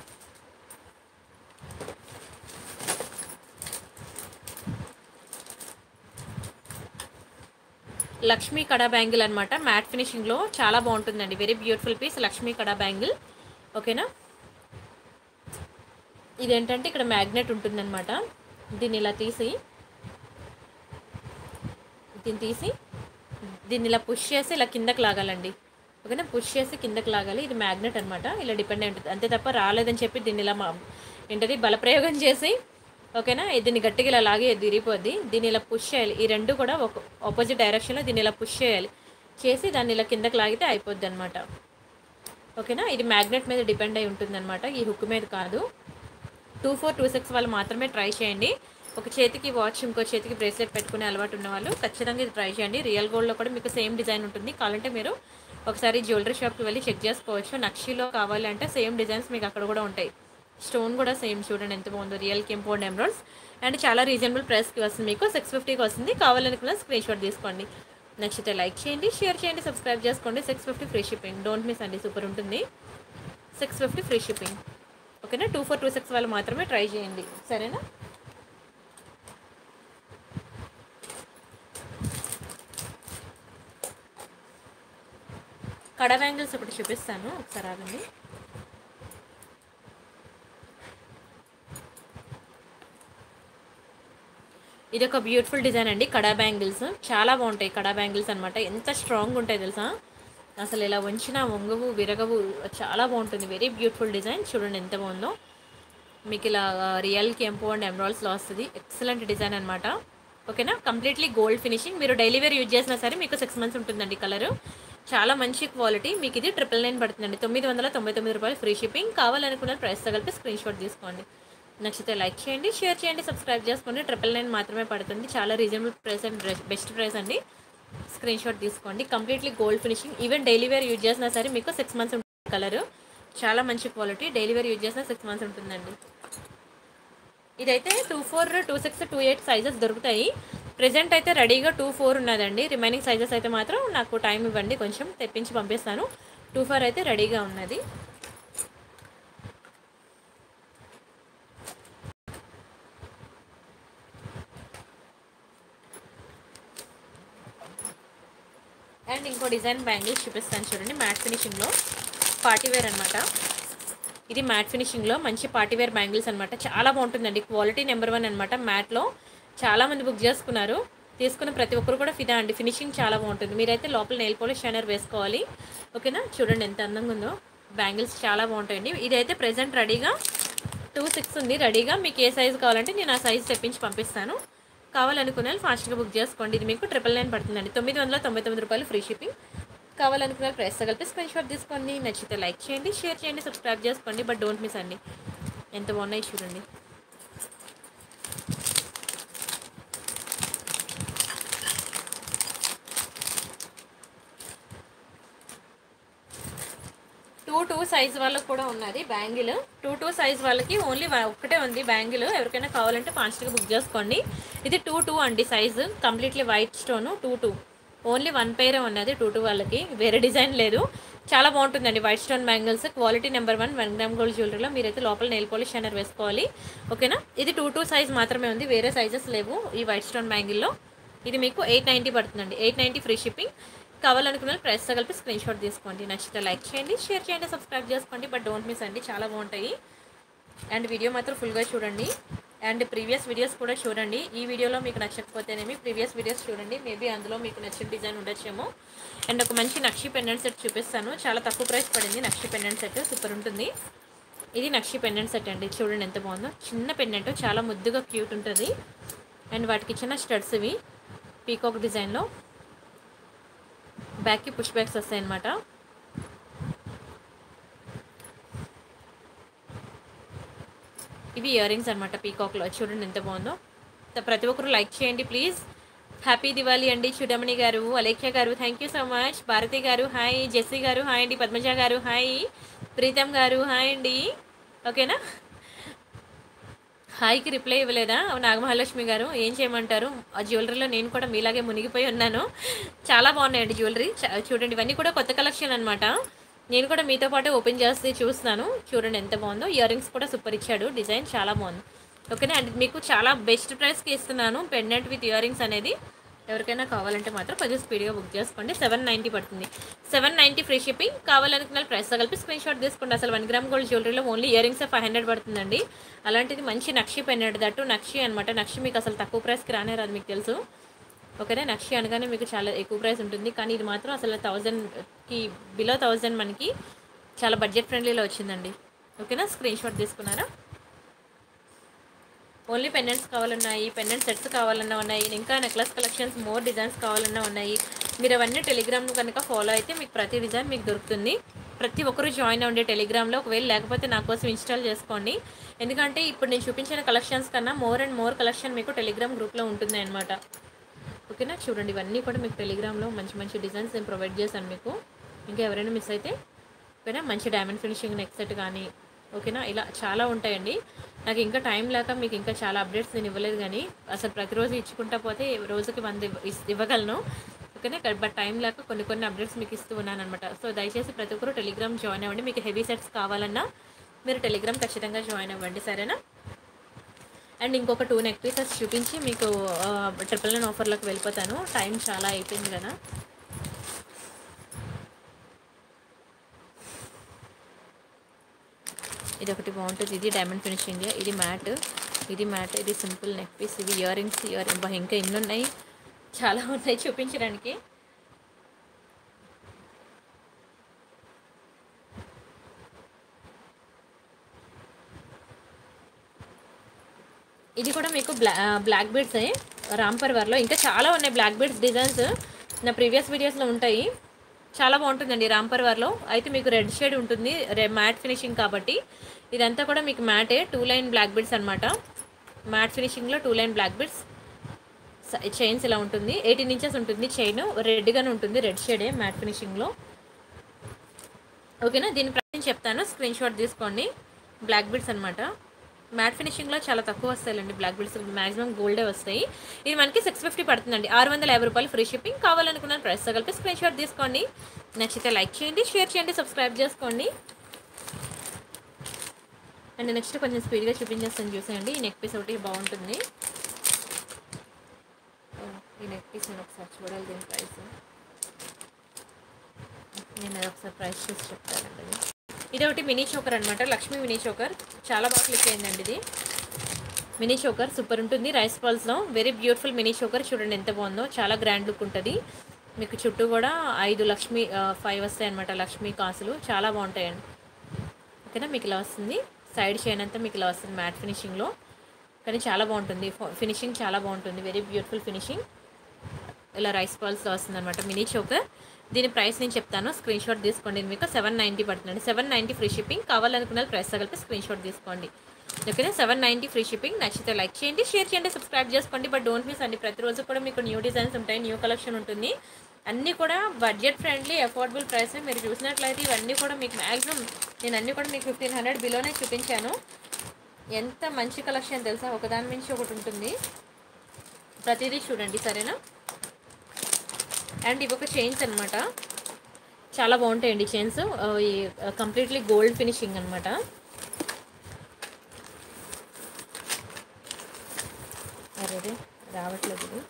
లక్ష్మీ కడా బ్యాంగిల్ అనమాట మ్యాట్ ఫినిషింగ్లో చాలా బాగుంటుందండి వెరీ బ్యూటిఫుల్ పీస్ లక్ష్మీ కడా బ్యాంగిల్ ఓకేనా ఇదేంటంటే ఇక్కడ మ్యాగ్నెట్ ఉంటుందన్నమాట దీన్ని ఇలా తీసి దీన్ని తీసి దీన్ని ఇలా పుష్ చేసి ఇలా కిందకి లాగాలండి ఓకేనా పుష్ చేసి కిందకి లాగాలి ఇది మ్యాగ్నెట్ అనమాట ఇలా డిపెండ్ అయి ఉంటుంది అంతే తప్ప రాలేదని చెప్పి దీన్ని ఇలా మా ఏంటది బలప్రయోగం చేసి ఓకేనా దీన్ని గట్టిగా ఇలా లాగి ఇది విరిగిపోద్ది దీన్ని ఇలా పుష్ చేయాలి ఈ రెండు కూడా ఒక ఆపోజిట్ డైరెక్షన్లో దీన్ని ఇలా పుష్ చేయాలి చేసి దాన్ని ఇలా కిందకి లాగితే అయిపోద్ది అనమాట ఓకేనా ఇది మ్యాగ్నెట్ మీద డిపెండ్ అయి ఉంటుందన్నమాట ఈ హుక్ మీద కాదు టూ ఫోర్ టూ సిక్స్ వాళ్ళు మాత్రమే ట్రై చేయండి ఒక చేతికి వాచ్ ఇంకో చేతికి బ్రేస్లెట్ పెట్టుకునే అలవాటు ఉన్న వాళ్ళు ఖచ్చితంగా ఇది ట్రై చేయండి రియల్ గోల్డ్లో కూడా మీకు సేమ్ డిజైన్ ఉంటుంది కావాలంటే మీరు ఒకసారి జ్యువెలరీ షాప్కి వెళ్ళి చెక్ చేసుకోవచ్చు నక్షీలో కావాలి అంటే సేమ్ డిజైన్స్ మీకు అక్కడ కూడా ఉంటాయి స్టోన్ కూడా సేమ్ చూడండి ఎంత బాగుందో రియల్ కెంపౌండ్ ఎమరాల్డ్స్ అండ్ చాలా రీజనబుల్ ప్రైస్కి వస్తుంది మీకు సిక్స్ ఫిఫ్టీకి వస్తుంది కావాలనుకున్న స్క్రీన్ షాట్ తీసుకోండి నచ్చితే లైక్ చేయండి షేర్ చేయండి సబ్స్క్రైబ్ చేసుకోండి six fifty free shipping don't miss అండి సూపర్ ఉంటుంది సిక్స్ ఫిఫ్టీ ఫ్రీ షిప్పింగ్ ఓకేనా టూ ఫోర్ టూ సిక్స్ వాళ్ళు మాత్రమే ట్రై చేయండి సరేనా కడ బ్యాంగిల్స్ ఒకటి చూపిస్తాను ఒకసారి ఆగండి ఇది ఒక బ్యూటిఫుల్ డిజైన్ అండి కడా బ్యాంగిల్స్ చాలా బాగుంటాయి కడా బ్యాంగిల్స్ అనమాట ఎంత స్ట్రాంగ్ ఉంటాయి తెలుసా అసలు ఇలా వంచిన వంగవు విరగవు చాలా బాగుంటుంది వెరీ బ్యూటిఫుల్ డిజైన్ చూడండి ఎంత బాగుందో మీకు ఇలా రియల్ కెంపో అండ్ ఎమరాల్స్లో వస్తుంది ఎక్సలెంట్ డిజైన్ అనమాట ఓకేనా కంప్లీట్లీ గోల్డ్ ఫినిషింగ్ మీరు డైలీ వేర్ యూజ్ చేసినా సరే మీకు సిక్స్ మంత్స్ ఉంటుందండి కలర్ చాలా మంచి క్వాలిటీ మీకు ఇది ట్రిపుల్ నైన్ పడుతుందండి తొమ్మిది వందల తొంభై తొమ్మిది రూపాయలు ఫ్రీ షిప్పింగ్ కావాలనుకున్న ప్రైస్ తగిలిపి స్క్రీన్ షాట్ తీసుకోండి నచ్చితే లైక్ చేయండి షేర్ చేయండి సబ్స్క్రైబ్ చేసుకోండి ట్రిపుల్ నైన్ మాత్రమే పడుతుంది చాలా reasonable price and best price అండి స్క్రీన్ షాట్ తీసుకోండి completely gold finishing even daily wear use చేసినా సరే మీకు సిక్స్ మంత్స్ ఉంటుంది కలర్ చాలా మంచి క్వాలిటీ డైలీ వేర్ యూజ్ చేసినా సిక్స్ మంత్స్ ఉంటుందండి ఇదైతే two four two six two eight sizes దొరుకుతాయి ప్రెజెంట్ అయితే రెడీగా టూ ఫోర్ ఉన్నదండి రిమైనింగ్ సైజెస్ అయితే మాత్రం నాకు టైం ఇవ్వండి కొంచెం తెప్పించి పంపిస్తాను టూ ఫోర్ అయితే రెడీగా ఉన్నది అండ్ ఇంకో డిజైన్ బ్యాంగిల్స్ చూపిస్తాను చూడండి మ్యాట్ ఫినిషింగ్లో పార్టీ వేర్ అనమాట ఇది మ్యాట్ ఫినిషింగ్లో మంచి పార్టీ వేర్ బ్యాంగిల్స్ అనమాట చాలా బాగుంటుందండి క్వాలిటీ నెంబర్ వన్ అనమాట మ్యాట్లో చాలా మంది బుక్ చేసుకున్నారు తీసుకున్న ప్రతి ఒక్కరు కూడా ఫిదా అండి ఫినిషింగ్ చాలా బాగుంటుంది మీరైతే లోపల నెయిల్ పాలిష్ షైనర్ వేసుకోవాలి ఓకేనా చూడండి ఎంత అందంగా ఉందో బ్యాంగిల్స్ చాలా బాగుంటాయండి ఇదైతే ప్రెజెంట్ రెడీగా టూ సిక్స్ ఉంది రెడీగా మీకు ఏ సైజు కావాలంటే నేను ఆ సైజు తెప్పించి పంపిస్తాను కావాలనుకునే వాళ్ళు ఫాస్ట్గా బుక్ చేసుకోండి ఇది మీకు ట్రిపుల్ నైన్ పడుతుందండి తొమ్మిది వందల తొంభై తొమ్మిది రూపాయలు ఫ్రీ షిప్పింగ్ కావాలనుకున్న వాళ్ళు ప్రైస్ కలిపి స్క్రీన్ షాట్ తీసుకోండి నచ్చితే లైక్ చేయండి షేర్ చేయండి సబ్స్క్రైబ్ చేసుకోండి బట్ డోంట్ మిస్ అండి ఎంత బాగున్నాయి చూడండి టూ టూ సైజ్ వాళ్ళకి కూడా ఉన్నది బ్యాంగిల్ టూ టూ సైజ్ వాళ్ళకి ఓన్లీ ఒక్కటే ఉంది బ్యాంగిల్ ఎవరికైనా కావాలంటే ఫాస్ట్గా బుక్ చేసుకోండి ఇది టూ టూ అండి size completely white stone two two only one పేరే ఉన్నది టూ టూ వాళ్ళకి వేరే డిజైన్ లేదు చాలా బాగుంటుందండి white stone bangles quality number one one gram gold జ్యువెలరీలో మీరైతే లోపల నెయిల్ పాలిష్ షైనర్ వేసుకోవాలి ఓకేనా ఇది టూ టూ సైజ్ మాత్రమే ఉంది వేరే సైజెస్ లేవు ఈ వైట్ స్టోన్ బ్యాంగిల్లో ఇది మీకు ఎయిట్ నైంటీ పడుతుందండి ఎయిట్ నైంటీ ఫ్రీ షిప్పింగ్ కావాలనుకున్న ప్రైస్ కలిపి స్క్రీన్ షాట్ తీసుకోండి నచ్చితే లైక్ చేయండి షేర్ చేయండి సబ్స్క్రైబ్ చేసుకోండి బట్ డోంట్ మిస్ అండి చాలా బాగుంటాయి అండ్ వీడియో మాత్రం ఫుల్గా చూడండి అండ్ ప్రీవియస్ వీడియోస్ కూడా చూడండి ఈ వీడియోలో మీకు నచ్చకపోతేనేమి ప్రీవియస్ వీడియోస్ చూడండి మేబీ అందులో మీకు నచ్చిన డిజైన్ ఉండొచ్చేమో అండ్ ఒక మంచి నక్షి పెండెంట్ సెట్ చూపిస్తాను చాలా తక్కువ ప్రైస్ పడింది నక్షి పెండెంట్ సెట్ సూపర్ ఉంటుంది ఇది నక్షి పెండెంట్ సెట్ అండి చూడండి ఎంత బాగుందో చిన్న పెండెంట్ చాలా ముద్దుగా క్యూట్ ఉంటుంది అండ్ వాటికి చిన్న స్టడ్స్ ఇవి పీకాక్ డిజైన్లో బ్యాక్కి పుష్ బ్యాక్స్ వస్తాయి అన్నమాట ఇవి ఇయర్ రింగ్స్ అనమాట పీకాక్లో చూడండి ఎంత బాగుందో త- ప్రతి ఒక్కరు లైక్ చేయండి ప్లీజ్ హ్యాపీ దివాళీ అండి చూడమణి గారు అలేఖ్య గారు thank you so much Bharathi గారు హాయ్ జెస్సీ గారు హాయ్ అండి పద్మజ గారు హాయ్ ప్రీతం గారు హాయ్ అండి ఓకేనా హాయ్కి రిప్లై ఇవ్వలేదా నాగమహాలక్ష్మి గారు ఏం చేయమంటారు ఆ జ్యువెలరీలో నేను కూడా మీలాగే మునిగిపోయి ఉన్నాను చాలా బాగున్నాయండి జ్యువెలరీ చ- చూడండి ఇవన్నీ కూడా కొత్త కలెక్షన్ అనమాట నేను కూడా మీతో పాటు ఓపెన్ చేసి చూస్తున్నాను చూడండి ఎంత బాగుందో ఇయర్ రింగ్స్ కూడా సూపర్ ఇచ్చాడు డిజైన్ చాలా బాగుంది ఓకేనా అండ్ మీకు చాలా బెస్ట్ ప్రైస్కి ఇస్తున్నాను పెండెంట్ విత్ ఇయర్ రింగ్స్ అనేది ఎవరికైనా కావాలంటే మాత్రం కొంచెం స్పీడ్గా బుక్ చేసుకోండి సెవెన్ నైంటీ పడుతుంది సెవెన్ నైంటీ ఫ్రీ షిప్పింగ్ కావాలనుకున్న ప్రైస్ కలిపి స్క్రీన్ షాట్ తీసుకోండి అసలు వన్ గ్రామ్ గోల్డ్ జ్యువెలరీలో only year earrings five hundred పడుతుందండి అలాంటిది మంచి నక్షి పెన్నెట్ దట్టు నక్షి అనమాట నక్షి మీకు అసలు తక్కువ ప్రైస్కి రానే రాదు మీకు తెలుసు ఓకేనా నక్షి అనగానే మీకు చాలా ఎక్కువ ప్రైస్ ఉంటుంది కానీ ఇది మాత్రం అసలు థౌజండ్కి బిలో థౌజండ్ మనకి చాలా బడ్జెట్ ఫ్రెండ్లీలో వచ్చిందండి ఓకేనా స్క్రీన్ షాట్ తీసుకున్నారా ఓన్లీ పెండెంట్స్ కావాలన్నాయి పెండెంట్ సెట్స్ కావాలన్నా ఉన్నాయి ఇంకా నెక్లెస్ కలెక్షన్స్ మోర్ డిజైన్స్ కావాలన్నా ఉన్నాయి మీరు అవన్నీ టెలిగ్రామ్ కనుక ఫాలో అయితే మీకు ప్రతి డిజైన్ మీకు దొరుకుతుంది ప్రతి ఒక్కరూ జాయిన్ అవ్వండి టెలిగ్రామ్లో ఒకవేళ లేకపోతే నా కోసం ఇన్స్టాల్ చేసుకోండి ఎందుకంటే ఇప్పుడు నేను చూపించిన కలెక్షన్స్ కన్నా మోర్ అండ్ మోర్ కలెక్షన్ మీకు టెలిగ్రామ్ గ్రూప్లో ఉంటుంది అనమాట ఓకేనా చూడండి ఇవన్నీ కూడా మీకు టెలిగ్రామ్లో మంచి మంచి డిజైన్స్ నేను ప్రొవైడ్ చేశాను మీకు ఇంకా ఎవరైనా మిస్ అయితే ఓకేనా మంచి డైమండ్ ఫినిషింగ్ నెక్ సెట్ కానీ ఓకేనా ఇలా చాలా ఉంటాయండి నాకు ఇంకా టైం లేక మీకు ఇంకా చాలా అప్డేట్స్ నేను ఇవ్వలేదు కానీ అసలు ప్రతిరోజు ఇచ్చుకుంటా పోతే రోజుకి వంద ఇవ్వ- ఇస్- ఇవ్వగలను ఓకేనా బట్ టైం లేక కొన్ని కొన్ని అప్డేట్స్ మీకు ఇస్తూ ఉన్నాను అనమాట సో దయచేసి ప్రతి ఒక్కరు టెలిగ్రామ్ జాయిన్ అవ్వండి మీకు హెవీ సెట్స్ కావాలన్నా మీరు టెలిగ్రామ్ ఖచ్చితంగా జాయిన్ అవ్వండి సరేనా అండ్ ఇంకొక టూ నెక్ పీసెస్ చూపించి మీకు ట్రిపుల్ నైన్ ఆఫర్లోకి వెళ్ళిపోతాను టైం చాలా అయిపోయింది కదా ఇది ఒకటి బాగుంటుంది ఇది డైమండ్ ఫినిషింగ్ ఇది మ్యాట్ ఇది మ్యాట్ ఇది సింపుల్ నెక్ పీస్ ఇవి ఇయర్ రింగ్స్ ఇయర్ ఇంకా ఎన్ని ఉన్నాయి చాలా ఉన్నాయి చూపించడానికి ఇది కూడా మీకు బ్లా బ్లాక్ బీడ్స్ రాంపర్ వర్లో ఇంకా చాలా ఉన్నాయి బ్లాక్ బీడ్స్ డిజైన్స్ నా ప్రీవియస్ వీడియోస్లో ఉంటాయి చాలా బాగుంటుందండి రాంపర్ వర్లో అయితే మీకు రెడ్ షేడ్ ఉంటుంది రె మ్యాట్ ఫినిషింగ్ కాబట్టి ఇదంతా కూడా మీకు మ్యాటే టూ లైన్ బ్లాక్ బీడ్స్ అనమాట మ్యాట్ ఫినిషింగ్లో two line black beads chains ఇలా ఉంటుంది ఎయిటీన్ ఇంచెస్ ఉంటుంది చైన్ రెడ్గానే ఉంటుంది రెడ్ షేడే మ్యాట్ ఫినిషింగ్లో ఓకేనా దీని ప్రైస్ చెప్తాను స్క్రీన్ షాట్ తీసుకోండి బ్లాక్ బీడ్స్ అనమాట మ్యాట్ ఫినిషింగ్లో చాలా తక్కువ వస్తాయండి బ్లాక్ బీడ్స్ మాక్సిమం గోల్డే వస్తాయి ఇది మనకి సిక్స్ ఫిఫ్టీ పడుతుందండి ఆరు వందల యాభై రూపాయలు ఫ్రీ షిప్పింగ్ కావాలనుకున్న ప్రైస్ కలిపి స్క్రీన్ షాట్ తీసుకోండి నచ్చితే లైక్ చేయండి షేర్ చేయండి సబ్స్క్రైబ్ చేసుకోండి అండ్ నెక్స్ట్ కొంచెం స్పీడ్గా చూపించేస్తాను చూసేయండి ఈ నెక్ పీస్ ఒకటి బాగుంటుంది ఓ, ఈ నెక్ పీస్ నేను ఒకసారి చూడాలి దీని ప్రైస్ నేను అది ఒకసారి ప్రైస్ చూసి చెప్తానండి అది. ఇది ఒకటి మినీ చోకర్ అనమాట లక్ష్మీ మినీ చోకర్ చాలా బాగా క్లిక్ అయిందండి ఇది మినీ చోకర్ సూపర్ ఉంటుంది రైస్ బాల్స్లో వెరీ బ్యూటిఫుల్ మినీ చోకర్ చూడండి ఎంత బాగుందో చాలా గ్రాండ్ లుక్ ఉంటుంది మీకు చుట్టూ కూడా ఐదు లక్ష్మీ ఫైవ్ వస్తాయి అనమాట లక్ష్మీ కాసులు చాలా బాగుంటాయండి ఓకేనా మీకు ఇలా వస్తుంది సైడ్ చైన్ అంతా మీకు ఇలా వస్తుంది మ్యాట్ ఫినిషింగ్లో కానీ చాలా బాగుంటుంది ఫినిషింగ్ చాలా బాగుంటుంది వెరీ బ్యూటిఫుల్ ఫినిషింగ్ ఇలా రైస్ బాల్స్లో వస్తుంది అనమాట మినీ చోకర్ దీని ప్రైస్ నేను చెప్తాను స్క్రీన్ షాట్ తీసుకోండి ఇది మీకు సెవెన్ నైంటీ పడుతుందండి సెవెన్ నైంటీ ఫ్రీ షిప్పింగ్ కావాలనుకున్న ప్రైస్ కలిపి స్క్రీన్ షాట్ తీసుకోండి ఓకేనా సెవెన్ నైంటీ ఫ్రీ షిప్పింగ్ నచ్చితే లైక్ చేయండి షేర్ చేయండి సబ్స్క్రైబ్ చేసుకోండి బట్ డోంట్ మిస్ అండి ప్రతిరోజు కూడా మీకు న్యూ డిజైన్స్ ఉంటాయి న్యూ కలెక్షన్ ఉంటుంది అన్నీ కూడా బడ్జెట్ ఫ్రెండ్లీ అఫోర్డబుల్ ప్రైస్ మీరు చూసినట్లయితే ఇవన్నీ కూడా మీకు మ్యాక్సిమం నేను అన్నీ కూడా మీకు ఫిఫ్టీన్ హండ్రెడ్ బిలోనే చూపించాను ఎంత మంచి కలెక్షన్ తెలుసా ఒకదాని మించి ఒకటి ఉంటుంది ప్రతిదీ చూడండి సరేనా అండ్ ఇవి ఒక చైన్స్ అనమాట చాలా బాగుంటాయండి చైన్స్ కంప్లీట్లీ గోల్డ్ ఫినిషింగ్ అనమాట అరే రావట్లేదు ఇది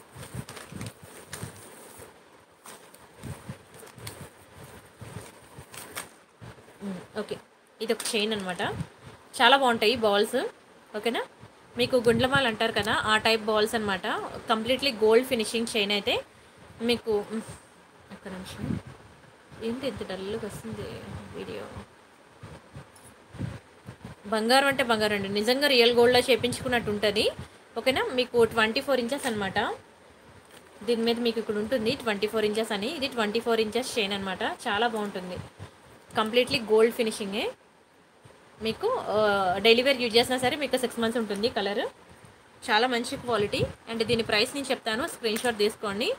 మ్మ్, ఓకే ఇది ఒక చైన్ అనమాట చాలా బాగుంటాయి బాల్స్ ఓకేనా మీకు గుండ్లమాల అంటారు కదా ఆ టైప్ బాల్స్ అనమాట కంప్లీట్లీ గోల్డ్ ఫినిషింగ్ చైన్ అయితే మీకు మ్మ్, ఒక్క నిమిషం ఏంటి ఇంత డల్గా వస్తుంది వీడియో బంగారం అంటే బంగారం అండి నిజంగా రియల్ గోల్డ్లో చేపించుకున్నట్టు ఉంటుంది ఓకేనా మీకు ట్వంటీ ఫోర్ ఇంచెస్ అనమాట దీని మీద మీకు ఇక్కడ ఉంటుంది ట్వంటీ ఫోర్ ఇంచెస్ అని ఇది ట్వంటీ ఫోర్ ఇంచెస్ చైన్ అనమాట చాలా బాగుంటుంది కంప్లీట్లీ గోల్డ్ ఫినిషింగే మీకు డెలివరీ యూజ్ చేసినా సరే మీకు సిక్స్ మంత్స్ ఉంటుంది కలర్ చాలా మంచి క్వాలిటీ అండ్ దీని ప్రైస్ నేను చెప్తాను స్క్రీన్ షాట్ తీసుకోండి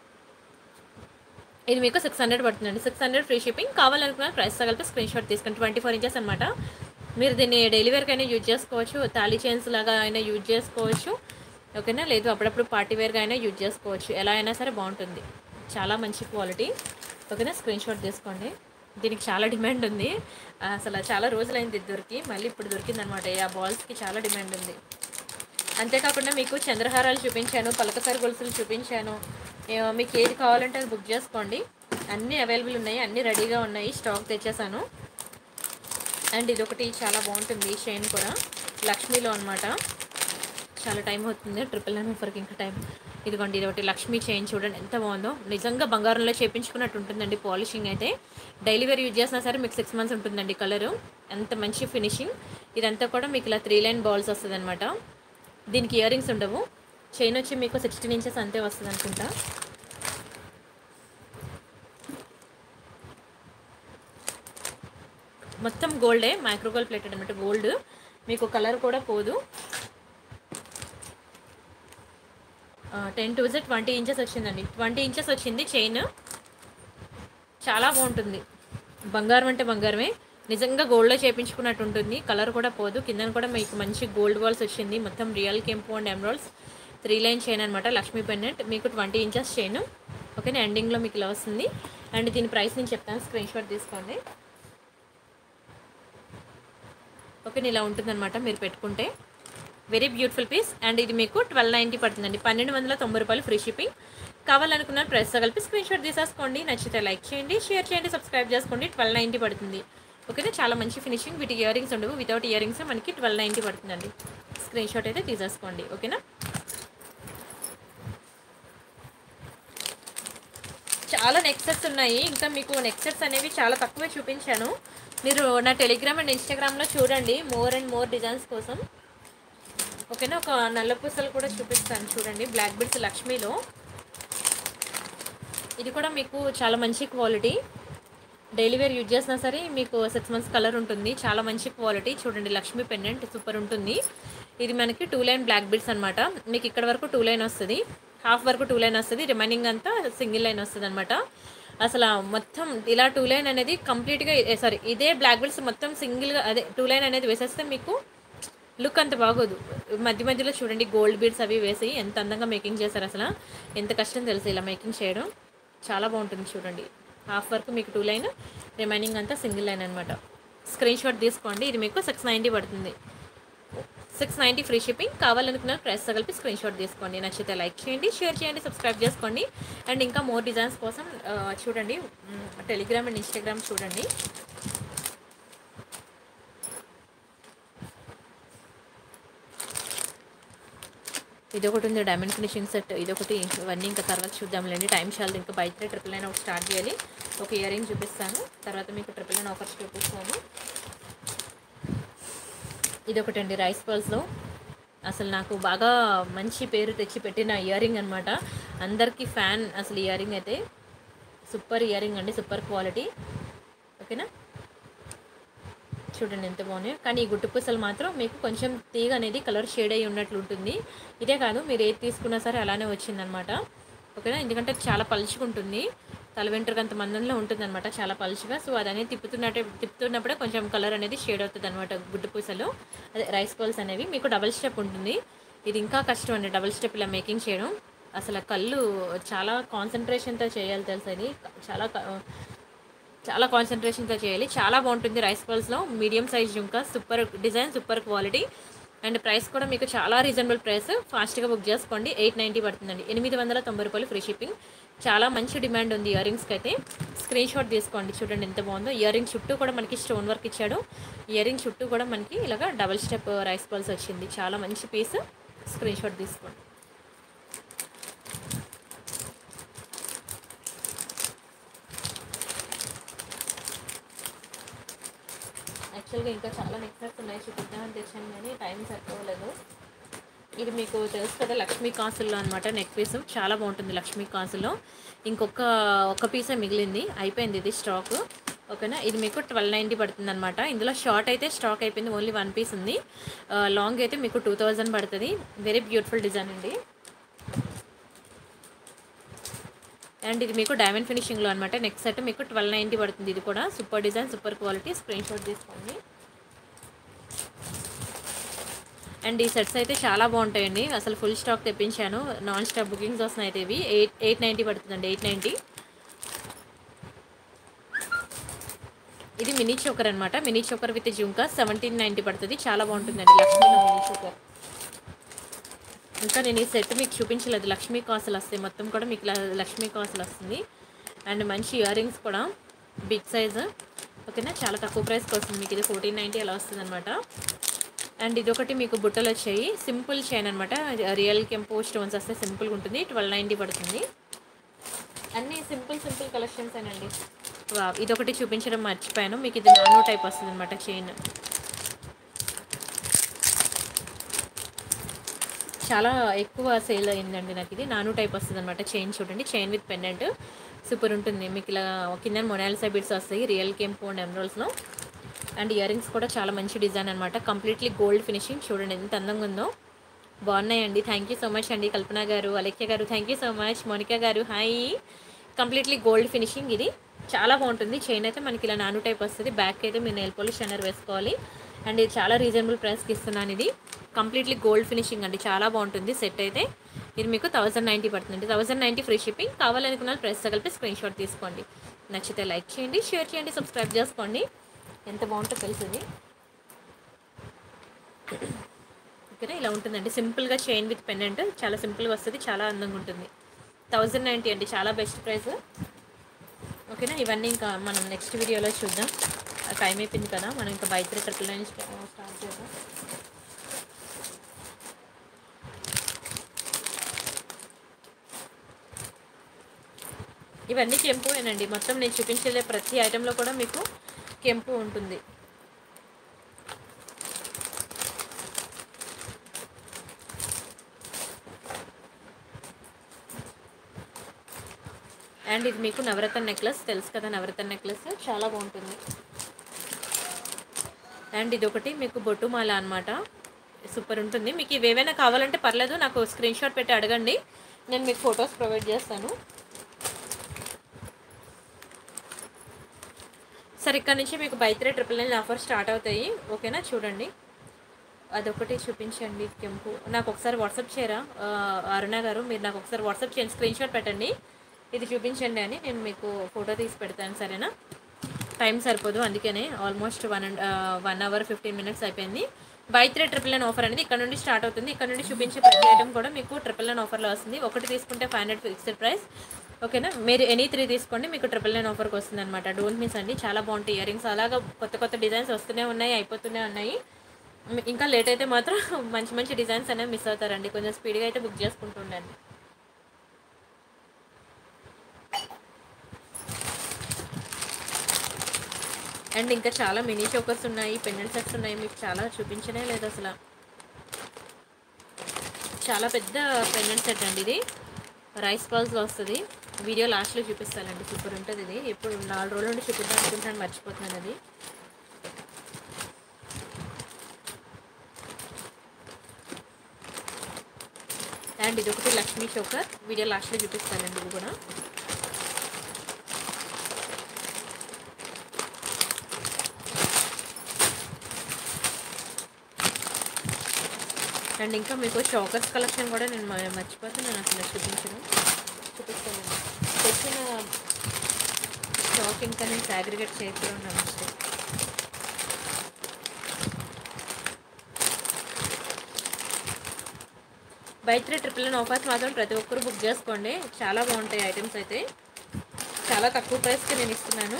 ఇది మీకు సిక్స్ హండ్రెడ్ పడుతుందండి సిక్స్ హండ్రెడ్ ఫ్రీ షిప్పింగ్ కావాలనుకున్న ప్రైస్ తగిలితే స్క్రీన్ షాట్ తీసుకోండి ట్వంటీ ఫోర్ ఇంచెస్ అనమాట మీరు దీన్ని డెలివరీకి అయినా యూజ్ చేసుకోవచ్చు తాళీ చైన్స్ లాగా అయినా యూజ్ చేసుకోవచ్చు ఓకేనా లేదు అప్పుడప్పుడు పార్టీ వేర్గా అయినా యూజ్ చేసుకోవచ్చు ఎలా అయినా సరే బాగుంటుంది చాలా మంచి క్వాలిటీ ఓకేనా స్క్రీన్ షాట్ తీసుకోండి దీనికి చాలా డిమాండ్ ఉంది అసలు చాలా రోజులైంది ఇది దొరికి మళ్ళీ ఇప్పుడు దొరికిందనమాట ఆ బాల్స్కి చాలా డిమాండ్ ఉంది అంతేకాకుండా మీకు చంద్రహారాలు చూపించాను పలకసారి గొలుసులు చూపించాను ఏ, మీకు ఏది కావాలంటే అది బుక్ చేసుకోండి అన్నీ అవైలబుల్ ఉన్నాయి అన్నీ రెడీగా ఉన్నాయి స్టాక్ తెచ్చేసాను అండ్ ఇది ఒకటి చాలా బాగుంటుంది ఈ చైన్ కూడా లక్ష్మీలో అనమాట చాలా టైం అవుతుంది ట్రిపుల్ నైన్ ఆఫర్కి ఇంకా టైం ఇదిగోండి ఇది ఒకటి లక్ష్మీ చైన్ చూడండి ఎంత బాగుందో నిజంగా బంగారంలో చేపించుకున్నట్టు ఉంటుందండి పాలిషింగ్ అయితే డైలీ వేర్ యూజ్ చేసినా సరే మీకు సిక్స్ మంత్స్ ఉంటుందండి కలరు ఎంత మంచి ఫినిషింగ్ ఇదంతా కూడా మీకు ఇలా త్రీ లైన్ బాల్స్ వస్తుంది అనమాట దీనికి ఇయర్ రింగ్స్ ఉండవు చైన్ వచ్చి మీకు సిక్స్టీన్ ఇంచెస్ అంతే వస్తుంది అనుకుంటా మొత్తం గోల్డే మైక్రోగోల్డ్ ప్లేటెడ్ అనమాట గోల్డ్ మీకు కలర్ కూడా పోదు టెన్ టు ట్వంటీ ఇంచెస్ వచ్చిందండి ట్వంటీ ఇంచెస్ వచ్చింది చైన్ చాలా బాగుంటుంది బంగారం అంటే బంగారమే నిజంగా గోల్డ్లో చేపించుకున్నట్టు ఉంటుంది కలర్ కూడా పోదు కింద కూడా మీకు మంచి గోల్డ్ బాల్స్ వచ్చింది మొత్తం రియల్ కెంపు and emeralds three line chain అనమాట లక్ష్మీ పెన్నెంట్ మీకు ట్వంటీ ఇంచెస్ చైన్ ఓకేనా ఎండింగ్లో మీకు ఇలా వస్తుంది అండ్ దీని ప్రైస్ నేను చెప్తాను స్క్రీన్ షాట్ తీసుకోండి ఓకే ఇలా ఉంటుందన్నమాట మీరు పెట్టుకుంటే వెరీ బ్యూటిఫుల్ పీస్ అండ్ ఇది మీకు ట్వెల్వ్ నైంటీ పడుతుందండి పన్నెండు వందల తొంభై రూపాయలు ఫ్రీ షిప్పింగ్ కావాలనుకున్న ప్రైస్తో కలిపి స్క్రీన్ షాట్ తీసేసుకోండి నచ్చితే లైక్ చేయండి షేర్ చేయండి సబ్స్క్రైబ్ చేసుకోండి ట్వెల్వ్ నైంటీ పడుతుంది ఓకేనా చాలా మంచి ఫినిషింగ్ వీటి ఇయర్ రింగ్స్ ఉండవు వితౌట్ ఇయర్ రింగ్స్ మనకి ట్వెల్వ్ నైంటీ పడుతుందండి స్క్రీన్ షాట్ అయితే తీసేసుకోండి ఓకేనా చాలా నెక్ సెట్స్ ఉన్నాయి ఇంకా మీకు నెక్ సెట్స్ అనేవి చాలా తక్కువే చూపించాను మీరు నా టెలిగ్రామ్ అండ్ ఇన్స్టాగ్రామ్లో చూడండి మోర్ అండ్ మోర్ డిజైన్స్ కోసం ఓకేనా ఒక నల్ల పూసలు కూడా చూపిస్తాను చూడండి బ్లాక్ బిడ్స్ లక్ష్మీలో ఇది కూడా మీకు చాలా మంచి క్వాలిటీ డైలీ వేర్ యూజ్ చేసినా సరే మీకు సిక్స్ మంత్స్ కలర్ ఉంటుంది చాలా మంచి క్వాలిటీ చూడండి లక్ష్మీ పెండెంట్ సూపర్ ఉంటుంది ఇది మనకి టూ లైన్ బ్లాక్ బిడ్స్ అనమాట మీకు ఇక్కడ వరకు టూ లైన్ వస్తుంది హాఫ్ వరకు టూ లైన్ వస్తుంది రిమైనింగ్ అంతా సింగిల్ లైన్ వస్తుంది అనమాట అసలు మొత్తం ఇలా టూ లైన్ అనేది కంప్లీట్గా సారీ ఇదే బ్లాక్ బిడ్స్ మొత్తం సింగిల్గా అదే టూ లైన్ అనేది వేసేస్తే మీకు లుక్ అంత బాగోదు మధ్య మధ్యలో చూడండి గోల్డ్ బీడ్స్ అవి వేసి ఎంత అందంగా మేకింగ్ చేశారు అసలు ఎంత కష్టం తెలుసు ఇలా మేకింగ్ చేయడం చాలా బాగుంటుంది చూడండి హాఫ్ వరకు మీకు టూ లైన్ రిమైనింగ్ అంతా సింగిల్ లైన్ అనమాట స్క్రీన్ షాట్ తీసుకోండి ఇది మీకు సిక్స్ నైంటీ పడుతుంది సిక్స్ నైంటీ ఫ్రీ షిప్పింగ్ కావాలనుకున్న ప్రైస్ కలిపి స్క్రీన్ షాట్ తీసుకోండి నచ్చితే లైక్ చేయండి షేర్ చేయండి సబ్స్క్రైబ్ చేసుకోండి అండ్ ఇంకా మోర్ డిజైన్స్ కోసం ఆ, చూడండి టెలిగ్రామ్ అండ్ ఇన్స్టాగ్రామ్ చూడండి ఇది ఒకటి ఉంది డైమండ్ ఫినిషింగ్ సెట్ ఇది ఒకటి ఇవన్నీ ఇంకా తర్వాత చూద్దాంలేండి టైం చాలు ఇంకా బయట ట్రిపుల్ నైన్ ఒకటి స్టార్ట్ చేయాలి ఒక ఇయర్ రింగ్ చూపిస్తాను తర్వాత మీకు ట్రిపుల్ నైన్ ఆఫర్స్ చూపిస్తాను ఇది ఒకటండి రైస్ పర్ల్స్లో అసలు నాకు బాగా మంచి పేరు తెచ్చి పెట్టిన ఇయర్ రింగ్ అనమాట అందరికీ ఫ్యాన్ అసలు ఇయర్ రింగ్ అయితే సూపర్ ఇయర్ రింగ్ అండి సూపర్ క్వాలిటీ ఓకేనా చూడండి ఎంత బాగున్నాయి కానీ ఈ గుట్టు పూసలు మాత్రం మీకు కొంచెం తీగ అనేది కలర్ షేడ్ అయి ఉన్నట్లు ఉంటుంది ఇదే కాదు మీరు ఏది తీసుకున్నా సరే అలానే వచ్చిందనమాట ఓకేనా ఎందుకంటే చాలా పలుచుకుంటుంది తల వెంట్రుక అంత మందంలో ఉంటుంది అనమాట చాలా పలుచుగా సో అది అనేది తిప్పుతున్నట్టే తిప్పుతున్నప్పుడే కొంచెం కలర్ అనేది షేడ్ అవుతుంది అనమాట గుడ్డు పూసలు అదే రైస్ బాల్స్ అనేవి మీకు డబల్ స్టెప్ ఉంటుంది ఇది ఇంకా కష్టం అండి డబల్ స్టెప్ ఇలా మేకింగ్ చేయడం అసలు ఆ కళ్ళు చాలా కాన్సన్ట్రేషన్తో చేయాలి తెలుసా ఇది చాలా క- చాలా కాన్సన్ట్రేషన్తో చేయాలి చాలా బాగుంటుంది రైస్ బాల్స్లో medium size jhumka super design super quality and price కూడా మీకు చాలా రీజనబుల్ ప్రైస్ ఫాస్ట్గా బుక్ చేసుకోండి ఎయిట్ నైంటీ పడుతుందండి ఎనిమిది వందల తొంభై రూపాయలు ఫ్రీ షిప్పింగ్ చాలా మంచి డిమాండ్ ఉంది ఇయర్ రింగ్స్కి అయితే స్క్రీన్ షాట్ తీసుకోండి చూడండి ఎంత బాగుందో ఇయర్ రింగ్ చుట్టూ కూడా మనకి స్టోన్ వర్క్ ఇచ్చాడు ఇయర్ రింగ్ చుట్టూ కూడా మనకి ఇలాగ డబల్ స్టెప్ రైస్ బాల్స్ వచ్చింది చాలా మంచి పీస్ స్క్రీన్ షాట్ తీసుకోండి యాక్చువల్గా ఇంకా చాలా నెక్లెస్ ఉన్నాయి చూపిద్దామని తెచ్చాను కానీ టైం సరిపోలేదు ఇది మీకు తెలుసు కదా లక్ష్మీ కాసుల్లో అనమాట నెక్ పీస్ చాలా బాగుంటుంది లక్ష్మీ కాసులో ఇంకొక ఒక పీసే మిగిలింది అయిపోయింది ఇది స్టాక్ ఓకేనా ఇది మీకు ట్వెల్వ్ నైంటీ పడుతుంది అనమాట ఇందులో షార్ట్ అయితే స్టాక్ అయిపోయింది ఓన్లీ వన్ పీస్ ఉంది ఆ, లాంగ్ అయితే మీకు టూ థౌజండ్ పడుతుంది వెరీ బ్యూటిఫుల్ డిజైన్ అండి అండ్ ఇది మీకు డైమండ్ ఫినిషింగ్లో అనమాట నెక్స్ట్ సెట్ మీకు ట్వెల్వ్ నైంటీ పడుతుంది ఇది కూడా super design super quality screen shot తీసుకోండి అండ్ ఈ సెట్స్ అయితే చాలా బాగుంటాయండి అసలు ఫుల్ స్టాక్ తెప్పించాను నాన్ స్టాప్ బుకింగ్స్ వస్తున్నాయి అయితే ఇవి ఎయిట్ ఎయిట్ నైంటీ పడుతుందండి ఎయిట్ నైంటీ ఇది మినీ చోకర్ అనమాట mini choker with jhumka seventeen ninety పడుతుంది చాలా బాగుంటుందండి లక్ష్మీలో మినీ చోకర్ ఇంకా నేను ఈ సెట్ మీకు చూపించలేదు లక్ష్మీ కాసులు వస్తాయి మొత్తం కూడా మీకు ల- లక్ష్మీ కాసులు వస్తుంది అండ్ మంచి ఇయర్ రింగ్స్ కూడా బిగ్ సైజ్ ఓకేనా చాలా తక్కువ ప్రైస్కి వస్తుంది మీకు ఇది ఫోర్టీన్ నైంటీ అలా వస్తుంది అనమాట అండ్ ఇదొకటి మీకు బుట్టలు వచ్చాయి సింపుల్ చైన్ అనమాట రియల్ కెంపో స్టోన్స్ వస్తే సింపుల్గా ఉంటుంది ట్వెల్వ్ నైంటీ పడుతుంది అన్నీ సింపుల్ సింపుల్ కలెక్షన్స్ అండి ఇదొకటి చూపించడం మర్చిపోయాను మీకు ఇది నానో టైప్ వస్తుంది అనమాట చైన్ చాలా ఎక్కువ సేల్ అయిందండి నాకు ఇది నాను టైప్ వస్తుంది అనమాట చైన్ చూడండి చైన్ విత్ పెండెంట్ సూపర్ ఉంటుంది మీకు ఇలా కింద మొనాలిసా బిడ్స్ వస్తాయి రియల్ కెంపు అండ్ ఎమరాల్స్లో అండ్ ఇయర్ రింగ్స్ కూడా చాలా మంచి డిజైన్ అనమాట కంప్లీట్లీ గోల్డ్ ఫినిషింగ్ చూడండి ఎంత అందంగా ఉందో బాగున్నాయండి థ్యాంక్ యూ సో మచ్ అండి కల్పన గారు అలెక్య గారు thank you so much Monica గారు హాయ్ కంప్లీట్లీ గోల్డ్ ఫినిషింగ్ ఇది చాలా బాగుంటుంది చైన్ అయితే మనకి ఇలా నాను టైప్ వస్తుంది బ్యాక్ అయితే మీరు నెయిల్ పాలిష్ షైనర్ వేసుకోవాలి అండ్ ఇది చాలా రీజనబుల్ ప్రైస్కి ఇస్తున్నాను ఇది కంప్లీట్లీ గోల్డ్ ఫినిషింగ్ అండి చాలా బాగుంటుంది సెట్ అయితే ఇది మీకు థౌసండ్ నైంటీ పడుతుంది థౌసండ్ నైంటీ ఫ్రీ షిప్పింగ్ కావాలనుకున్న ప్రైస్ కలిపి స్క్రీన్ షాట్ తీసుకోండి నచ్చితే లైక్ చేయండి షేర్ చేయండి సబ్స్క్రైబ్ చేసుకోండి ఎంత బాగుంటుందో తెలుస్తుంది ఓకేనా ఇలా ఉంటుందండి సింపుల్గా చైన్ విత్ పెండెంట్ చాలా సింపుల్గా వస్తుంది చాలా అందంగా ఉంటుంది థౌజండ్ నైంటీ అండి చాలా బెస్ట్ ప్రైస్ ఓకేనా ఇవన్నీ ఇంకా మనం నెక్స్ట్ వీడియోలో చూద్దాం టైం అయిపోయింది కదా మనం ఇంకా బైక్ ట్రిపుల్ నైన్ స్టార్ట్ చేద్దాం ఇవన్నీ కెంపువేనండి మొత్తం నేను చూపించలే ప్రతి ఐటెంలో కూడా మీకు కెంపు ఉంటుంది అండ్ ఇది మీకు నవరత్న నెక్లెస్ తెలుసు కదా నవరత్న నెక్లెస్ చాలా బాగుంటుంది అండ్ ఇది ఒకటి మీకు బొట్టుమాల అనమాట సూపర్ ఉంటుంది మీకు ఇవి ఏవైనా కావాలంటే పర్లేదు నాకు స్క్రీన్ షాట్ పెట్టి అడగండి నేను మీకు ఫొటోస్ ప్రొవైడ్ చేస్తాను సరే ఇక్కడ నుంచి మీకు buy three triple nine offer start అవుతాయి ఓకేనా చూడండి అదొకటి చూపించండి కెంపు నాకు ఒకసారి వాట్సాప్ చేయరా ఆ, అరుణ గారు మీరు నాకు ఒకసారి వాట్సాప్ చేయండి స్క్రీన్ షాట్ పెట్టండి ఇది చూపించండి అని నేను మీకు ఫోటో తీసి పెడతాను సరేనా టైం సరిపోదు అందుకనే almost one and one hour fifteen minutes అయిపోయింది buy three triple nine offer అనేది ఇక్కడ నుండి స్టార్ట్ అవుతుంది ఇక్కడ నుండి చూపించే ప్రతి ఐటమ్ కూడా మీకు ట్రిపుల్ నైన్ ఆఫర్లో వస్తుంది ఒకటి తీసుకుంటే ఫైవ్ హండ్రెడ్ ఫిక్స్డ్ ప్రైస్ ఓకేనా మీరు ఎనీ త్రీ తీసుకోండి మీకు ట్రిపుల్ నైన్ ఆఫర్కి వస్తుంది అనమాట డోంట్ మిస్ అండి చాలా బాగుంటాయి ఇయర్ రింగ్స్ అలాగా కొత్త కొత్త డిజైన్స్ వస్తూనే ఉన్నాయి అయిపోతూనే ఉన్నాయి మీ- ఇంకా లేట్ అయితే మాత్రం మంచి మంచి డిజైన్స్ అనేవి మిస్ అవుతారండి కొంచెం స్పీడ్గా అయితే బుక్ చేసుకుంటుండండి అండ్ ఇంకా చాలా మినీ చోకర్స్ ఉన్నాయి పెండెంట్ సెట్స్ ఉన్నాయి మీకు చాలా చూపించనే లేదు అసలు చాలా పెద్ద పెండెంట్ సెట్ అండి ఇది రైస్ బాల్స్లో వస్తుంది వీడియో లాస్ట్లో చూపిస్తానండి సూపర్ ఉంటుంది ఇది ఎప్పుడు నాలుగు రోజుల నుండి చూపిద్దాం అనుకుంటాను మర్చిపోతున్నాను అది అండ్ ఇది ఒకటి లక్ష్మీ చోకర్ వీడియో లాస్ట్లో చూపిస్తానండి ఇది కూడా అండ్ ఇంకా మీకు చోకర్స్ కలెక్షన్ కూడా నేను మ- మర్చిపోతున్నాను అసలు చూపించను చూపిస్తానండి తెచ్చిన స్టాక్ ఇంకా నేను సాగ్రిగేట్ చేయకుండా ఉన్నాను అంతే buy three triple nine offers మాత్రం ప్రతి ఒక్కరు బుక్ చేసుకోండి చాలా బాగుంటాయి ఐటమ్స్ అయితే చాలా తక్కువ ప్రైస్కి నేను ఇస్తున్నాను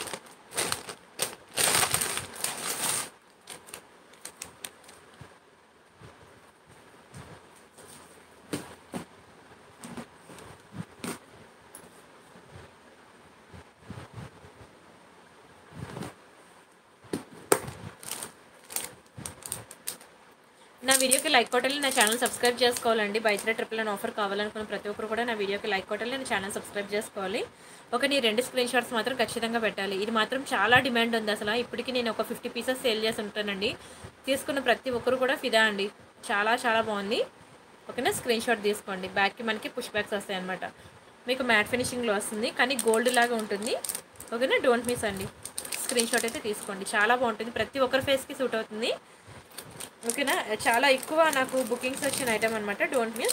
నా వీడియోకి లైక్ కొట్టాలి నా ఛానల్ సబ్స్క్రైబ్ చేసుకోవాలండి బైత్రే ట్రిపుల్ నైన్ ఆఫర్ కావాలనుకున్న ప్రతి ఒక్కరు కూడా నా వీడియోకి లైక్ కొట్టాలి నా ఛానల్ సబ్స్క్రైబ్ చేసుకోవాలి ఒక నీ రెండు స్క్రీన్ షాట్స్ మాత్రం ఖచ్చితంగా పెట్టాలి ఇది మాత్రం చాలా డిమాండ్ ఉంది అసలు ఇప్పటికి నేను ఒక ఫిఫ్టీ పీసెస్ సేల్ చేసి ఉంటానండి తీసుకున్న ప్రతి ఒక్కరు కూడా ఫిదా అండి చాలా చాలా బాగుంది ఓకేనా స్క్రీన్ షాట్ తీసుకోండి బ్యాక్కి మనకి పుష్ బ్యాక్స్ వస్తాయి అనమాట మీకు మ్యాట్ ఫినిషింగ్లో వస్తుంది కానీ గోల్డ్ లాగా ఉంటుంది ఓకేనా డోంట్ మిస్ అండి స్క్రీన్ షాట్ అయితే తీసుకోండి చాలా బాగుంటుంది ప్రతి ఒక్కరి ఫేస్కి సూట్ అవుతుంది ఓకేనా చాలా ఎక్కువ నాకు బుకింగ్స్ వచ్చిన ఐటమ్ అనమాట don't miss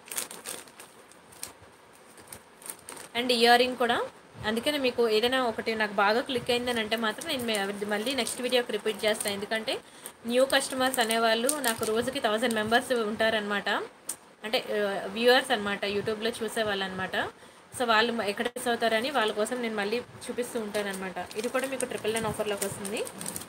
and earring కూడా అందుకని మీకు ఏదైనా ఒకటి నాకు బాగా క్లిక్ అయిందని అంటే మాత్రం నేను మే- మళ్ళీ నెక్స్ట్ వీడియోకి రిపీట్ చేస్తాను ఎందుకంటే న్యూ కస్టమర్స్ అనేవాళ్ళు నాకు రోజుకి థౌజండ్ మెంబర్స్ ఉంటారనమాట అంటే వ్యూవర్స్ అనమాట యూట్యూబ్లో చూసే వాళ్ళు అనమాట సో వాళ్ళు ఎక్కడ మిస్ అవుతారని వాళ్ళ కోసం నేను మళ్ళీ చూపిస్తూ ఉంటాను అనమాట ఇది కూడా మీకు ట్రిపుల్ నైన్ ఆఫర్లోకి వస్తుంది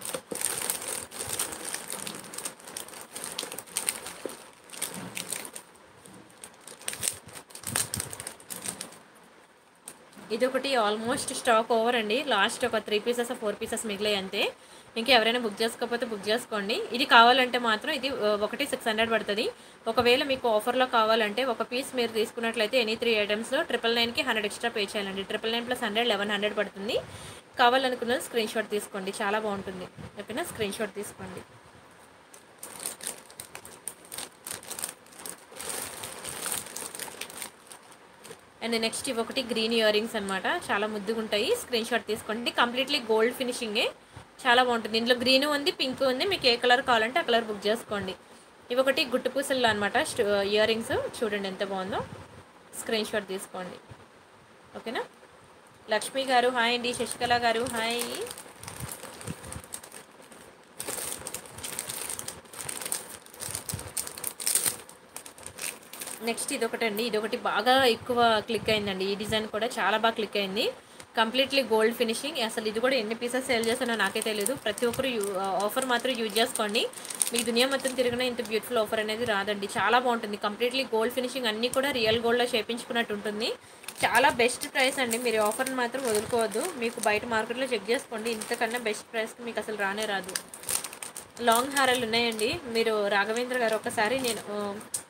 ఇది ఒకటి ఆల్మోస్ట్ స్టాక్ ఓవర్ అండి లాస్ట్ ఒక త్రీ పీసెస్ ఫోర్ పీసెస్ మిగిలాయి అంతే ఇంకా ఎవరైనా బుక్ చేసుకోకపోతే బుక్ చేసుకోండి ఇది కావాలంటే మాత్రం ఇది ఆ, ఒకటి సిక్స్ హండ్రెడ్ పడుతుంది ఒకవేళ మీకు ఆఫర్లో కావాలంటే ఒక పీస్ మీరు తీసుకున్నట్లయితే ఎనీ త్రీ ఐటమ్స్లో ట్రిపుల్ నైన్కి హండ్రెడ్ ఎక్స్ట్రా పే చేయాలండి triple nine plus hundred eleven hundred పడుతుంది కావాలనుకున్న స్క్రీన్ షాట్ తీసుకోండి చాలా బాగుంటుంది ఓకేనా స్క్రీన్ షాట్ తీసుకోండి అండ్ నెక్స్ట్ ఇవి ఒకటి గ్రీన్ ఇయర్ రింగ్స్ అనమాట చాలా ముద్దుగా ఉంటాయి స్క్రీన్ షాట్ తీసుకోండి కంప్లీట్లీ గోల్డ్ ఫినిషింగే చాలా బాగుంటుంది ఇందులో గ్రీన్ ఉంది పింక్ ఉంది మీకు ఏ కలర్ కావాలంటే ఆ కలర్ బుక్ చేసుకోండి ఇవి ఒకటి గుట్టు పూసలు అనమాట ఇయర్ రింగ్స్ చూడండి ఎంత బాగుందో స్క్రీన్ షాట్ తీసుకోండి ఓకేనా లక్ష్మి గారు హాయ్ అండి శశికళ గారు హాయ్ నెక్స్ట్ ఇది ఒకటండి ఇది ఒకటి బాగా ఎక్కువ క్లిక్ అయిందండి ఈ డిజైన్ కూడా చాలా బాగా క్లిక్ అయింది కంప్లీట్లీ గోల్డ్ ఫినిషింగ్ అసలు ఇది కూడా ఎన్ని పీసెస్ సేల్ చేస్తానో నాకే తెలియదు ప్రతి ఒక్కరు ఆఫర్ మాత్రం యూజ్ చేసుకోండి మీకు దునియా మొత్తం తిరిగిన ఇంత బ్యూటిఫుల్ ఆఫర్ అనేది రాదండి చాలా బాగుంటుంది కంప్లీట్లీ గోల్డ్ ఫినిషింగ్ అన్నీ కూడా రియల్ గోల్డ్లో చేపించుకున్నట్టు ఉంటుంది చాలా బెస్ట్ ప్రైస్ అండి మీరు ఆఫర్ని మాత్రం వదులుకోవద్దు మీకు బయట మార్కెట్లో చెక్ చేసుకోండి ఇంతకన్నా బెస్ట్ ప్రైస్కి మీకు అసలు రానే రాదు లాంగ్ హారాలు ఉన్నాయండి మీరు రాఘవేంద్ర గారు ఒకసారి నేను ఆ,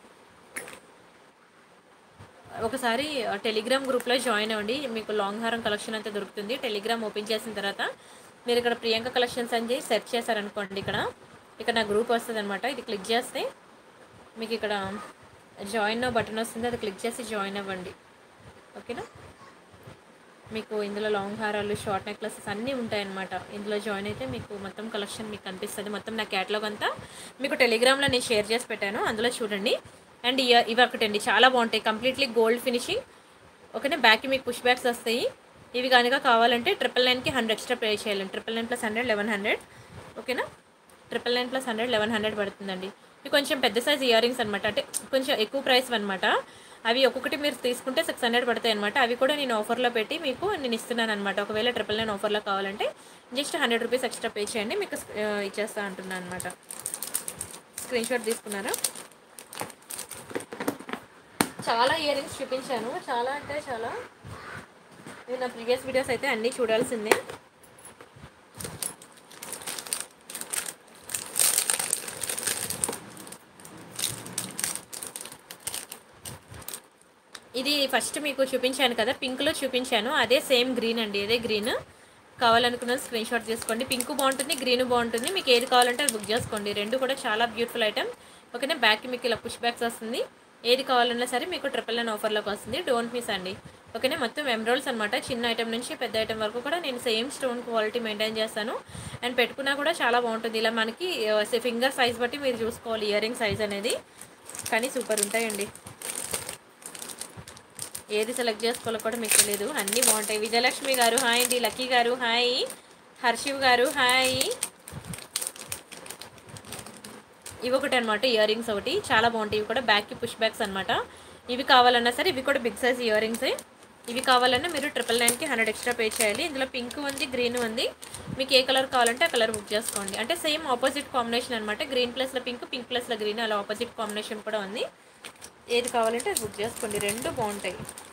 ఒకసారి టెలిగ్రామ్ గ్రూప్లో జాయిన్ అవ్వండి మీకు లాంగ్ హారం కలెక్షన్ అంతా దొరుకుతుంది టెలిగ్రామ్ ఓపెన్ చేసిన తర్వాత మీరు ఇక్కడ ప్రియాంక కలెక్షన్స్ అని చెప్పి సెర్చ్ చేశారనుకోండి ఇక్కడ ఇక్కడ నా గ్రూప్ వస్తుంది అనమాట ఇది క్లిక్ చేస్తే మీకు ఇక్కడ జాయిన్ బటన్ వస్తుంది అది క్లిక్ చేసి జాయిన్ అవ్వండి ఓకేనా మీకు ఇందులో లాంగ్ హారాలు షార్ట్ నెక్లెసెస్ అన్నీ ఉంటాయన్నమాట ఇందులో జాయిన్ అయితే మీకు మొత్తం కలెక్షన్ మీకు కనిపిస్తుంది మొత్తం నా క్యాటలాగ్ అంతా మీకు టెలిగ్రామ్లో నేను షేర్ చేసి పెట్టాను అందులో చూడండి అండ్ ఇయ ఇవి ఒకటండి చాలా బాగుంటాయి కంప్లీట్లీ గోల్డ్ ఫినిషింగ్ ఓకేనా బ్యాక్కి మీకు పుష్ బ్యాక్స్ వస్తాయి ఇవి కనుక కావాలంటే ట్రిపుల్ నైన్కి హండ్రెడ్ ఎక్స్ట్రా పే చేయాలండి triple nine plus hundred eleven hundred ఓకేనా triple nine plus hundred eleven hundred పడుతుందండి ఇవి కొంచెం పెద్ద సైజ్ ఇయర్ రింగ్స్ అనమాట అంటే కొంచెం ఎక్కువ ప్రైస్ అనమాట అవి ఒక్కొక్కటి మీరు తీసుకుంటే సిక్స్ హండ్రెడ్ పడతాయి అనమాట అవి కూడా నేను ఆఫర్లో పెట్టి మీకు నేను ఇస్తున్నాను అనమాట ఒకవేళ ట్రిపుల్ నైన్ ఆఫర్లో కావాలంటే just hundred rupees extra pay చేయండి మీకు ఆ, ఇచ్చేస్తా అంటున్నాను అనమాట స్క్రీన్ షాట్ తీసుకున్నారా చాలా ఇయర్ రింగ్స్ చూపించాను చాలా అంటే చాలా నేను నా ప్రీవియస్ వీడియోస్ అయితే అన్నీ చూడాల్సిందే ఇది ఫస్ట్ మీకు చూపించాను కదా పింక్లో చూపించాను అదే సేమ్ గ్రీన్ అండి అదే గ్రీన్ కావాలనుకున్న స్క్రీన్ షాట్ తీసుకోండి పింక్ బాగుంటుంది గ్రీన్ బాగుంటుంది మీకు ఏది కావాలంటే అది బుక్ చేసుకోండి రెండు కూడా చాలా బ్యూటిఫుల్ ఐటమ్ ఓకేనా బ్యాక్కి మీకు ఇలా పుష్ బ్యాక్స్ వస్తుంది ఏది కావాలన్నా సరే మీకు ట్రిపుల్ నైన్ ఆఫర్లోకి వస్తుంది డోంట్ మిస్ అండి ఓకేనా మొత్తం ఎమ్రోల్స్ అనమాట చిన్న ఐటమ్ నుంచి పెద్ద ఐటమ్ వరకు కూడా నేను సేమ్ స్టోన్ క్వాలిటీ మెయింటైన్ చేస్తాను అండ్ పెట్టుకున్నా కూడా చాలా బాగుంటుంది ఇలా మనకి ఫింగర్ సైజ్ బట్టి మీరు చూసుకోవాలి ఇయర్ రింగ్ సైజ్ అనేది కానీ సూపర్ ఉంటాయండి ఏది సెలెక్ట్ చేసుకోవాలో కూడా మీకు తెలియదు అన్నీ బాగుంటాయి విజయలక్ష్మి గారు హాయ్ అండి లక్కీ గారు హాయ్ హర్షివ్ గారు హాయ్ ఇవి ఒకటి అనమాట ఇయర్ రింగ్స్ ఒకటి చాలా బాగుంటాయి ఇవి కూడా బ్యాక్కి పుష్ బ్యాక్స్ అనమాట ఇవి కావాలన్నా సరే ఇవి కూడా బిగ్ సైజ్ ఇయర్ రింగ్సే ఇవి కావాలన్నా మీరు ట్రిపుల్ నైన్కి హండ్రెడ్ ఎక్స్ట్రా పే చేయాలి ఇందులో పింక్ ఉంది గ్రీన్ ఉంది మీకు ఏ కలర్ కావాలంటే ఆ కలర్ బుక్ చేసుకోండి అంటే సేమ్ ఆపోజిట్ కాంబినేషన్ అనమాట గ్రీన్ ప్లస్లో పింక్ పింక్ ప్లస్లో గ్రీన్ అలా ఆపోజిట్ కాంబినేషన్ కూడా ఉంది ఏది కావాలంటే అది బుక్ చేసుకోండి రెండు బాగుంటాయి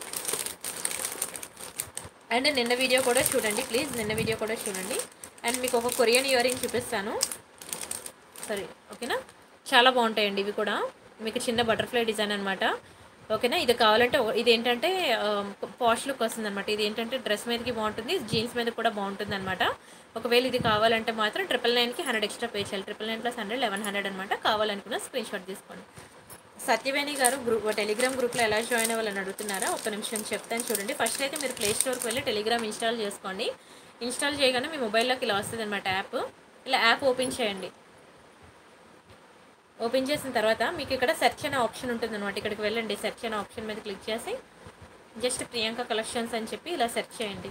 అండ్ నిన్న వీడియో కూడా చూడండి ప్లీజ్ నిన్న వీడియో కూడా చూడండి అండ్ మీకు ఒక కొరియన్ ఇయర్ రింగ్ చూపిస్తాను సరే ఓకేనా చాలా బాగుంటాయండి ఇవి కూడా మీకు చిన్న బటర్ఫ్లై డిజైన్ అనమాట ఓకేనా ఇది కావాలంటే ఓ- ఇది ఏంటంటే పాష్ లుక్ వస్తుంది అనమాట ఇది ఏంటంటే డ్రెస్ మీదకి బాగుంటుంది జీన్స్ మీద కూడా బాగుంటుంది అనమాట ఒకవేళ ఇది కావాలంటే మాత్రం ట్రిపుల్ నైన్కి హండ్రెడ్ ఎక్స్ట్రా పే చేయాలి triple nine plus hundred eleven hundred అనమాట కావాలనుకున్న స్క్రీన్ షాట్ తీసుకోండి సత్యవేణి గారు గ్రూప్ టెలిగ్రామ్ గ్రూప్లో ఎలా జాయిన్ అవ్వాలని అడుగుతున్నారా ఒక నిమిషం చెప్తాను చూడండి ఫస్ట్ అయితే మీరు ప్లే స్టోర్కి వెళ్ళి టెలిగ్రామ్ ఇన్స్టాల్ చేసుకోండి ఇన్స్టాల్ చేయగానే మీ మొబైల్లోకి ఇలా వస్తుంది అనమాట యాప్ ఇలా యాప్ ఓపెన్ చేయండి ఓపెన్ చేసిన తర్వాత మీకు ఇక్కడ సెర్చ్ అనే ఆప్షన్ ఉంటుంది అనమాట ఇక్కడికి వెళ్ళండి సెర్చ్ అనే ఆప్షన్ మీద క్లిక్ చేసి జస్ట్ ప్రియాంక కలెక్షన్స్ అని చెప్పి ఇలా సెర్చ్ చేయండి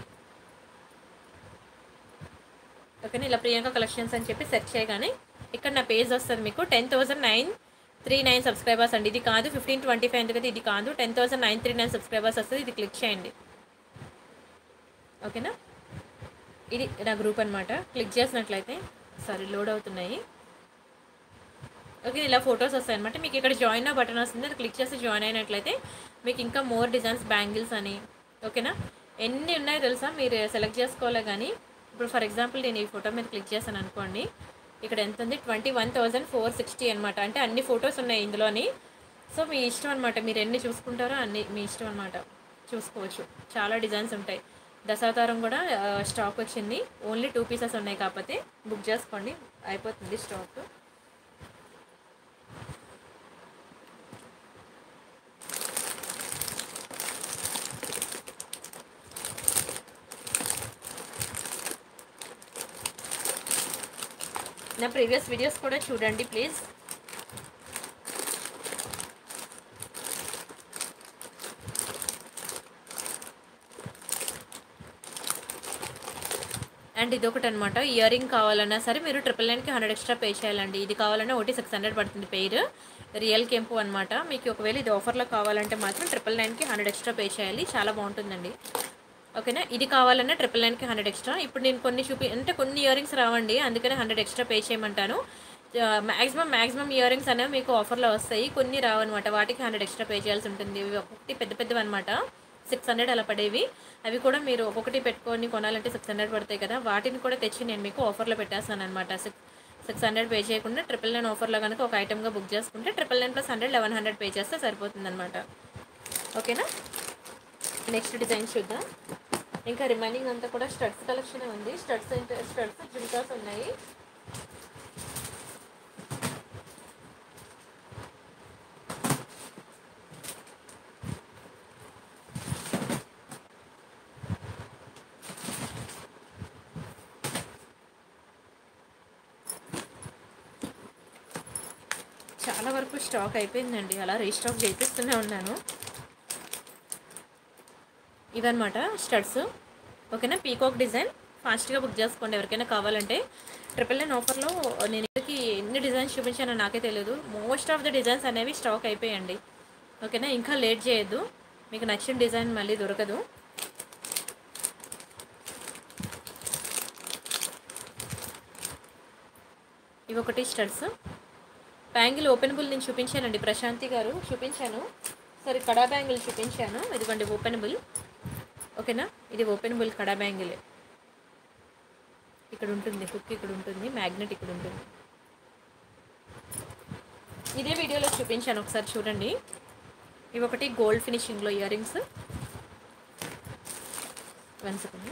ఓకేనా ఇలా ప్రియాంక కలెక్షన్స్ అని చెప్పి సెర్చ్ చేయగానే ఇక్కడ నా పేజ్ వస్తుంది మీకు ten thousand nine three nine subscribers అండి ఇది కాదు ఫిఫ్టీన్ ట్వంటీ ఫైవ్ ఎందుకంటే ఇది కాదు ten thousand nine three nine subscribers వస్తుంది ఇది క్లిక్ చేయండి ఓకేనా ఇది నా గ్రూప్ అనమాట క్లిక్ చేసినట్లయితే సారీ లోడ్ అవుతున్నాయి ఓకే ఇలా ఫొటోస్ వస్తాయి అనమాట మీకు ఇక్కడ జాయిన్ బటన్ వస్తుంది అది క్లిక్ చేసి జాయిన్ అయినట్లయితే మీకు ఇంకా మోర్ డిజైన్స్ బ్యాంగిల్స్ అని ఓకేనా ఎన్ని ఉన్నాయో తెలుసా మీరు సెలెక్ట్ చేసుకోవాలి కానీ ఇప్పుడు ఫర్ ఎగ్జాంపుల్ నేను ఈ ఫోటో మీద క్లిక్ చేశాను అనుకోండి ఇక్కడ ఎంత ఉంది twenty one thousand four sixty అనమాట అంటే అన్ని ఫొటోస్ ఉన్నాయి ఇందులోని సో మీ ఇష్టం అనమాట మీరు ఎన్ని చూసుకుంటారో అన్ని మీ ఇష్టం అనమాట చూసుకోవచ్చు చాలా డిజైన్స్ ఉంటాయి దశావతారం కూడా స్టాక్ వచ్చింది ఓన్లీ టూ పీసెస్ ఉన్నాయి కాకపోతే బుక్ చేసుకోండి అయిపోతుంది స్టాక్ నా ప్రీవియస్ వీడియోస్ కూడా చూడండి ప్లీజ్ అండ్ ఇది ఒకటి అనమాట ఇయర్ రింగ్ కావాలన్నా సరే మీరు ట్రిపుల్ నైన్కి హండ్రెడ్ ఎక్స్ట్రా పే చేయాలండి ఇది కావాలన్నా ఒకటి సిక్స్ హండ్రెడ్ పడుతుంది పెయిర్ రియల్ కెంపు అనమాట మీకు ఒకవేళ ఇది ఆఫర్లో కావాలంటే మాత్రం ట్రిపుల్ నైన్కి హండ్రెడ్ ఎక్స్ట్రా పే చేయాలి చాలా బాగుంటుందండి ఓకేనా ఇది కావాలన్నా ట్రిపుల్ నైన్కి హండ్రెడ్ ఎక్స్ట్రా ఇప్పుడు నేను కొన్ని చూపి అంటే కొన్ని ఇయర్ రింగ్స్ రావండి అందుకని హండ్రెడ్ ఎక్స్ట్రా పే చేయమంటాను మ్యాక్సిమం మ్యాక్సిమం ఇయర్ రింగ్స్ అనేవి మీకు ఆఫర్లో వస్తాయి కొన్ని రావన్నమాట వాటికి హండ్రెడ్ ఎక్స్ట్రా పే చేయాల్సి ఉంటుంది ఇవి ఒకటి పెద్ద పెద్దవి అనమాట సిక్స్ హండ్రెడ్ అలా పడేవి అవి కూడా మీరు ఒక్కొక్కటి పెట్టుకొని కొనాలంటే సిక్స్ హండ్రెడ్ పడతాయి కదా వాటిని కూడా తెచ్చి నేను మీకు ఆఫర్లో పెట్టేస్తాను అనమాట సిక్స్ సిక్స్ హండ్రెడ్ పే చేయకుండా ట్రిపుల్ నైన్ ఆఫర్లో కనుక ఒక ఐటమ్గా బుక్ చేసుకుంటే triple nine plus hundred eleven hundred pay చేస్తే సరిపోతుంది అనమాట ఓకేనా నెక్స్ట్ డిజైన్ చూద్దాం ఇంకా రిమైనింగ్ అంతా కూడా స్టడ్స్ కలెక్షన్ ఉంది స్టడ్స్ స్టడ్స్ జుంకాస్ ఉన్నాయి చాలా వరకు స్టాక్ అయిపోయిందండి అలా రీస్టాక్ చేపిస్తూనే ఉన్నాను ఇవన్నమాట స్టడ్స్ ఓకేనా పీకాక్ డిజైన్ ఫాస్ట్గా బుక్ చేసుకోండి ఎవరికైనా కావాలంటే ట్రిపుల్ నైన్ ఆఫర్లో నేను ఇక్కడికి ఎన్ని డిజైన్స్ చూపించానో నాకే తెలియదు మోస్ట్ ఆఫ్ ద డిజైన్స్ అనేవి స్టాక్ అయిపోయాయండి ఓకేనా ఇంకా లేట్ చేయొద్దు మీకు నచ్చిన డిజైన్ మళ్ళీ దొరకదు ఇవి ఒకటి స్టడ్స్ బ్యాంగిల్ ఓపెనబుల్ నేను చూపించానండి ప్రశాంతి గారు చూపించాను సరే కడా బ్యాంగిల్ చూపించాను ఇదిగోండి ఓపెనబుల్ ఓకేనా ఇది ఓపెనబుల్ కడా బ్యాంగిలే ఇక్కడ ఉంటుంది హుక్ ఇక్కడ ఉంటుంది మ్యాగ్నెట్ ఇక్కడ ఉంటుంది ఇదే వీడియోలో చూపించాను ఒకసారి చూడండి ఇవి ఒకటి గోల్డ్ ఫినిషింగ్లో ఇయర్ రింగ్స్ వన్ సెకండ్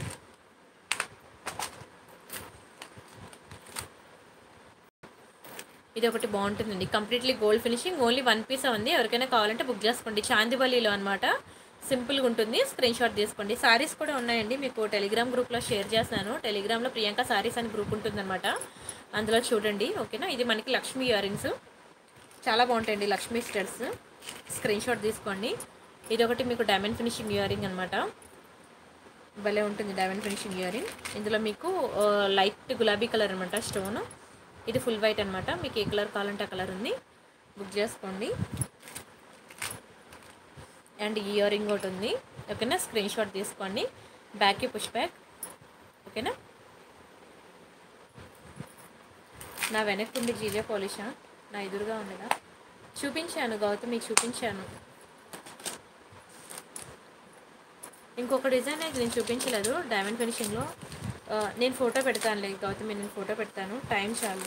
ఇది ఒకటి బాగుంటుందండి completely gold finishing only one piece ఉంది ఎవరికైనా కావాలంటే బుక్ చేసుకోండి చాందివల్లిలో అనమాట సింపుల్గా ఉంటుంది స్క్రీన్ షాట్ తీసుకోండి సారీస్ కూడా ఉన్నాయండి మీకు టెలిగ్రామ్ గ్రూప్లో షేర్ చేస్తాను టెలిగ్రామ్లో ప్రియాంక సారీస్ అని గ్రూప్ ఉంటుందన్నమాట అందులో చూడండి ఓకేనా ఇది మనకి లక్ష్మీ ఇయర్ రింగ్స్ చాలా బాగుంటాయండి లక్ష్మీ స్టడ్స్ స్క్రీన్ షాట్ తీసుకోండి ఇది ఒకటి మీకు డైమండ్ ఫినిషింగ్ ఇయర్ రింగ్ అనమాట భలే ఉంటుంది డైమండ్ ఫినిషింగ్ ఇయర్ రింగ్ ఇందులో మీకు ఆ, లైట్ గులాబీ కలర్ అనమాట స్టోన్ ఇది ఫుల్ వైట్ అనమాట మీకు ఏ కలర్ కావాలంటే ఆ కలర్ ఉంది బుక్ చేసుకోండి అండ్ ఈ ఇయర్ రింగ్ ఒకటి ఉంది ఓకేనా స్క్రీన్ షాట్ తీసుకోండి బ్యాక్కి పుష్ బ్యాక్ ఓకేనా నా వెనక్కి ఉంది జీజే పాలిషా నా ఎదురుగా ఉండదా చూపించాను గౌతమ్ మీకు చూపించాను ఇంకొక డిజైన్ అయితే నేను చూపించలేదు డైమండ్ ఫినిషింగ్లో ఆ, నేను ఫోటో పెడతానులే గౌతమ్ నేను ఫోటో పెడతాను టైం చాలు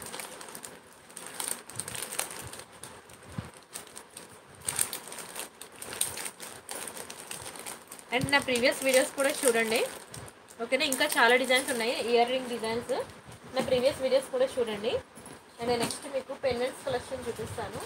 అండ్ నా ప్రీవియస్ వీడియోస్ కూడా చూడండి ఓకేనా ఇంకా చాలా డిజైన్స్ ఉన్నాయి ఇయర్ రింగ్ డిజైన్స్ నా ప్రీవియస్ వీడియోస్ కూడా చూడండి అండ్ నెక్స్ట్ మీకు పెండెంట్స్ కలెక్షన్ చూపిస్తాను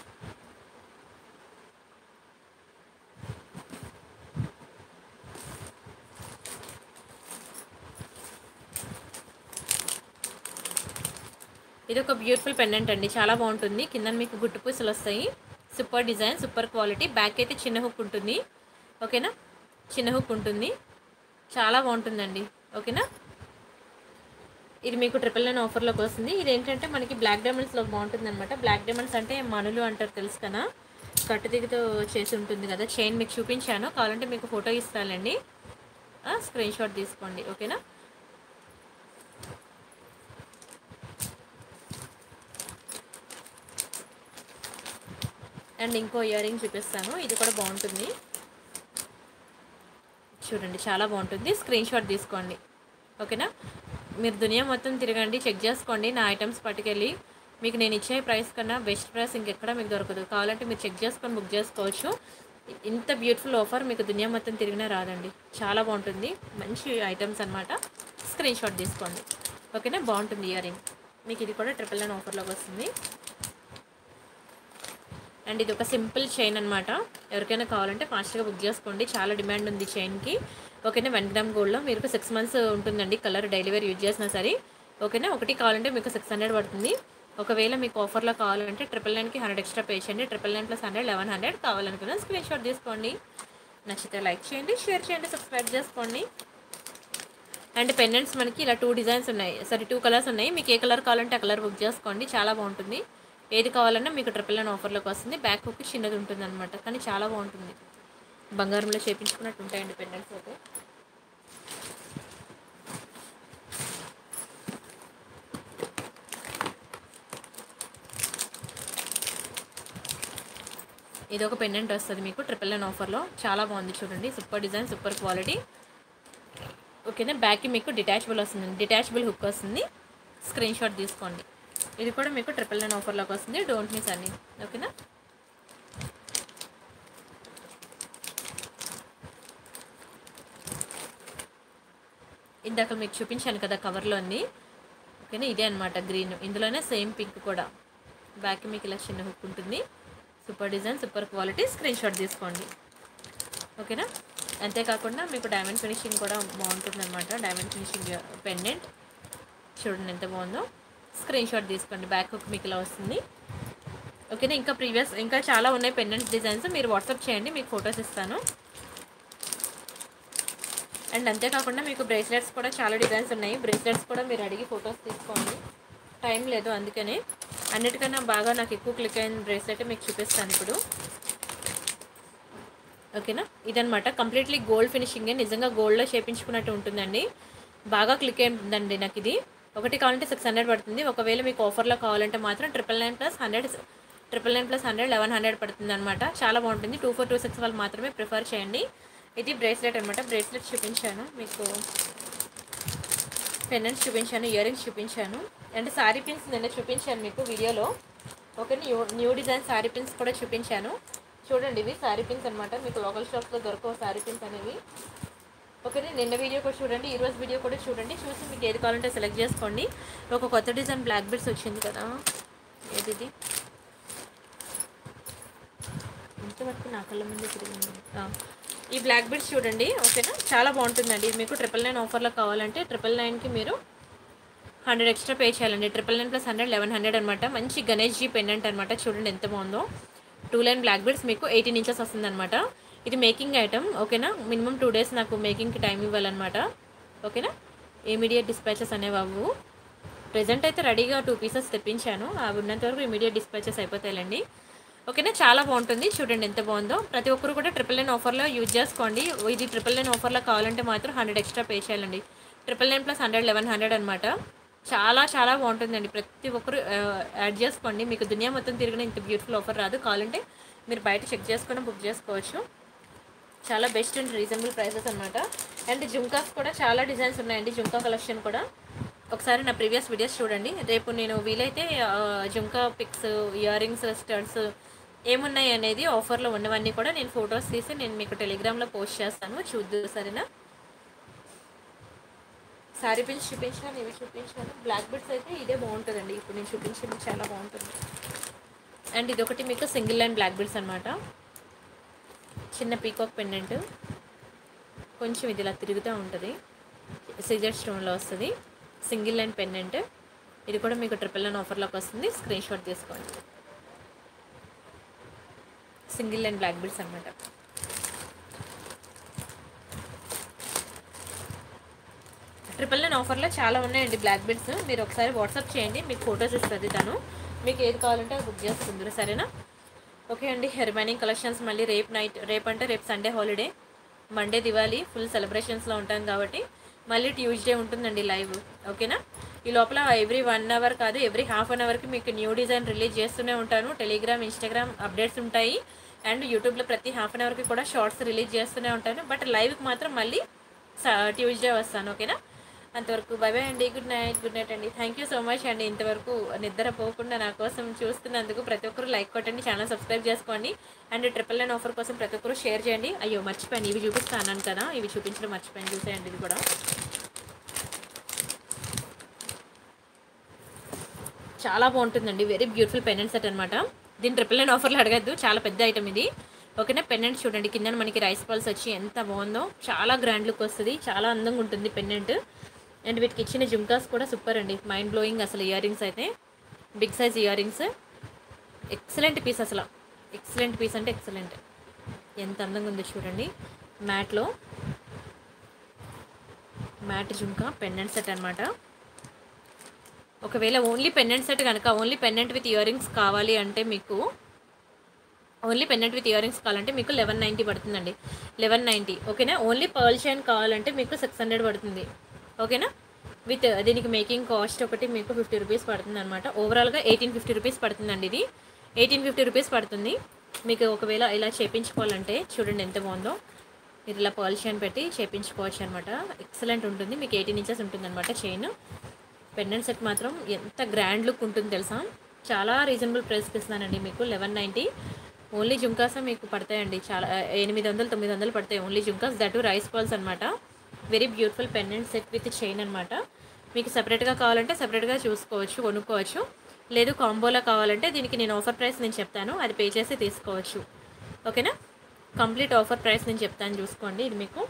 ఇది ఒక బ్యూటిఫుల్ పెండెంట్ అండి చాలా బాగుంటుంది కింద మీకు గుట్టు పూసలు వస్తాయి super design super quality back అయితే చిన్న హుక్ ఉంటుంది ఓకేనా చిన్న హుక్ ఉంటుంది చాలా బాగుంటుందండి ఓకేనా ఇది మీకు ట్రిపుల్ నైన్ ఆఫర్లోకి వస్తుంది ఇది ఏంటంటే మనకి బ్లాక్ డైమండ్స్లో బాగుంటుంది అనమాట బ్లాక్ డైమండ్స్ అంటే మనులు అంటారు తెలుసు కదా కట్టుదిగుతో చేసి ఉంటుంది కదా చైన్ మీకు చూపించాను కావాలంటే మీకు ఫోటో ఇస్తానండి స్క్రీన్ షాట్ తీసుకోండి ఓకేనా అండ్ ఇంకో ఇయర్ రింగ్ చూపిస్తాను ఇది కూడా బాగుంటుంది చూడండి చాలా బాగుంటుంది స్క్రీన్ షాట్ తీసుకోండి ఓకేనా మీరు దునియా మొత్తం తిరగండి చెక్ చేసుకోండి నా ఐటమ్స్ పట్టుకెళ్ళి మీకు నేను ఇచ్చే ప్రైస్ కన్నా బెస్ట్ ప్రైస్ ఇంకెక్కడ మీకు దొరకదు కావాలంటే మీరు చెక్ చేసుకొని బుక్ చేసుకోవచ్చు ఇంత బ్యూటిఫుల్ ఆఫర్ మీకు దునియా మొత్తం తిరిగినా రాదండి చాలా బాగుంటుంది మంచి ఐటమ్స్ అనమాట స్క్రీన్ షాట్ తీసుకోండి ఓకేనా బాగుంటుంది ఇయర్ రింగ్ మీకు ఇది కూడా ట్రిపుల్ నైన్ ఆఫర్లోకి వస్తుంది అండ్ ఇది ఒక సింపుల్ చైన్ అనమాట ఎవరికైనా కావాలంటే ఫాస్ట్గా బుక్ చేసుకోండి చాలా డిమాండ్ ఉంది చైన్కి ఓకేనా వన్ గ్రామ్ గోల్డ్లో మీరు సిక్స్ మంత్స్ ఉంటుందండి కలర్ డైలీ వేర్ యూజ్ చేసినా సరే ఓకేనా ఒకటి కావాలంటే మీకు సిక్స్ హండ్రెడ్ పడుతుంది ఒకవేళ మీకు ఆఫర్లో కావాలంటే ట్రిపుల్ నైన్కి హండ్రెడ్ ఎక్స్ట్రా పే చేయండి triple nine plus hundred eleven hundred కావాలనుకున్న స్క్రీన్ షాట్ తీసుకోండి నచ్చితే లైక్ చేయండి షేర్ చేయండి సబ్స్క్రైబ్ చేసుకోండి అండ్ పెండెంట్స్ మనకి ఇలా టూ డిజైన్స్ ఉన్నాయి సరే టూ కలర్స్ ఉన్నాయి మీకు ఏ కలర్ కావాలంటే ఆ కలర్ బుక్ చేసుకోండి చాలా బాగుంటుంది ఏది కావాలన్నా మీకు ట్రిపుల్ నైన్ ఆఫర్లోకి వస్తుంది బ్యాక్ హుక్ చిన్నది ఉంటుంది అనమాట కానీ చాలా బాగుంటుంది బంగారంలో చేపించుకున్నట్టు ఉంటాయండి పెండెంట్స్ అయితే ఇది ఒక పెండెంట్ వస్తుంది మీకు ట్రిపుల్ నైన్ ఆఫర్లో చాలా బాగుంది చూడండి సూపర్ డిజైన్ సూపర్ క్వాలిటీ ఓకేనా బ్యాక్కి మీకు డిటాచబుల్ వస్తుంది డిటాచబుల్ హుక్ వస్తుంది స్క్రీన్ షాట్ తీసుకోండి ఇది కూడా మీకు ట్రిపుల్ నైన్ ఆఫర్లోకి వస్తుంది డోంట్ మిస్ అని ఓకేనా ఇందాక మీకు చూపించాను కదా కవర్లో అన్ని ఓకేనా ఇదే అనమాట గ్రీన్ ఇందులోనే సేమ్ పింక్ కూడా బ్యాక్ మీకు ఇలా చిన్న హుక్ ఉంటుంది super design super quality screen shot తీసుకోండి ఓకేనా అంతేకాకుండా మీకు డైమండ్ ఫినిషింగ్ కూడా బాగుంటుంది అనమాట డైమండ్ ఫినిషింగ్ పెండెంట్ చూడండి ఎంత బాగుందో స్క్రీన్ షాట్ తీసుకోండి బ్యాక్ హుక్ మీకు ఇలా వస్తుంది ఓకేనా ఇంకా ప్రీవియస్ ఇంకా చాలా ఉన్నాయి పెండెంట్స్ డిజైన్స్ మీరు వాట్సాప్ చేయండి మీకు ఫొటోస్ ఇస్తాను అండ్ అంతేకాకుండా మీకు బ్రేస్లెట్స్ కూడా చాలా డిజైన్స్ ఉన్నాయి బ్రేస్లెట్స్ కూడా మీరు అడిగి ఫొటోస్ తీసుకోండి టైం లేదు అందుకని అన్నిటికన్నా బాగా నాకు ఎక్కువ క్లిక్ అయిన బ్రేస్లెట్ మీకు చూపిస్తాను ఇప్పుడు ఓకేనా ఇదనమాట కంప్లీట్లీ గోల్డ్ ఫినిషింగ్ నిజంగా గోల్డ్లో చేపించుకున్నట్టు ఉంటుందండి బాగా క్లిక్ అయిందండి నాకు ఇది ఒకటి కావాలంటే సిక్స్ హండ్రెడ్ పడుతుంది ఒకవేళ మీకు ఆఫర్లో కావాలంటే మాత్రం triple nine plus hundred triple nine plus hundred eleven hundred పడుతుంది అనమాట చాలా బాగుంటుంది టూ ఫోర్ టూ సిక్స్ వాళ్ళు మాత్రమే ప్రిఫర్ చేయండి ఇది బ్రేస్లెట్ అనమాట బ్రేస్లెట్ చూపించాను మీకు పెండెంట్స్ చూపించాను ఇయర్ రింగ్స్ చూపించాను అండ్ సారీ పిన్స్ నిన్న చూపించాను మీకు వీడియోలో okay new new design sari pins కూడా చూపించాను చూడండి ఇవి సారీ పిన్స్ అనమాట మీకు లోకల్ షాప్స్లో దొరకవు సారీ పిన్స్ అనేవి ఓకే నిన్న వీడియో కూడా చూడండి ఈ రోజు వీడియో కూడా చూడండి చూసి మీకు ఏది కావాలంటే సెలెక్ట్ చేసుకోండి ఒక కొత్త డిజైన్ బ్లాక్ బెడ్స్ వచ్చింది కదా ఏది ఇది ఇంతవరకు నా కళ్ళ ముందే తిరిగింది ఆ, ఈ బ్లాక్ బెడ్స్ చూడండి ఓకేనా చాలా బాగుంటుందండి ఇది మీకు ట్రిపుల్ నైన్ ఆఫర్లో కావాలంటే ట్రిపుల్ నైన్కి మీరు హండ్రెడ్ ఎక్స్ట్రా పే చేయాలండి triple nine plus hundred eleven hundred అనమాట మంచి గణేష్ జీ పెండెంట్ అనమాట చూడండి ఎంత బాగుందో టూ లైన్ బ్లాక్ బెడ్స్ మీకు ఎయిటీన్ ఇంచెస్ వస్తుందన్నమాట ఇది మేకింగ్ ఐటమ్ ఓకేనా మినిమం టూ డేస్ నాకు మేకింగ్కి టైం ఇవ్వాలన్నమాట ఓకేనా ఇమీడియట్ డిస్పాచెస్ అనేవి అవ్వు ప్రజెంట్ అయితే రెడీగా టూ పీసెస్ తెప్పించాను అవి ఉన్నంత వరకు ఇమీడియట్ డిస్పాచెస్ అయిపోతాయండి ఓకేనా చాలా బాగుంటుంది చూడండి ఎంత బాగుందో ప్రతి ఒక్కరు కూడా ట్రిపుల్ నైన్ ఆఫర్లో యూజ్ చేసుకోండి ఇది ట్రిపుల్ నైన్ ఆఫర్లో కావాలంటే మాత్రం హండ్రెడ్ ఎక్స్ట్రా పే చేయాలండి triple nine plus hundred eleven hundred అనమాట చాలా చాలా బాగుంటుందండి ప్రతి ఒక్కరు ఆ, యాడ్ చేసుకోండి మీకు దునియా మొత్తం తిరిగిన ఇంత బ్యూటిఫుల్ ఆఫర్ రాదు కావాలంటే మీరు బయట చెక్ చేసుకొని బుక్ చేసుకోవచ్చు చాలా బెస్ట్ అండ్ రీజనబుల్ ప్రైసెస్ అనమాట అండ్ జుంకాస్ కూడా చాలా డిజైన్స్ ఉన్నాయండి జుంకా కలెక్షన్ కూడా ఒకసారి నా ప్రీవియస్ వీడియోస్ చూడండి రేపు నేను వీలైతే ఆ, jhumka pics ear rings studs ఏమున్నాయి అనేది ఆఫర్లో ఉన్నవన్నీ కూడా నేను ఫొటోస్ తీసి నేను మీకు టెలిగ్రామ్లో పోస్ట్ చేస్తాను చూద్దు సరేనా శారీ పిన్స్ చూపించాను ఇవి చూపించాను బ్లాక్ బెడ్స్ అయితే ఇదే బాగుంటుందండి ఇప్పుడు నేను చూపించింది చాలా బాగుంటుంది అండ్ ఇది ఒకటి మీకు సింగిల్ లైన్ బ్లాక్ బెడ్స్ అనమాట చిన్న పీకాక్ పెండెంట్ కొంచెం ఇది ఇలా తిరుగుతూ ఉంటుంది సిజర్ స్టోన్లో వస్తుంది సింగిల్ లైన్ పెండెంట్ ఇది కూడా మీకు ట్రిపుల్ లైన్ ఆఫర్లోకి వస్తుంది స్క్రీన్ షాట్ తీసుకోండి సింగిల్ లైన్ బ్లాక్ బిల్స్ అనమాట ట్రిపుల్ నైన్ ఆఫర్లో చాలా ఉన్నాయండి బ్లాక్ బిల్స్ మీరు ఒకసారి వాట్సాప్ చేయండి మీకు ఫొటోస్ ఇస్తుంది తను మీకు ఏది కావాలంటే అది బుక్ చేస్తుంది సరేనా ఓకే అండి రిమైనింగ్ కలెక్షన్స్ మళ్ళీ రేపు నైట్ రేపు అంటే రేపు Sunday holiday Monday Diwali full సెలబ్రేషన్స్లో ఉంటాం కాబట్టి మళ్ళీ ట్యూస్డే ఉంటుందండి లైవ్ ఓకేనా ఈ లోపల ఎవ్రీ వన్ అవర్ కాదు ఎవ్రీ హాఫ్ అన్ అవర్కి మీకు న్యూ డిజైన్ రిలీజ్ చేస్తూనే ఉంటాను టెలిగ్రామ్ ఇన్స్టాగ్రామ్ అప్డేట్స్ ఉంటాయి అండ్ యూట్యూబ్లో ప్రతి హాఫ్ అన్ అవర్కి కూడా షార్ట్స్ రిలీజ్ చేస్తూనే ఉంటాను బట్ లైవ్కి మాత్రం మళ్ళీ ట్యూస్డే వస్తాను ఓకేనా అంతవరకు బై బై అండి గుడ్ నైట్ గుడ్ నైట్ అండి థ్యాంక్ యూ సో మచ్ అండి ఇంతవరకు నిద్రపోకుండా నా కోసం చూస్తున్నందుకు ప్రతి ఒక్కరు లైక్ కొట్టండి ఛానల్ సబ్స్క్రైబ్ చేసుకోండి అండ్ ట్రిపుల్ నైన్ ఆఫర్ కోసం ప్రతి ఒక్కరు షేర్ చేయండి అయ్యో మర్చిపోయాను ఇవి చూపిస్తాను కదా ఇవి చూపించడం మర్చిపోయాను చూసేయండి ఇది కూడా చాలా బాగుంటుందండి వెరీ బ్యూటిఫుల్ పెండెంట్ సెట్ అనమాట దీని ట్రిపుల్ నైన్ ఆఫర్లో అడగద్దు చాలా పెద్ద ఐటమ్ ఇది ఓకేనా పెండెంట్ చూడండి కింద మనకి రైస్ పల్స్ వచ్చి ఎంత బాగుందో చాలా గ్రాండ్ లుక్ వస్తుంది చాలా అందంగా ఉంటుంది పెండెంట్ అండ్ వీటికి ఇచ్చిన జుంకాస్ కూడా సూపర్ అండి మైండ్ బ్లోయింగ్ అసలు ఇయర్ రింగ్స్ అయితే big size ear rings excellent piece అసలు ఎక్సలెంట్ పీస్ అంటే ఎక్సలెంట్ ఎంత అందంగా ఉందో చూడండి మ్యాట్లో మ్యాట్ జుంకా పెండెంట్ సెట్ అనమాట ఒకవేళ ఓన్లీ పెండెంట్ సెట్ కనుక only pendant with year rings కావాలి అంటే మీకు only pendant with year rings కావాలంటే మీకు లెవెన్ నైంటీ పడుతుందండి లెవెన్ నైంటీ ఓకేనా ఓన్లీ పర్ల్ చైన్ కావాలంటే మీకు సిక్స్ హండ్రెడ్ పడుతుంది ఓకేనా విత్ దీనికి మేకింగ్ కాస్ట్ ఒకటి మీకు ఫిఫ్టీ రూపీస్ పడుతుంది అనమాట ఓవరాల్గా ఎయిటీన్ ఫిఫ్టీ రూపీస్ పడుతుందండి ఇది ఎయిటీన్ ఫిఫ్టీ రూపీస్ పడుతుంది మీకు ఒకవేళ ఇలా చేపించుకోవాలంటే చూడండి ఎంత బాగుందో మీరు ఇలా పర్ల్ చైన్ పెట్టి చేపించుకోవచ్చు అనమాట ఎక్సలెంట్ ఉంటుంది మీకు ఎయిటీన్ ఇంచెస్ ఉంటుంది అనమాట చైన్ పెండెంట్ సెట్ మాత్రం ఎంత గ్రాండ్ లుక్ ఉంటుంది తెలుసా చాలా రీజనబుల్ ప్రైస్కి ఇస్తున్నానండి మీకు లెవెన్ నైంటీ ఓన్లీ జుంకాస్ మీకు పడతాయండి చాలా ఎనిమిది వందలు తొమ్మిది వందలు పడతాయి only jhumkas that rice balls అనమాట very beautiful pendant set with chain అనమాట మీకు సపరేట్గా కావాలంటే సపరేట్గా చూసుకోవచ్చు కొనుక్కోవచ్చు లేదు కాంబోలో కావాలంటే దీనికి నేను ఆఫర్ ప్రైస్ నేను చెప్తాను అది పే చేసి తీసుకోవచ్చు ఓకేనా కంప్లీట్ ఆఫర్ ప్రైస్ నేను చెప్తాను చూసుకోండి ఇది మీకు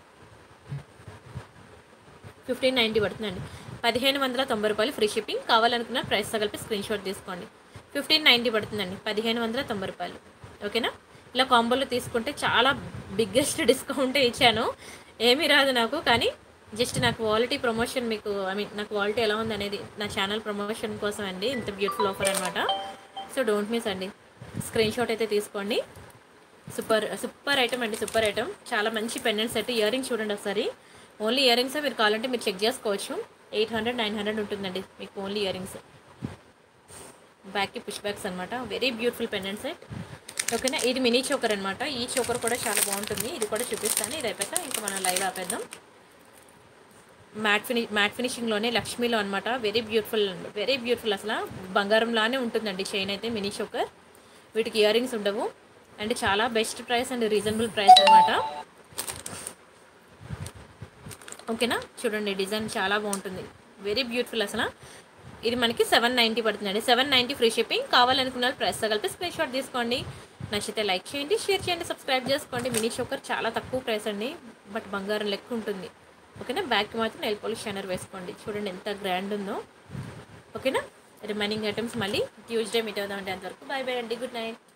ఫిఫ్టీన్ నైంటీ పడుతుందండి పదిహేను వందల తొంభై రూపాయలు ఫ్రీ షిప్పింగ్ కావాలనుకున్న ప్రైస్ కలిపి స్క్రీన్ షాట్ తీసుకోండి ఫిఫ్టీన్ నైంటీ పడుతుందండి పదిహేను వందల తొంభై రూపాయలు ఓకేనా ఇలా కాంబోలో తీసుకుంటే చాలా బిగ్గెస్ట్ డిస్కౌంటే ఇచ్చాను ఏమీ రాదు నాకు కానీ జస్ట్ నాకు క్వాలిటీ ప్రమోషన్ మీకు ఐ మీన్ నా క్వాలిటీ ఎలా ఉంది అనేది నా ఛానల్ ప్రమోషన్ కోసం అండి ఇంత బ్యూటిఫుల్ ఆఫర్ అనమాట సో డోంట్ మిస్ అండి స్క్రీన్ షాట్ అయితే తీసుకోండి సూపర్ సూపర్ ఐటమ్ అండి సూపర్ ఐటమ్ చాలా మంచి పెండెంట్ సెట్ ఇయర్ రింగ్స్ చూడండి ఒకసారి ఓన్లీ ఇయర్ రింగ్స్ మీరు కావాలంటే మీరు చెక్ చేసుకోవచ్చు ఎయిట్ హండ్రెడ్ నైన్ హండ్రెడ్ ఉంటుందండి మీకు ఓన్లీ ఇయర్ రింగ్స్ బ్యాక్కి పుష్ బ్యాక్స్ అనమాట వెరీ బ్యూటిఫుల్ పెండెంట్ సెట్ ఓకేనా ఇది మినీ చోకర్ అనమాట ఈ చోకర్ కూడా చాలా బాగుంటుంది ఇది కూడా చూపిస్తాను ఇది అయిపోయాక ఇంకా మనం లైవ్ ఆపేద్దాం మ్యాట్ ఫిని మ్యాట్ ఫినిషింగ్లోనే లక్ష్మీలో అనమాట వెరీ బ్యూటిఫుల్ వెరీ బ్యూటిఫుల్ అసలు బంగారంలానే ఉంటుందండి చైన్ అయితే మినీ చోకర్ వీటికి ఇయర్ రింగ్స్ ఉండవు అండ్ చాలా best price and reasonable price అనమాట ఓకేనా చూడండి డిజైన్ చాలా బాగుంటుంది వెరీ బ్యూటిఫుల్ అసలు ఇది మనకి సెవెన్ నైంటీ పడుతుందండి సెవెన్ నైంటీ ఫ్రీ షిప్పింగ్ కావాలనుకున్న ప్రైస్తో కలిపి స్క్రీన్ షాట్ తీసుకోండి నచ్చితే లైక్ చేయండి షేర్ చేయండి సబ్స్క్రైబ్ చేసుకోండి మినీ చోకర్ చాలా తక్కువ ప్రైస్ అండి బట్ బంగారం లెక్క ఉంటుంది ఓకేనా బ్యాగ్కి మాత్రం నెల్ పోలిష్ షైనర్ వేసుకోండి చూడండి ఎంత గ్రాండ్ ఉందో ఓకేనా రిమైనింగ్ ఐటమ్స్ మళ్ళీ ట్యూస్డే మీట్ అవుదాం అంటే అంతవరకు బాయ్ బాయ్ అండి గుడ్ నైట్